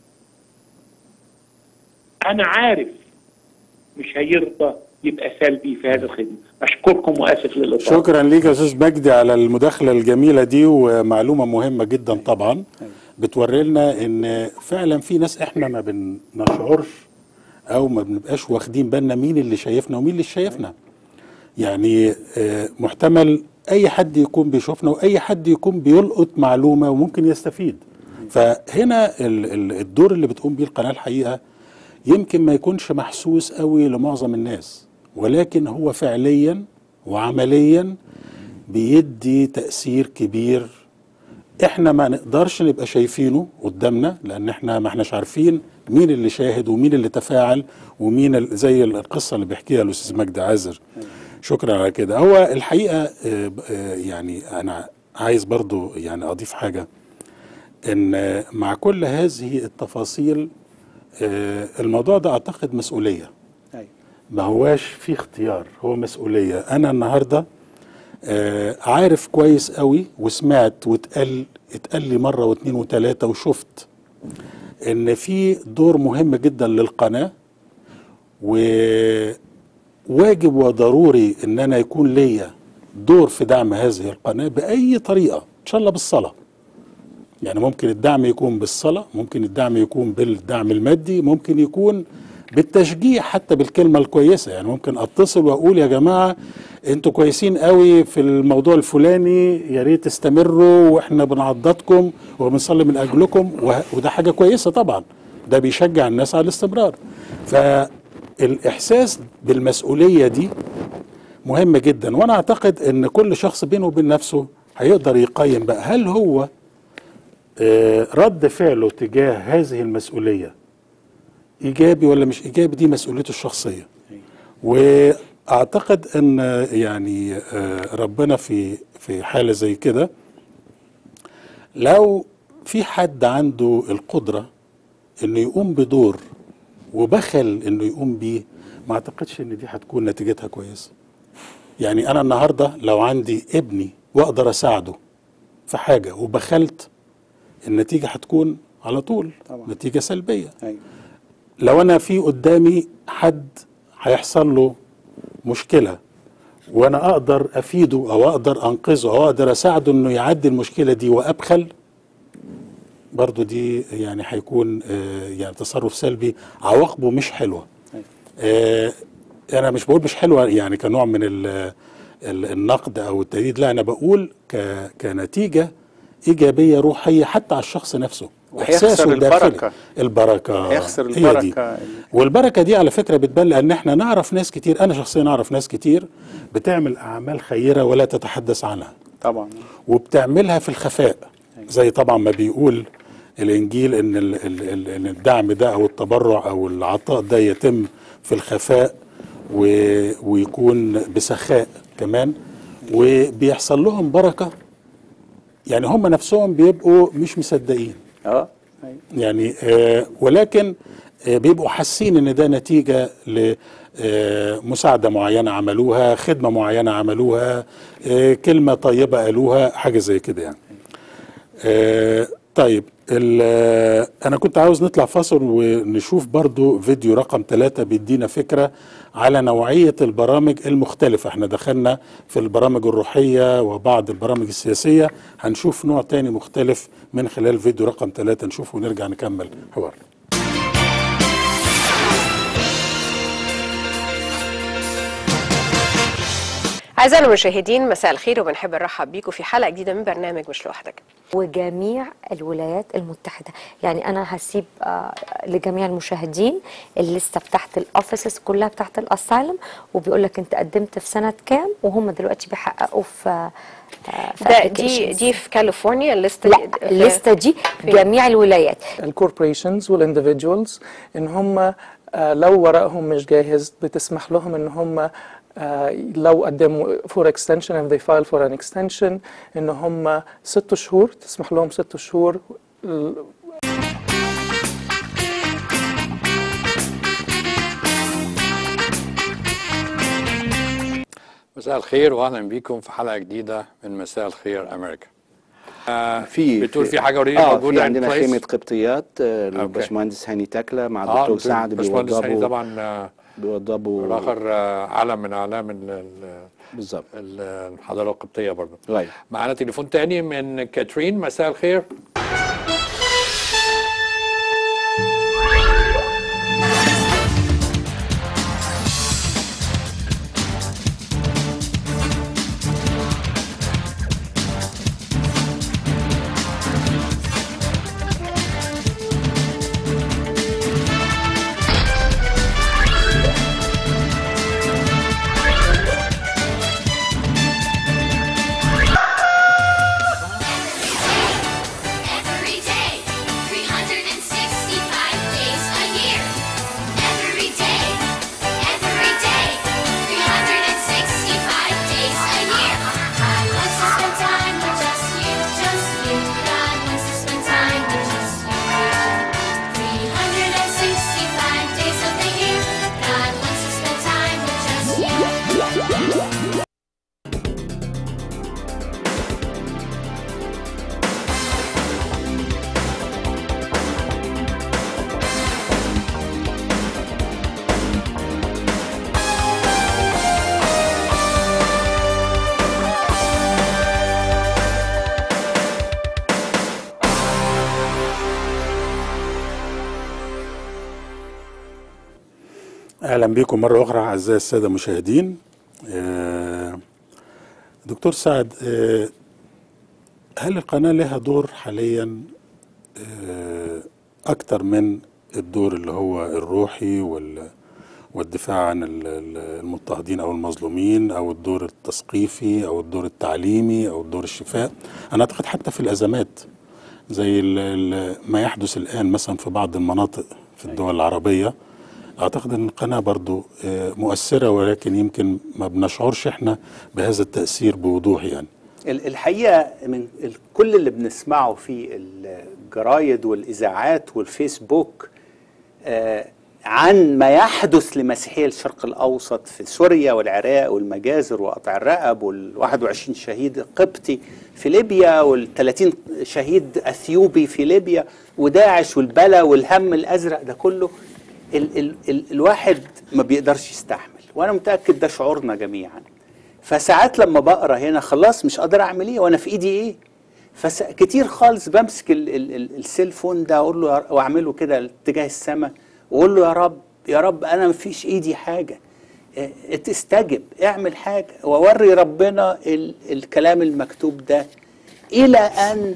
انا عارف مش هيرضى يبقى سلبي في هذه الخدمه اشكركم واسف للاطاله شكرا ليك يا استاذ مجدي على المداخله الجميله دي ومعلومه مهمه جدا طبعا بتوري لنا ان فعلا في ناس احنا ما بنشعرش او ما بنبقاش واخدين بالنا مين اللي شايفنا ومين اللي مش شايفنا يعني آه، محتمل اي حد يكون بيشوفنا واي حد يكون بيلقط معلومه وممكن يستفيد فهنا ال- ال- الدور اللي بتقوم بيه القناه الحقيقه يمكن ما يكونش محسوس قوي لمعظم الناس ولكن هو فعليا وعمليا بيدي تأثير كبير احنا ما نقدرش نبقى شايفينه قدامنا لان احنا ما احناش عارفين مين اللي شاهد ومين اللي تفاعل ومين ال- زي القصه اللي بيحكيها الاستاذ مجدي عازر شكرا على كده هو الحقيقه آه، آه، يعني انا عايز برضو يعني اضيف حاجه ان آه، مع كل هذه التفاصيل آه، الموضوع ده اعتقد مسؤوليه أيوة. ما هواش في اختيار هو مسؤوليه انا النهارده آه عارف كويس قوي وسمعت واتقال اتقال لي مره واثنين وثلاثه وشفت ان في دور مهم جدا للقناه وواجب وضروري ان انا يكون ليا دور في دعم هذه القناه باي طريقه ان شاء الله بالصلاه يعني ممكن الدعم يكون بالصلاه ممكن الدعم يكون بالدعم المادي ممكن يكون بالتشجيع حتى بالكلمه الكويسه يعني ممكن اتصل واقول يا جماعه انتوا كويسين قوي في الموضوع الفلاني يا ريت تستمروا واحنا بنعضدكم وبنصلي من اجلكم وه- وده حاجه كويسه طبعا ده بيشجع الناس على الاستمرار فالاحساس بالمسؤوليه دي مهم جدا وانا اعتقد ان كل شخص بينه وبين نفسه هيقدر يقيم بقى هل هو آه، رد فعله تجاه هذه المسؤوليه ايجابي ولا مش ايجابي دي مسؤوليته الشخصيه واعتقد ان يعني آه، ربنا في في حاله زي كده لو في حد عنده القدره انه يقوم بدور وبخل انه يقوم بيه ما اعتقدش ان دي هتكون نتيجتها كويسه يعني انا النهارده لو عندي ابني واقدر اساعده في حاجه وبخلت النتيجه هتكون على طول طبعا. نتيجه سلبيه أيوة. لو انا في قدامي حد هيحصل له مشكله وانا اقدر افيده او اقدر انقذه او اقدر اساعده انه يعدي المشكله دي وابخل برضو دي يعني هيكون آه، يعني تصرف سلبي عواقبه مش حلوه آه، انا مش بقول مش حلوه يعني كنوع من ال ال النقد او التهديد لا انا بقول ك كنتيجه ايجابيه روحيه حتى على الشخص نفسه وهيخسر إحساسه الداخلي. البركة. البركه هيخسر هي دي. البركة. والبركه دي على فكره بتبان لان احنا نعرف ناس كتير انا شخصيا اعرف ناس كتير بتعمل اعمال خيره ولا تتحدث عنها طبعا وبتعملها في الخفاء زي طبعا ما بيقول الانجيل ان ال- ال- ال- ان الدعم ده او التبرع او العطاء ده يتم في الخفاء و- ويكون بسخاء كمان وبيحصل لهم بركه يعني هم نفسهم بيبقوا مش مصدقين اه يعني آه ولكن آه بيبقوا حاسين ان ده نتيجه لمساعده معينه عملوها خدمه معينه عملوها آه كلمه طيبه قالوها حاجه زي كده يعني آه طيب ال- آه، انا كنت عاوز نطلع فاصل ونشوف برضو فيديو رقم ثلاثة بيدينا فكرة على نوعية البرامج المختلفة احنا دخلنا في البرامج الروحية وبعض البرامج السياسية هنشوف نوع تاني مختلف من خلال فيديو رقم ثلاثة نشوفه ونرجع نكمل حوار أعزائنا المشاهدين مساء الخير وبنحب نرحب بيكم في حلقة جديدة من برنامج مش لوحدك وجميع الولايات المتحدة يعني أنا هسيب آه، لجميع المشاهدين الليستة بتاعت الأوفيسز كلها بتاعت الأسايلم وبيقول لك أنت قدمت في سنة كام وهم دلوقتي بيحققوا في آه، في ده دي applications. دي في كاليفورنيا الليستة لا الليستة دي جميع الولايات الكوربريشنز والاندفيدوالز ان هم آه، لو ورقهم مش جاهز بتسمح لهم ان هم آه، لو قدموا فور اكستنشن if they file for an extension ان هم ست شهور تسمح لهم ست شهور مساء الخير واهلا بيكم في حلقه جديده من مساء الخير امريكا آه في بتقول في حاجه اوريدي اه موجوده في in عندنا place؟ خيمه قبطيات آه، الباشمهندس هاني تكله مع اه الدكتور سعد باشمهندس هاني بيوضبوا طبعا آه، بيوضبوا اخر آه، علم من اعلام ال- ال- بالظبط ال- الحضاره القبطيه برضه رايت معانا تليفون تاني من كاترين مساء الخير اهلا بكم مره اخرى اعزائي الساده المشاهدين آه، دكتور سعد آه، هل القناه لها دور حاليا آه، اكتر من الدور اللي هو الروحي وال والدفاع عن ال- ال- المضطهدين او المظلومين او الدور التثقيفي او الدور التعليمي او الدور الشفاء انا اعتقد حتى في الازمات زي ال- ال- ما يحدث الان مثلا في بعض المناطق في الدول العربيه اعتقد ان القناه برضو آه، مؤثره ولكن يمكن ما بنشعرش احنا بهذا التاثير بوضوح يعني ال- الحقيقه من ال- كل اللي بنسمعه في الجرايد والاذاعات والفيسبوك آه، عن ما يحدث لمسيحي الشرق الاوسط في سوريا والعراق والمجازر وقطع الرقب وال21 شهيد قبطي في ليبيا وال30 شهيد اثيوبي في ليبيا وداعش والبلا والهم الازرق ده كله ال ال ال الواحد ما بيقدرش يستحمل وانا متاكد ده شعورنا جميعا فساعات لما بقرا هنا خلاص مش قادر اعمل ايه وانا في ايدي ايه فكتير خالص بمسك ال ال ال السيلفون ده اقول له يا ر- واعمله كده اتجاه السماء واقول له يا رب يا رب انا ما فيش ايدي حاجه اه، تستجب اعمل حاجه واوري ربنا ال الكلام المكتوب ده الى ان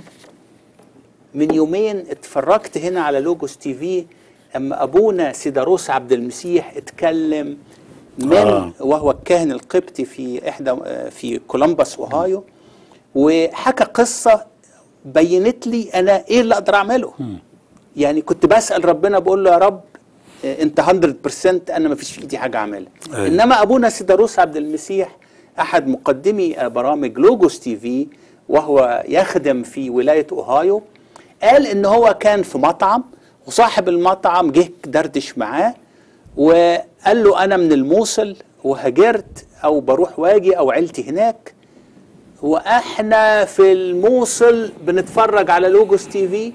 من يومين اتفرجت هنا على لوجوس تي في اما ابونا سيداروس عبد المسيح اتكلم من آه. آه. وهو الكاهن القبطي في احدى في كولومبوس اوهايو وحكى قصه بينت لي انا ايه اللي اقدر اعمله يعني كنت بسال ربنا بقول له يا رب آه، انت 100% انا ما فيش في ايدي حاجه اعملها أيوة. انما ابونا سيداروس عبد المسيح احد مقدمي آه، برامج لوجوس تي في وهو يخدم في ولايه اوهايو قال ان هو كان في مطعم وصاحب المطعم جه دردش معاه وقال له انا من الموصل وهاجرت او بروح واجي او عيلتي هناك واحنا في الموصل بنتفرج على لوجوس تي في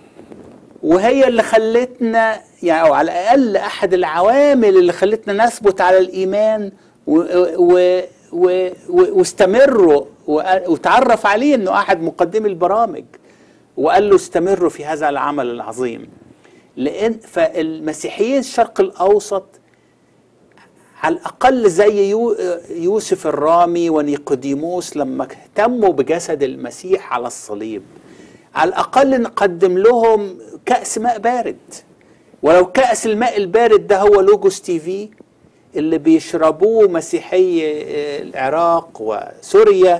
وهي اللي خلتنا يعني او على الاقل احد العوامل اللي خلتنا نثبت على الايمان و و و و واستمروا وق- وتعرف عليه انه احد مقدمي البرامج وقال له استمروا في هذا العمل العظيم لان فالمسيحيين الشرق الاوسط على الاقل زي يو يوسف الرامي ونيقوديموس لما اهتموا بجسد المسيح على الصليب على الاقل نقدم لهم كاس ماء بارد ولو كاس الماء البارد ده هو لوجوس تي في اللي بيشربوه مسيحي آه، العراق وسوريا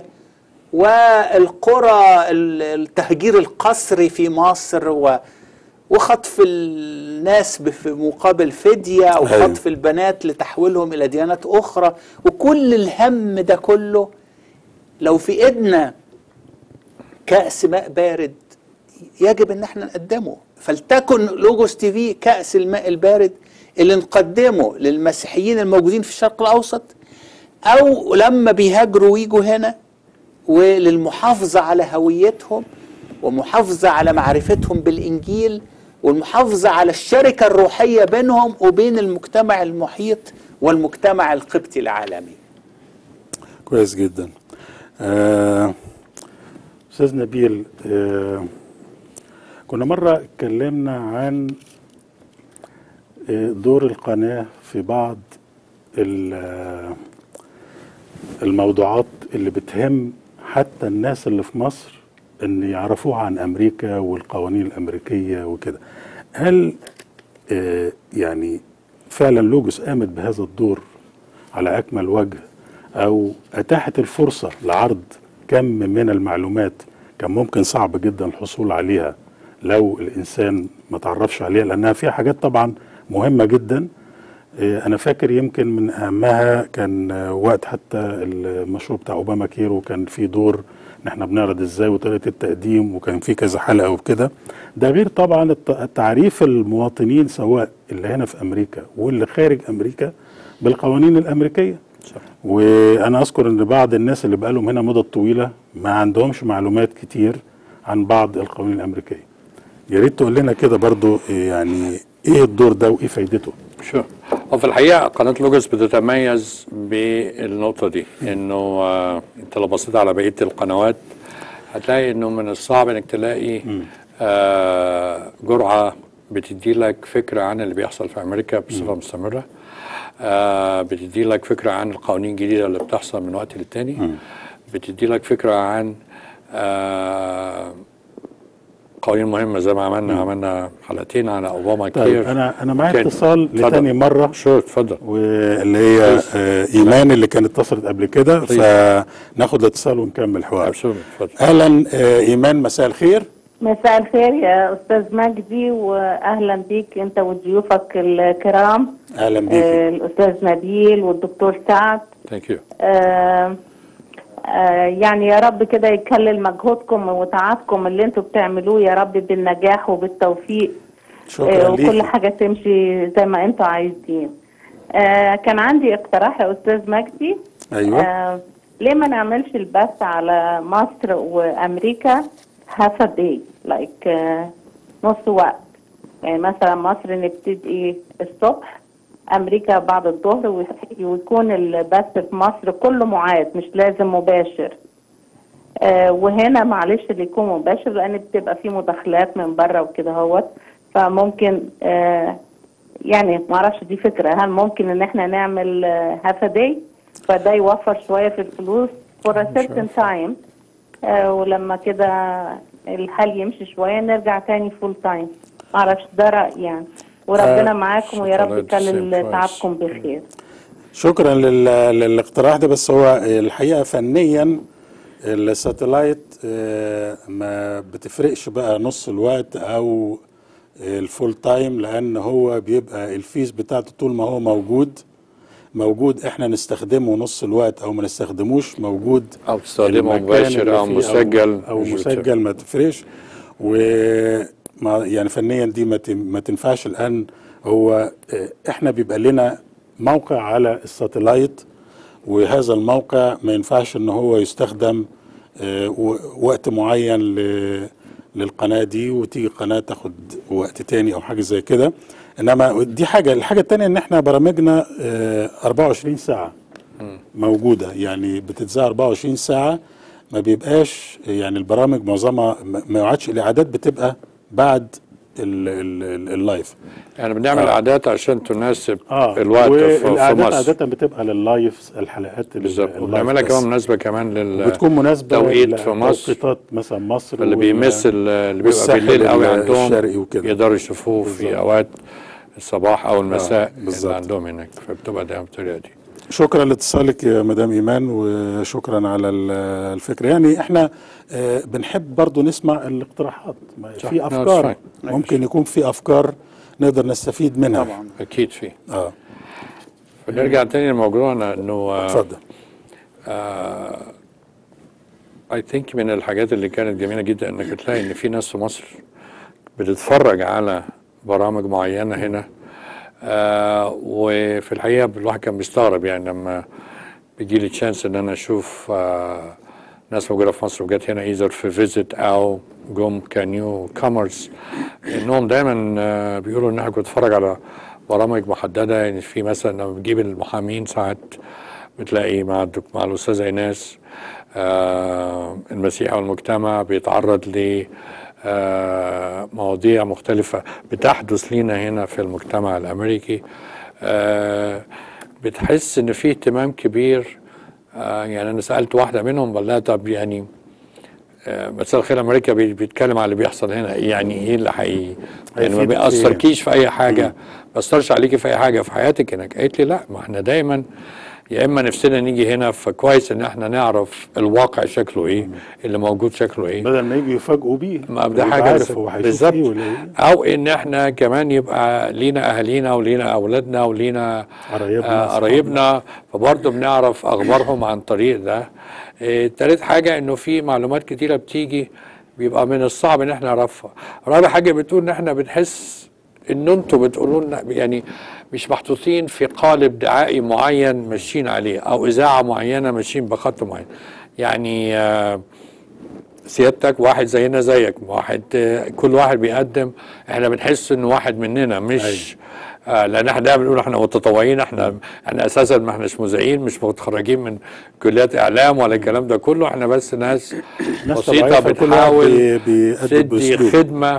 والقرى ال- التهجير القسري في مصر و وخطف الناس بف- مقابل فدية أو أيوة. خطف البنات لتحويلهم إلى ديانات أخرى وكل الهم ده كله لو في إيدنا كأس ماء بارد يجب ان احنا نقدمه فلتكن لوجوس تي في كأس الماء البارد اللي نقدمه للمسيحيين الموجودين في الشرق الأوسط أو لما بيهاجروا ويجوا هنا وللمحافظة على هويتهم ومحافظة على معرفتهم بالإنجيل والمحافظة على الشركة الروحية بينهم وبين المجتمع المحيط والمجتمع القبطي العالمي كويس جدا آه، استاذ نبيل آه، كنا مره اتكلمنا عن آه، دور القناه في بعض ال- آه، الموضوعات اللي بتهم حتى الناس اللي في مصر ان يعرفوها عن امريكا والقوانين الامريكيه وكده هل آه، يعني فعلا لوجوس قامت بهذا الدور على اكمل وجه او اتاحت الفرصه لعرض كم من المعلومات كان ممكن صعب جدا الحصول عليها لو الانسان ما تعرفش عليها لانها فيها حاجات طبعا مهمه جدا إيه، انا فاكر يمكن من اهمها كان آه، وقت حتى المشروع بتاع اوباما كير وكان في دور ان احنا بنعرض ازاي وطريقه التقديم وكان في كذا حلقه وكده ده غير طبعا الت- تعريف المواطنين سواء اللي هنا في امريكا واللي خارج امريكا بالقوانين الامريكيه وانا اذكر ان بعض الناس اللي بقالهم هنا مدة طويله ما عندهمش معلومات كتير عن بعض القوانين الامريكيه يا ريت تقول لنا كده برضو إيه يعني ايه الدور ده وايه فايدته شو وفي الحقيقه قناه لوجوس بتتميز بالنقطه دي انه آه انت لو بصيت على بقيه القنوات هتلاقي انه من الصعب انك تلاقي آه جرعه بتدي لك فكره عن اللي بيحصل في امريكا بصفه مستمره آه بتدي لك فكره عن القوانين الجديده اللي بتحصل من وقت للتاني بتدي لك فكره عن آه قوانين مهمه زي ما عملنا عملنا حلقتين على اوباما طيب كير انا انا معايا كان- اتصال اتفضل. لتاني مره شور اتفضل واللي هي آه ايمان اللي كانت اتصلت قبل كده فناخد الاتصال ونكمل الحوار اهلا آه ايمان مساء الخير مساء الخير يا استاذ مجدي واهلا بيك انت وضيوفك الكرام اهلا بيك آه، الاستاذ نبيل والدكتور سعد ثانك يو آه، آه، يعني يا رب كده يكلل مجهودكم وتعبكم اللي انتوا بتعملوه يا رب بالنجاح وبالتوفيق شكرا آه، وكل ليكي. حاجه تمشي زي ما انتوا عايزين آه، كان عندي اقتراح يا استاذ مجدي ايوه آه، ليه ما نعملش البث على مصر وامريكا هاف ا داي لايك نص وقت يعني مثلا مصر نبتدي الصبح امريكا بعد الظهر وي- ويكون البث في مصر كله معاد مش لازم مباشر آه وهنا معلش اللي يكون مباشر لان بتبقى في مداخلات من بره وكده هوت فممكن آه يعني ما اعرفش دي فكره هل ممكن ان احنا نعمل هاف داي فده يوفر شويه في الفلوس for a certain time آه ولما كده الحال يمشي شويه نرجع تاني فول تايم ما اعرفش ده رايي يعني وربنا آه، معاكم ويا رب شكراً. يكلل Same price. تعبكم بخير شكرا لل- للاقتراح ده بس هو الحقيقه فنيا الساتلايت آه، ما بتفرقش بقى نص الوقت او الفول تايم لان هو بيبقى الفيس بتاعته طول ما هو موجود موجود احنا نستخدمه نص الوقت او ما نستخدموش موجود او تستخدمه المكان مباشر اللي او فيه مسجل او, أو مش مسجل ما تفرقش وما يعني فنيا دي ما تن- ما تنفعش الان هو آه، احنا بيبقى لنا موقع على الساتلايت وهذا الموقع ما ينفعش ان هو يستخدم آه، و- وقت معين ل- للقناه دي وتيجي قناه تاخد وقت تاني او حاجه زي كده انما دي حاجه الحاجه التانيه ان احنا برامجنا آه، 24 ساعه موجوده يعني بتتذاع 24 ساعه ما بيبقاش يعني البرامج معظمها ما ما يقعدش الاعداد بتبقى بعد ال- ال- ال- اللايف يعني بنعمل آه. اعداد عشان تناسب اه الوقت في- في والاعداد مصر عاده بتبقى لللايف الحلقات ال- بالظبط اللايف وبنعملها بس. كمان مناسبه كمان لل بتكون مناسبه توقيت في مصر توقيتات مثلا مصر اللي وال- بيمس ال- اللي بيبقى والساحل بالليل قوي عندهم الشرقي وكده يقدروا يشوفوه في اوقات الصباح او المساء بالظبط. اللي عندهم هناك فبتبقى ده بالطريقه دي شكرا لاتصالك يا مدام ايمان وشكرا على ال- الفكره يعني احنا آه، بنحب برضو نسمع الاقتراحات ما صح. في No, it's افكار fine. ممكن يكون في افكار نقدر نستفيد منها طبعا اكيد في اه فنرجع تاني لموضوعنا انه اتفضل اي ثينك من الحاجات اللي كانت جميله جدا انك تلاقي ان في ناس في مصر بتتفرج على برامج معينه هنا آه وفي الحقيقه الواحد كان بيستغرب يعني لما بيجي لي تشانس ان انا اشوف آه ناس موجوده في مصر وجت هنا ايزر في فيزيت او جم كنيو كومرز انهم دايما آه بيقولوا ان احنا كنت بتفرج على برامج محدده يعني في مثلا لما بتجيب المحامين ساعات بتلاقي مع الدك... مع الاستاذه ايناس آه المسيح والمجتمع بيتعرض ل آه مواضيع مختلفة بتحدث لينا هنا في المجتمع الأمريكي آه بتحس إن في اهتمام كبير آه يعني أنا سألت واحدة منهم بقول لها طب يعني آه مساء الخير أمريكا بي- بيتكلم على اللي بيحصل هنا يعني إيه اللي حقيقي يعني ما هيفيدك في إيه؟ بيأثركيش في أي حاجة ما بيأثرش عليكي في أي حاجة في حياتك هناك قالت لي لا ما احنا دايما يا اما نفسنا نيجي هنا فكويس ان احنا نعرف الواقع شكله ايه اللي موجود شكله ايه بدل ما يجوا يفاجئوا بيه ما ده يبقى حاجه عارف بس- هو هيشوف بالظبط ايه ولا ايه او ان احنا كمان يبقى لينا اهالينا ولينا اولادنا ولينا قرايبنا، آه، قرايبنا فبرضه بنعرف اخبارهم عن طريق ده آه، تالت حاجه انه في معلومات كتيره بتيجي بيبقى من الصعب ان احنا نعرفها رابع حاجه بتقول ان احنا بنحس ان انتوا بتقولوا لنا يعني مش محطوطين في قالب دعائي معين ماشيين عليه او اذاعه معينه ماشيين بخط معين يعني آه سيادتك واحد زينا زيك واحد آه، كل واحد بيقدم احنا بنحس انه واحد مننا مش آه لان احنا دايما بنقول احنا متطوعين احنا احنا اساسا ما احناش مذيعين مش متخرجين من كليات اعلام ولا الكلام ده كله احنا بس ناس ناس بسيطه طبيعية، فكل واحد بتحاول بي- بيقدم تدي بأسلوب. خدمه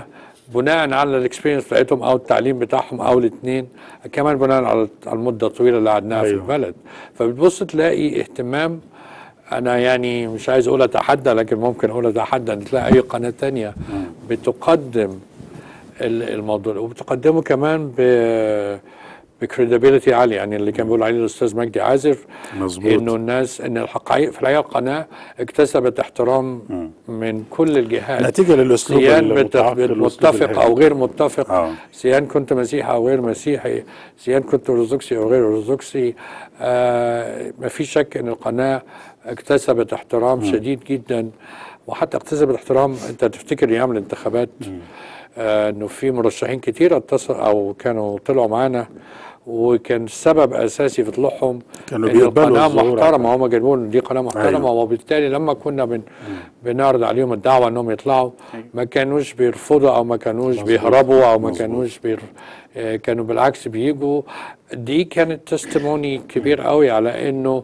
بناء على الاكسبيرينس بتاعتهم او التعليم بتاعهم او الاثنين كمان بناء على على المده الطويله اللي قعدناها في أيوة. البلد فبتبص تلاقي اهتمام انا يعني مش عايز اقول اتحدى لكن ممكن اقول اتحدى ان تلاقي اي قناه تانية بتقدم ال- الموضوع وبتقدمه كمان ب بكريديبيليتي عاليه يعني اللي كان بيقول عليه الاستاذ مجدي عازف مظبوط. انه الناس ان الحقائق في الحقيقه القناه اكتسبت احترام من كل الجهات نتيجة للأسلوب سيان بت- المتعاقد، بت- الأسلوب متفق الهادي. او غير متفق آه. سيان كنت مسيحي او غير مسيحي سيان كنت ارثوذكسي او غير ارثوذكسي آه ما في شك ان القناه اكتسبت احترام مم. شديد جدا وحتى اكتسبت احترام انت تفتكر ايام الانتخابات آه انه في مرشحين كتير اتصل او كانوا طلعوا معانا وكان سبب اساسي في طلوعهم كانوا ان بيقبلوا القناه الظهور محترمه هم جايبين إن دي قناه محترمه أيوة. وبالتالي لما كنا بن بنعرض عليهم الدعوه انهم يطلعوا ما كانوش بيرفضوا او ما كانوش مظبوط. بيهربوا او ما مظبوط. كانوش بير... آه، كانوا بالعكس بيجوا دي كانت تستموني كبير قوي على انه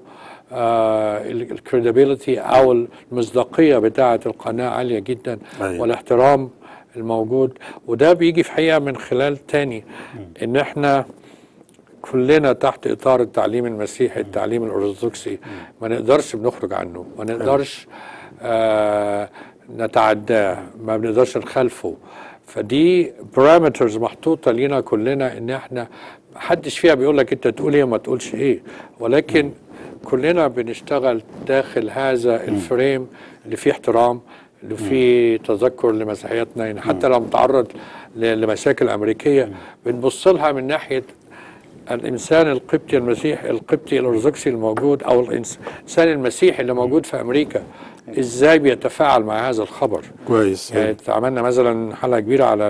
الكريديبيليتي او المصداقيه بتاعه القناه عاليه جدا أيوة. والاحترام الموجود وده بيجي في حقيقه من خلال تاني ان احنا كلنا تحت اطار التعليم المسيحي التعليم الارثوذكسي ما نقدرش بنخرج عنه ما نقدرش آه نتعداه ما بنقدرش نخالفه فدي بارامترز محطوطه لينا كلنا ان احنا محدش فيها بيقول لك انت تقول ايه وما تقولش ايه ولكن كلنا بنشتغل داخل هذا الفريم اللي فيه احترام اللي فيه تذكر لمسيحيتنا يعني حتى لو متعرض ل- لمشاكل امريكيه بنبص لها من ناحيه الانسان القبطي المسيحي القبطي الارثوذكسي الموجود او الانسان المسيحي اللي موجود في امريكا ازاي بيتفاعل مع هذا الخبر كويس يعني عملنا مثلا حلقه كبيره على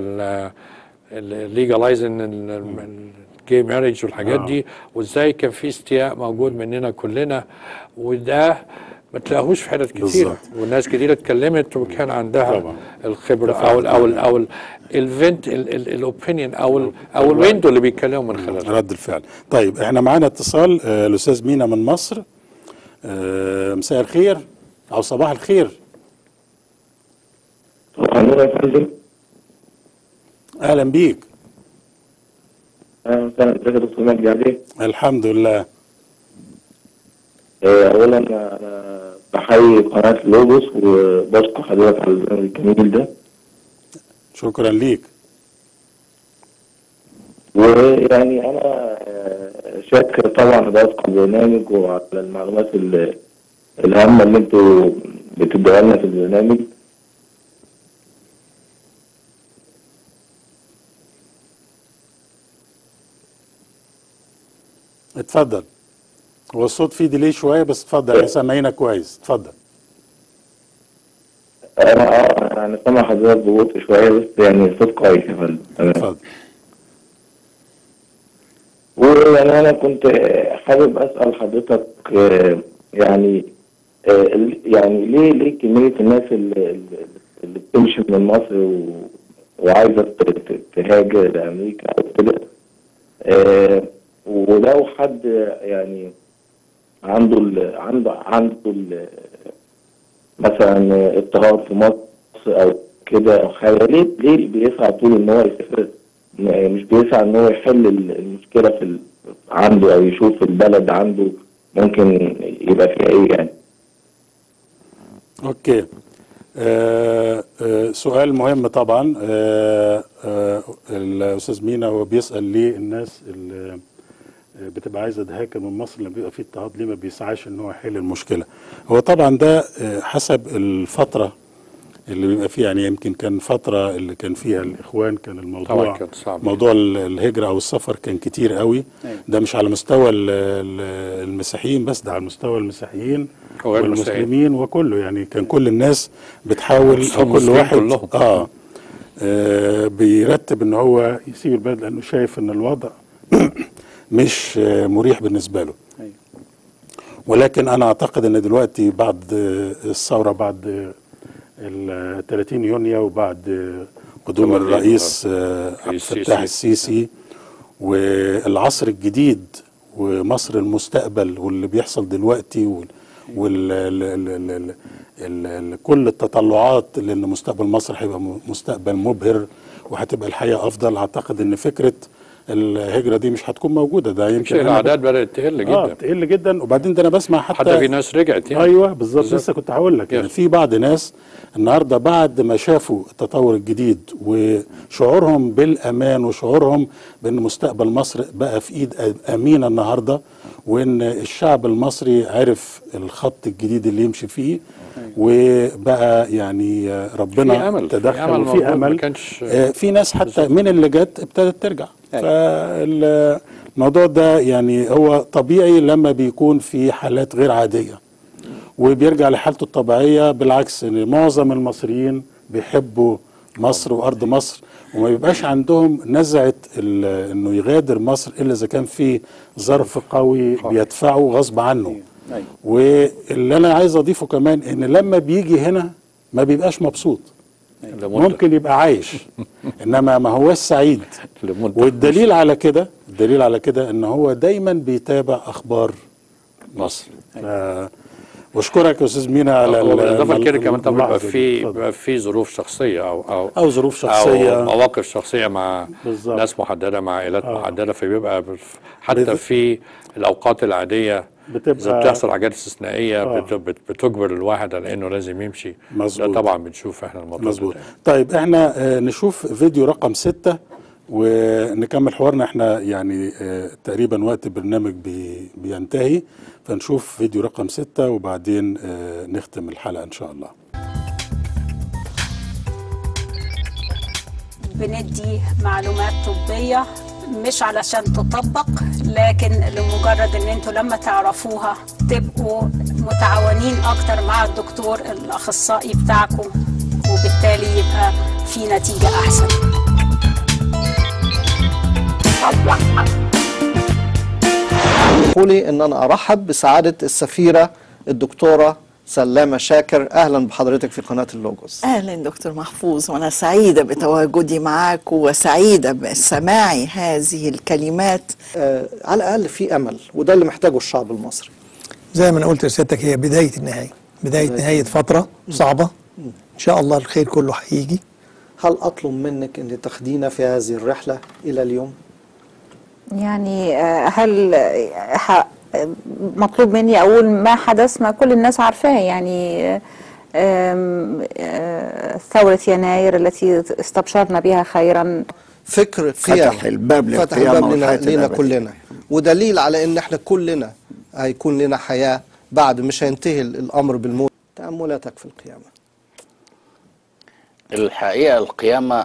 الليجلايزن الجي ماريج والحاجات آه. دي وازاي كان في استياء موجود مننا كلنا وده ما تلاقوش في حتت كتير بالظبط. والناس كتير اتكلمت وكان عندها طبعا. الخبره او ال او ال او ال- الفنت الاوبينيون او ال او الويندو اللي بيتكلموا من خلاله رد الفعل طيب احنا معانا اتصال آه، الاستاذ مينا من مصر آه، مساء الخير او صباح الخير النور يا فندم اهلا بيك اهلا وسهلا ازيك يا دكتور مجدي عليك الحمد لله آه، اولا انا بحيي قناه لوبوس وبشكر حضرتك على البرنامج الجميل ده شكرا ليك ويعني انا آه، شاكر طبعا لباسكم البرنامج وعلى المعلومات ال- الهامه اللي انتوا بتدوها لنا في البرنامج اتفضل هو الصوت فيه ديلي شويه بس اتفضل احنا سامعينك كويس اتفضل انا اه يعني سامع حضرتك ببطء شويه بس يعني الصوت كويس يا فندم تمام اتفضل ويعني انا كنت حابب اسال حضرتك آه، يعني آه، ال- يعني ليه ليه كميه الناس اللي, اللي بتمشي من مصر و- وعايزه ت- ت- تهاجر لامريكا او كده آه، ولو حد يعني عنده ال عنده عنده ال مثلا اضطهاد في مصر او كده او حاجه ليه ليه بيسعى طول ان هو يسافر م- مش بيسعى ان هو يحل ال- المشكله في ال- عنده او يشوف البلد عنده ممكن يبقى فيها ايه يعني اوكي آه آه سؤال مهم طبعا آه آه الاستاذ مينا هو بيسال ليه الناس اللي آه، بتبقى عايزه تهاجر من مصر لما بيبقى في اضطهاد ليه ما بيسعاش ان هو يحل المشكله هو طبعا ده آه، حسب الفتره اللي بيبقى فيها يعني يمكن كان فتره اللي كان فيها الاخوان كان طبعاً الموضوع كان صعب. موضوع ال- الهجره او السفر كان كتير قوي أيوة. ده مش على مستوى ال- ال- المسيحيين بس ده على مستوى المسيحيين وغير المسيحيين. والمسلمين وكله يعني كان كل الناس بتحاول او كل المسلمين واحد كلهم. اه آه، بيرتب ان هو يسيب البلد لانه شايف ان الوضع مش آه، مريح بالنسبه له ولكن انا اعتقد ان دلوقتي بعد آه، الثوره بعد آه، ال 30 يونيو وبعد آه، قدوم طبعاً الرئيس آه، عبد السيسي. الفتاح السيسي والعصر الجديد ومصر المستقبل واللي بيحصل دلوقتي وال- وال ال ال ال ال ال ال كل التطلعات لان مستقبل مصر هيبقى م- مستقبل مبهر وهتبقى الحياه افضل اعتقد ان فكره الهجره دي مش هتكون موجوده ده يمكن شيء أنا الاعداد بدات تقل اه جدا تقل جدا وبعدين ده انا بسمع حتى حتى في ناس رجعت يعني ايوه بالظبط بالظبط. لسه كنت هقول لك يعني Yes. في بعض ناس النهارده بعد ما شافوا التطور الجديد وشعورهم بالامان وشعورهم بان مستقبل مصر بقى في ايد أ- امينه النهارده وان الشعب المصري عرف الخط الجديد اللي يمشي فيه وبقى يعني آه، ربنا في أمل، في تدخل أمل موجود، وفي ما امل كانش- آه، في ناس حتى من اللي جت ابتدت ترجع فالموضوع ده يعني هو طبيعي لما بيكون في حالات غير عاديه وبيرجع لحالته الطبيعيه بالعكس ان معظم المصريين بيحبوا مصر وارض مصر وما بيبقاش عندهم نزعه ال- انه يغادر مصر الا اذا كان في ظرف قوي بيدفعه غصب عنه واللي انا عايز اضيفه كمان ان لما بيجي هنا ما بيبقاش مبسوط ممكن يبقى عايش انما ما هوش سعيد والدليل على كده الدليل على كده ان هو دايما بيتابع اخبار مصر آه واشكرك يا استاذ مينا على ال- بالاضافه لكده الم- كمان طبعا بيبقى الملاحظة دي. في اتفضل. بيبقى في ظروف شخصيه او او أو ظروف شخصية. او مواقف شخصيه مع بالظبط. ناس محدده مع عائلات آه. محدده فبيبقى بف- حتى بت- في الاوقات العاديه بتبقى اذا بتحصل حاجات استثنائيه آه. بت- بت- بتجبر الواحد على انه لازم يمشي مظبوط. ده طبعا بنشوف احنا الموضوع مظبوط ده طيب احنا آه نشوف فيديو رقم ستة ونكمل حوارنا احنا يعني آه تقريبا وقت البرنامج بي بينتهي فنشوف فيديو رقم ستة وبعدين آه نختم الحلقة ان شاء الله بندي معلومات طبية مش علشان تطبق لكن لمجرد ان انتوا لما تعرفوها تبقوا متعاونين اكتر مع الدكتور الاخصائي بتاعكم وبالتالي يبقى في نتيجة احسن قولي ان انا ارحب بسعاده السفيره الدكتوره سلامه شاكر اهلا بحضرتك في قناه اللوجوس اهلا دكتور محفوظ وانا سعيده بتواجدي معاك وسعيده بسماعي هذه الكلمات آه على الاقل في امل وده اللي محتاجه الشعب المصري زي ما انا قلت لسيادتك هي بدايه النهايه بدايه بداية نهايه فتره صعبه ان شاء الله الخير كله هيجي هل اطلب منك ان تاخدينا في هذه الرحله الى اليوم يعني آه، هل آه، ح- مطلوب مني اقول ما حدث ما كل الناس عارفاه يعني آم، آه، ثورة يناير التي استبشرنا بها خيرا فكر فتح قيام الباب فتح للقيامة الباب لنا, والحياة لنا الأبدية. كلنا ودليل على ان احنا كلنا هيكون لنا حياه بعد مش هينتهي الامر بالموت تاملاتك في القيامه الحقيقة القيامة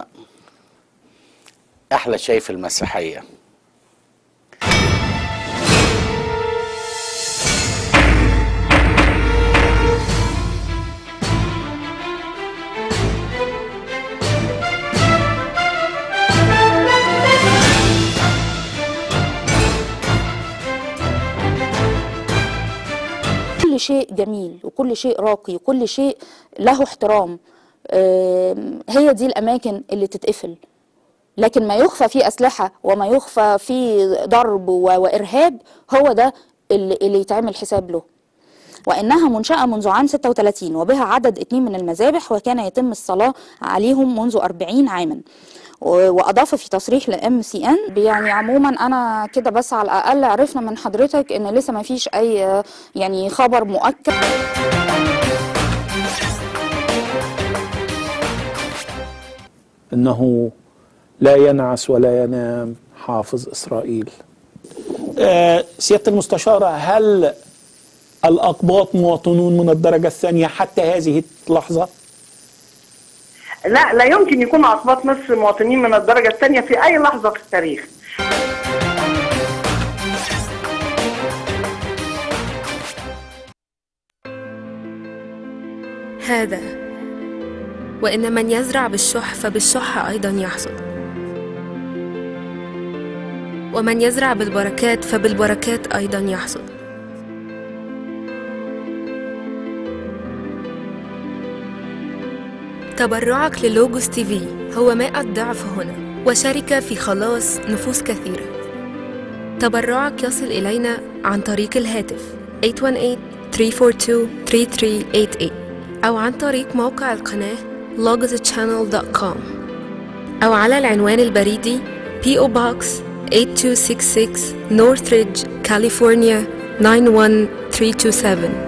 أحلى شيء في المسيحية كل شيء جميل وكل شيء راقي وكل شيء له احترام آم، هي دي الأماكن اللي تتقفل لكن ما يخفى فيه أسلحة وما يخفى فيه ضرب و- وإرهاب هو ده اللي, اللي يتعمل حساب له وإنها منشأة منذ عام 36 وبها عدد اتنين من المذابح وكان يتم الصلاة عليهم منذ 40 عاما و- وأضاف في تصريح للام سي ان يعني عموما أنا كده بس على الأقل عرفنا من حضرتك إن لسه ما فيش أي آه، يعني خبر مؤكد انه لا ينعس ولا ينام حافظ اسرائيل آه، سيادة المستشارة هل الأقباط مواطنون من الدرجة الثانية حتى هذه اللحظة؟ لا لا يمكن يكون أقباط مصر مواطنين من الدرجة الثانية في أي لحظة في التاريخ هذا وإن من يزرع بالشح فبالشح أيضا يحصد ومن يزرع بالبركات فبالبركات أيضا يحصد تبرعك للوجوس تي في هو مائة ضعف هنا وشركة في خلاص نفوس كثيرة تبرعك يصل إلينا عن طريق الهاتف أو عن طريق موقع القناة logos.channel.com أو على العنوان البريدي PO Box 8266 Northridge, California 91327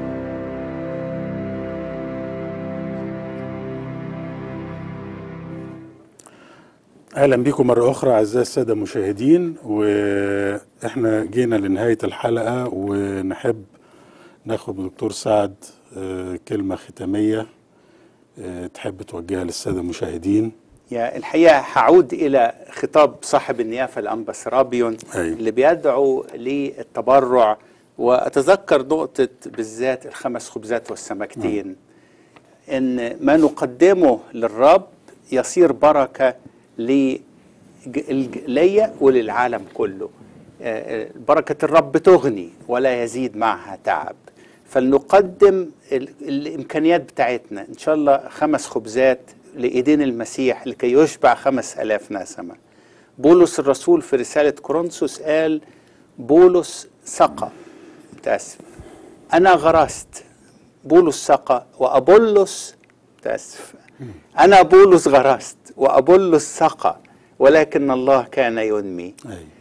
اهلا بكم مره اخرى اعزائي الساده المشاهدين واحنا جينا لنهايه الحلقه ونحب ناخد من دكتور سعد آه، كلمه ختاميه آه، تحب توجهها للساده المشاهدين يا الحقيقة هعود إلى خطاب صاحب النيافة الأنبا سرابيون أيوة. اللي بيدعو للتبرع وأتذكر نقطة بالذات الخمس خبزات والسمكتين إن ما نقدمه للرب يصير بركة ل- الج- ليا وللعالم كله آه، آه، بركة الرب تغني ولا يزيد معها تعب فلنقدم ال- الإمكانيات بتاعتنا إن شاء الله خمس خبزات لإيدين المسيح لكي يشبع خمس ألاف نسمة بولس الرسول في رسالة كورنثوس قال بولس سقى متأسف أنا غرست بولس سقى وأبولس متأسف أنا بولس غرست وأبولس سقى ولكن الله كان ينمي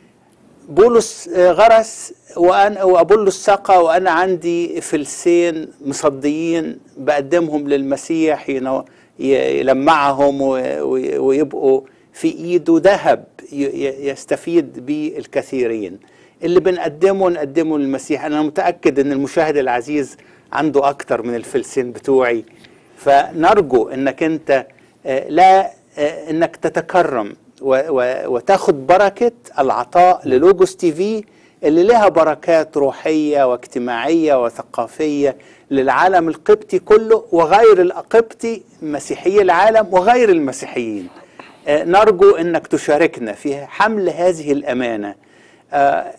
بولس آه، غرس وانا وابولس سقى وانا عندي فلسين مصديين بقدمهم للمسيح ينو- ي- يلمعهم و- و- ويبقوا في ايده ذهب ي- ي- يستفيد به الكثيرين اللي بنقدمه نقدمه للمسيح انا متاكد ان المشاهد العزيز عنده اكتر من الفلسين بتوعي فنرجو انك انت آه، لا آه، انك تتكرم و- و- وتاخد بركه العطاء للوجوس تي في اللي لها بركات روحيه واجتماعيه وثقافيه للعالم القبطي كله وغير القبطي مسيحي العالم وغير المسيحيين آه، نرجو انك تشاركنا في حمل هذه الامانه آه،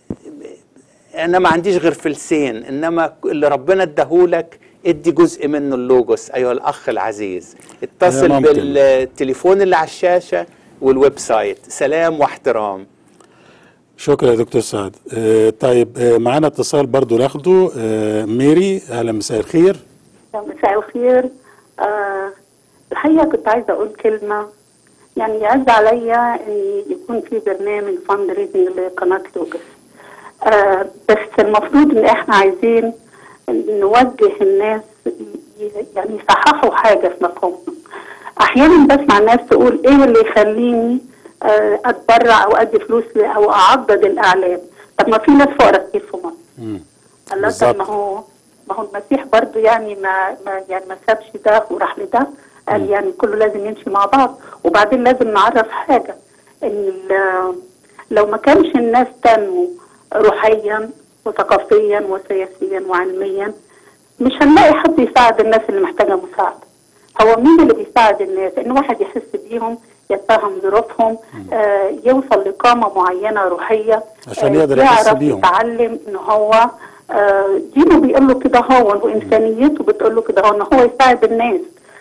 انا ما عنديش غير فلسين انما اللي ربنا اداهولك ادي جزء منه اللوجوس ايها الاخ العزيز اتصل ممكن. بالتليفون اللي على الشاشه والويب سايت سلام واحترام شكرا يا دكتور سعد آه، طيب آه، معانا اتصال برضو ناخده آه، ميري اهلا مساء الخير مساء الخير آه الحقيقة كنت عايزة أقول كلمة يعني يعز عليا إن يكون في برنامج فند ريزنج لقناة لوجس آه بس المفروض إن إحنا عايزين نوجه الناس ي- يعني يصححوا حاجة في مفهومهم أحيانا بسمع الناس تقول إيه اللي يخليني آه أتبرع أو أدي فلوس ل- أو أعضد الإعلام طب ما في ناس فقراء كتير في مصر الله طب ما هو ما هو المسيح برضو يعني ما, ما يعني ما سابش ده وراح لده قال يعني كله لازم يمشي مع بعض وبعدين لازم نعرف حاجة ان ال- لو ما كانش الناس تنمو روحيا وثقافيا وسياسيا وعلميا مش هنلاقي حد يساعد الناس اللي محتاجة مساعدة هو مين اللي بيساعد الناس ان واحد يحس بيهم يتفهم ظروفهم آه يوصل لقامة معينة روحية عشان آه، يقدر يحس يعرف بيهم. يتعلم ان هو آه، دينه بيقول له كده هو وانسانيته بتقول له كده هو ان هو يساعد الناس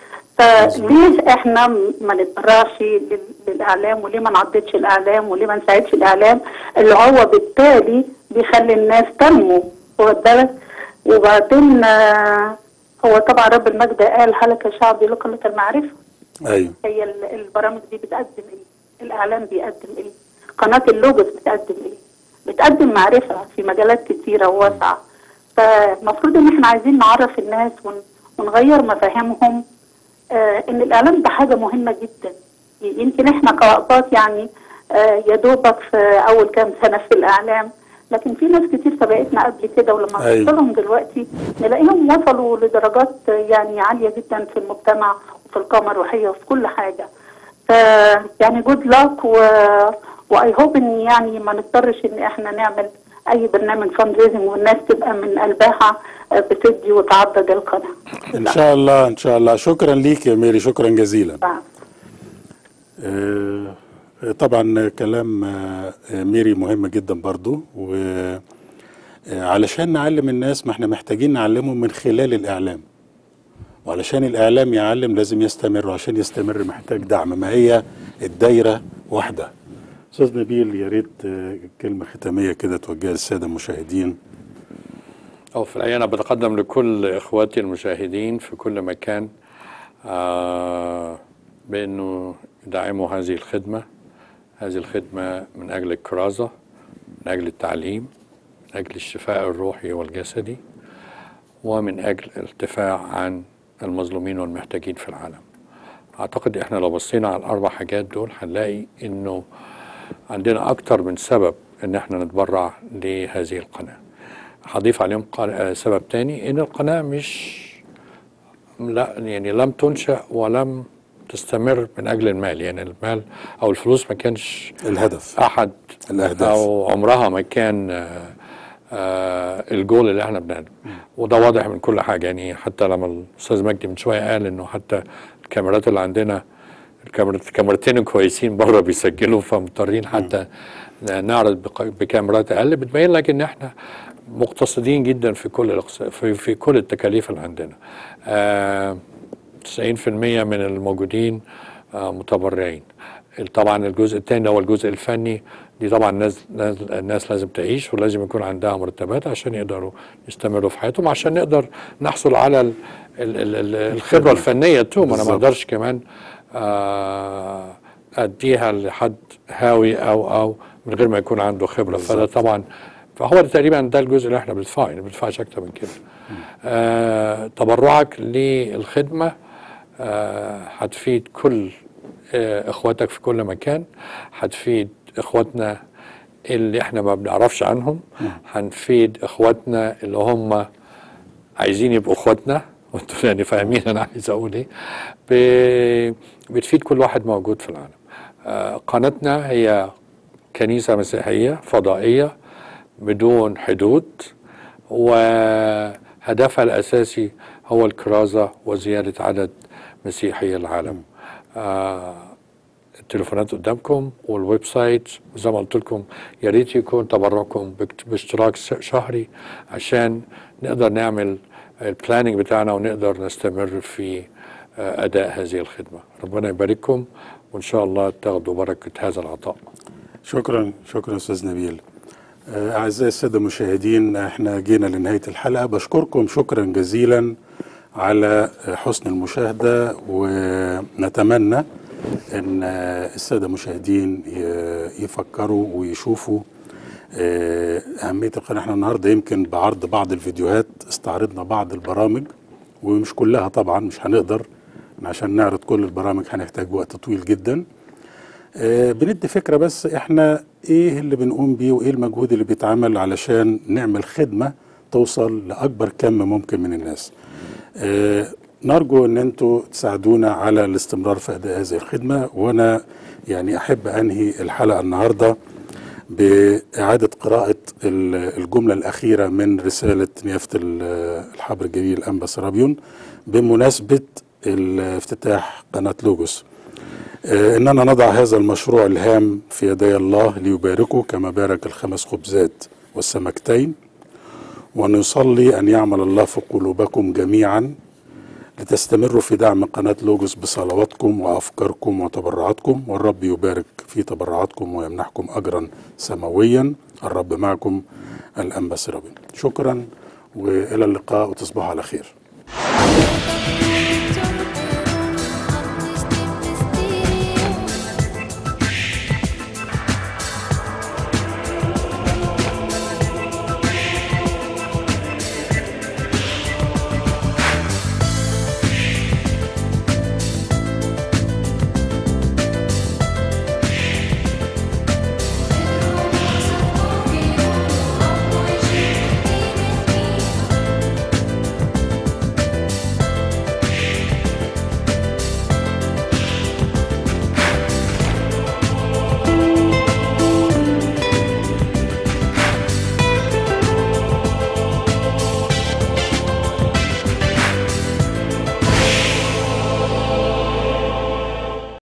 فليه احنا م- ما نتبرعش لل- للاعلام وليه ما نعضدش الاعلام وليه ما نساعدش الاعلام اللي هو بالتالي بيخلي الناس تنمو واخد بالك وبعدين آه، هو طبعا رب المجد قال هلك شعبي لقلة المعرفة ايوه هي ال- البرامج دي بتقدم ايه؟ الاعلام بيقدم ايه؟ قناه اللوجوس بتقدم ايه؟ بتقدم معرفه في مجالات كتيره وواسعه فالمفروض ان احنا عايزين نعرف الناس ون- ونغير مفاهيمهم آه ان الاعلام ده حاجه مهمه جدا يمكن احنا كوقفات يعني آه يا دوبك في اول كام سنه في الاعلام لكن في ناس كتير سبقتنا قبل كده ولما أيوة. نبص لهم دلوقتي نلاقيهم وصلوا لدرجات يعني عاليه جدا في المجتمع وفي القامه الروحيه وفي كل حاجه ف يعني جود لاك و واي هوب ان يعني ما نضطرش ان احنا نعمل اي برنامج فند ريزنج والناس تبقى من قلبها آه، بتدي وتعضد القناه ان شاء الله ان شاء الله شكرا ليك يا ميري شكرا جزيلا آه، طبعا كلام آه، ميري مهم جدا برضو وعلشان نعلم الناس ما احنا محتاجين نعلمهم من خلال الإعلام وعلشان الإعلام يعلم لازم يستمر وعشان يستمر محتاج دعم ما هي الدايرة واحدة أستاذ نبيل يا ريت آه، كلمة ختامية كده توجهها للسادة المشاهدين أو في الحقيقة أنا بتقدم لكل إخواتي المشاهدين في كل مكان آه بأنه يدعموا هذه الخدمة هذه الخدمة من أجل الكرازة من أجل التعليم من أجل الشفاء الروحي والجسدي ومن أجل الدفاع عن المظلومين والمحتاجين في العالم أعتقد إحنا لو بصينا على الأربع حاجات دول هنلاقي إنه عندنا أكتر من سبب إن إحنا نتبرع لهذه القناة هضيف عليهم قا- آه، سبب تاني إن القناة مش لا يعني لم تنشأ ولم تستمر من أجل المال يعني المال أو الفلوس ما كانش الهدف أحد الأهداف. أو عمرها ما كان آه، آه، الجول اللي احنا بنعمله وده واضح من كل حاجة يعني حتى لما الأستاذ مجدي من شوية قال إنه حتى الكاميرات اللي عندنا الكاميرات الكاميرتين كويسين بره بيسجلوا فمضطرين حتى نعرض بق- بكاميرات أقل بتبين لك إن احنا مقتصدين جدا في كل الأقس- في, في كل التكاليف اللي عندنا آه 90% من الموجودين آه متبرعين طبعا الجزء الثاني هو الجزء الفني دي طبعا الناس الناس- الناس لازم تعيش ولازم يكون عندها مرتبات عشان يقدروا يستمروا في حياتهم عشان نقدر نحصل على ال ال ال ال الخبره الفنيه توم انا ما بالظبط. اقدرش كمان آه، اديها لحد هاوي او او من غير ما يكون عنده خبره فده بالظبط. طبعا فهو ده تقريبا ده الجزء اللي احنا بندفعه يعني ما بندفعش اكتر من كده آه تبرعك للخدمه آه هتفيد كل آه اخواتك في كل مكان هتفيد اخواتنا اللي احنا ما بنعرفش عنهم هنفيد اخواتنا اللي هم عايزين يبقوا اخواتنا وانتوا يعني فاهمين انا عايز اقول ايه ب- بتفيد كل واحد موجود في العالم آه، قناتنا هي كنيسه مسيحيه فضائيه بدون حدود وهدفها الاساسي هو الكرازه وزياده عدد مسيحي العالم آه، التليفونات قدامكم والويب سايت وزي ما قلت لكم يا ريت يكون تبرعكم باكت- باشتراك س- شهري عشان نقدر نعمل البلاننج بتاعنا ونقدر نستمر في آه، اداء هذه الخدمه ربنا يبارككم وان شاء الله تاخدوا بركه هذا العطاء شكرا شكرا استاذ نبيل آه، اعزائي الساده المشاهدين احنا جينا لنهايه الحلقه بشكركم شكرا جزيلا على آه، حسن المشاهده ونتمنى ان آه، الساده المشاهدين ي- يفكروا ويشوفوا آه، اهميه القناه احنا النهارده يمكن بعرض بعض الفيديوهات استعرضنا بعض البرامج ومش كلها طبعا مش هنقدر عشان نعرض كل البرامج هنحتاج وقت طويل جدا آه، بندي فكرة بس احنا ايه اللي بنقوم بيه وايه المجهود اللي بيتعمل علشان نعمل خدمة توصل لأكبر كم ممكن من الناس آه، نرجو ان انتوا تساعدونا على الاستمرار في اداء هذه الخدمة وانا يعني احب انهي الحلقة النهاردة بإعادة قراءة ال- الجملة الأخيرة من رسالة نيافة ال- الحبر الجليل أنبا سرابيون بمناسبة الافتتاح قناة لوجوس آه، إننا نضع هذا المشروع الهام في يدي الله ليباركه كما بارك الخمس خبزات والسمكتين ونصلي أن يعمل الله في قلوبكم جميعا لتستمروا في دعم قناة لوجوس بصلواتكم وأفكاركم وتبرعاتكم والرب يبارك في تبرعاتكم ويمنحكم أجرا سماويا الرب معكم الأنبا سرابين شكرا وإلى اللقاء وتصبحوا على خير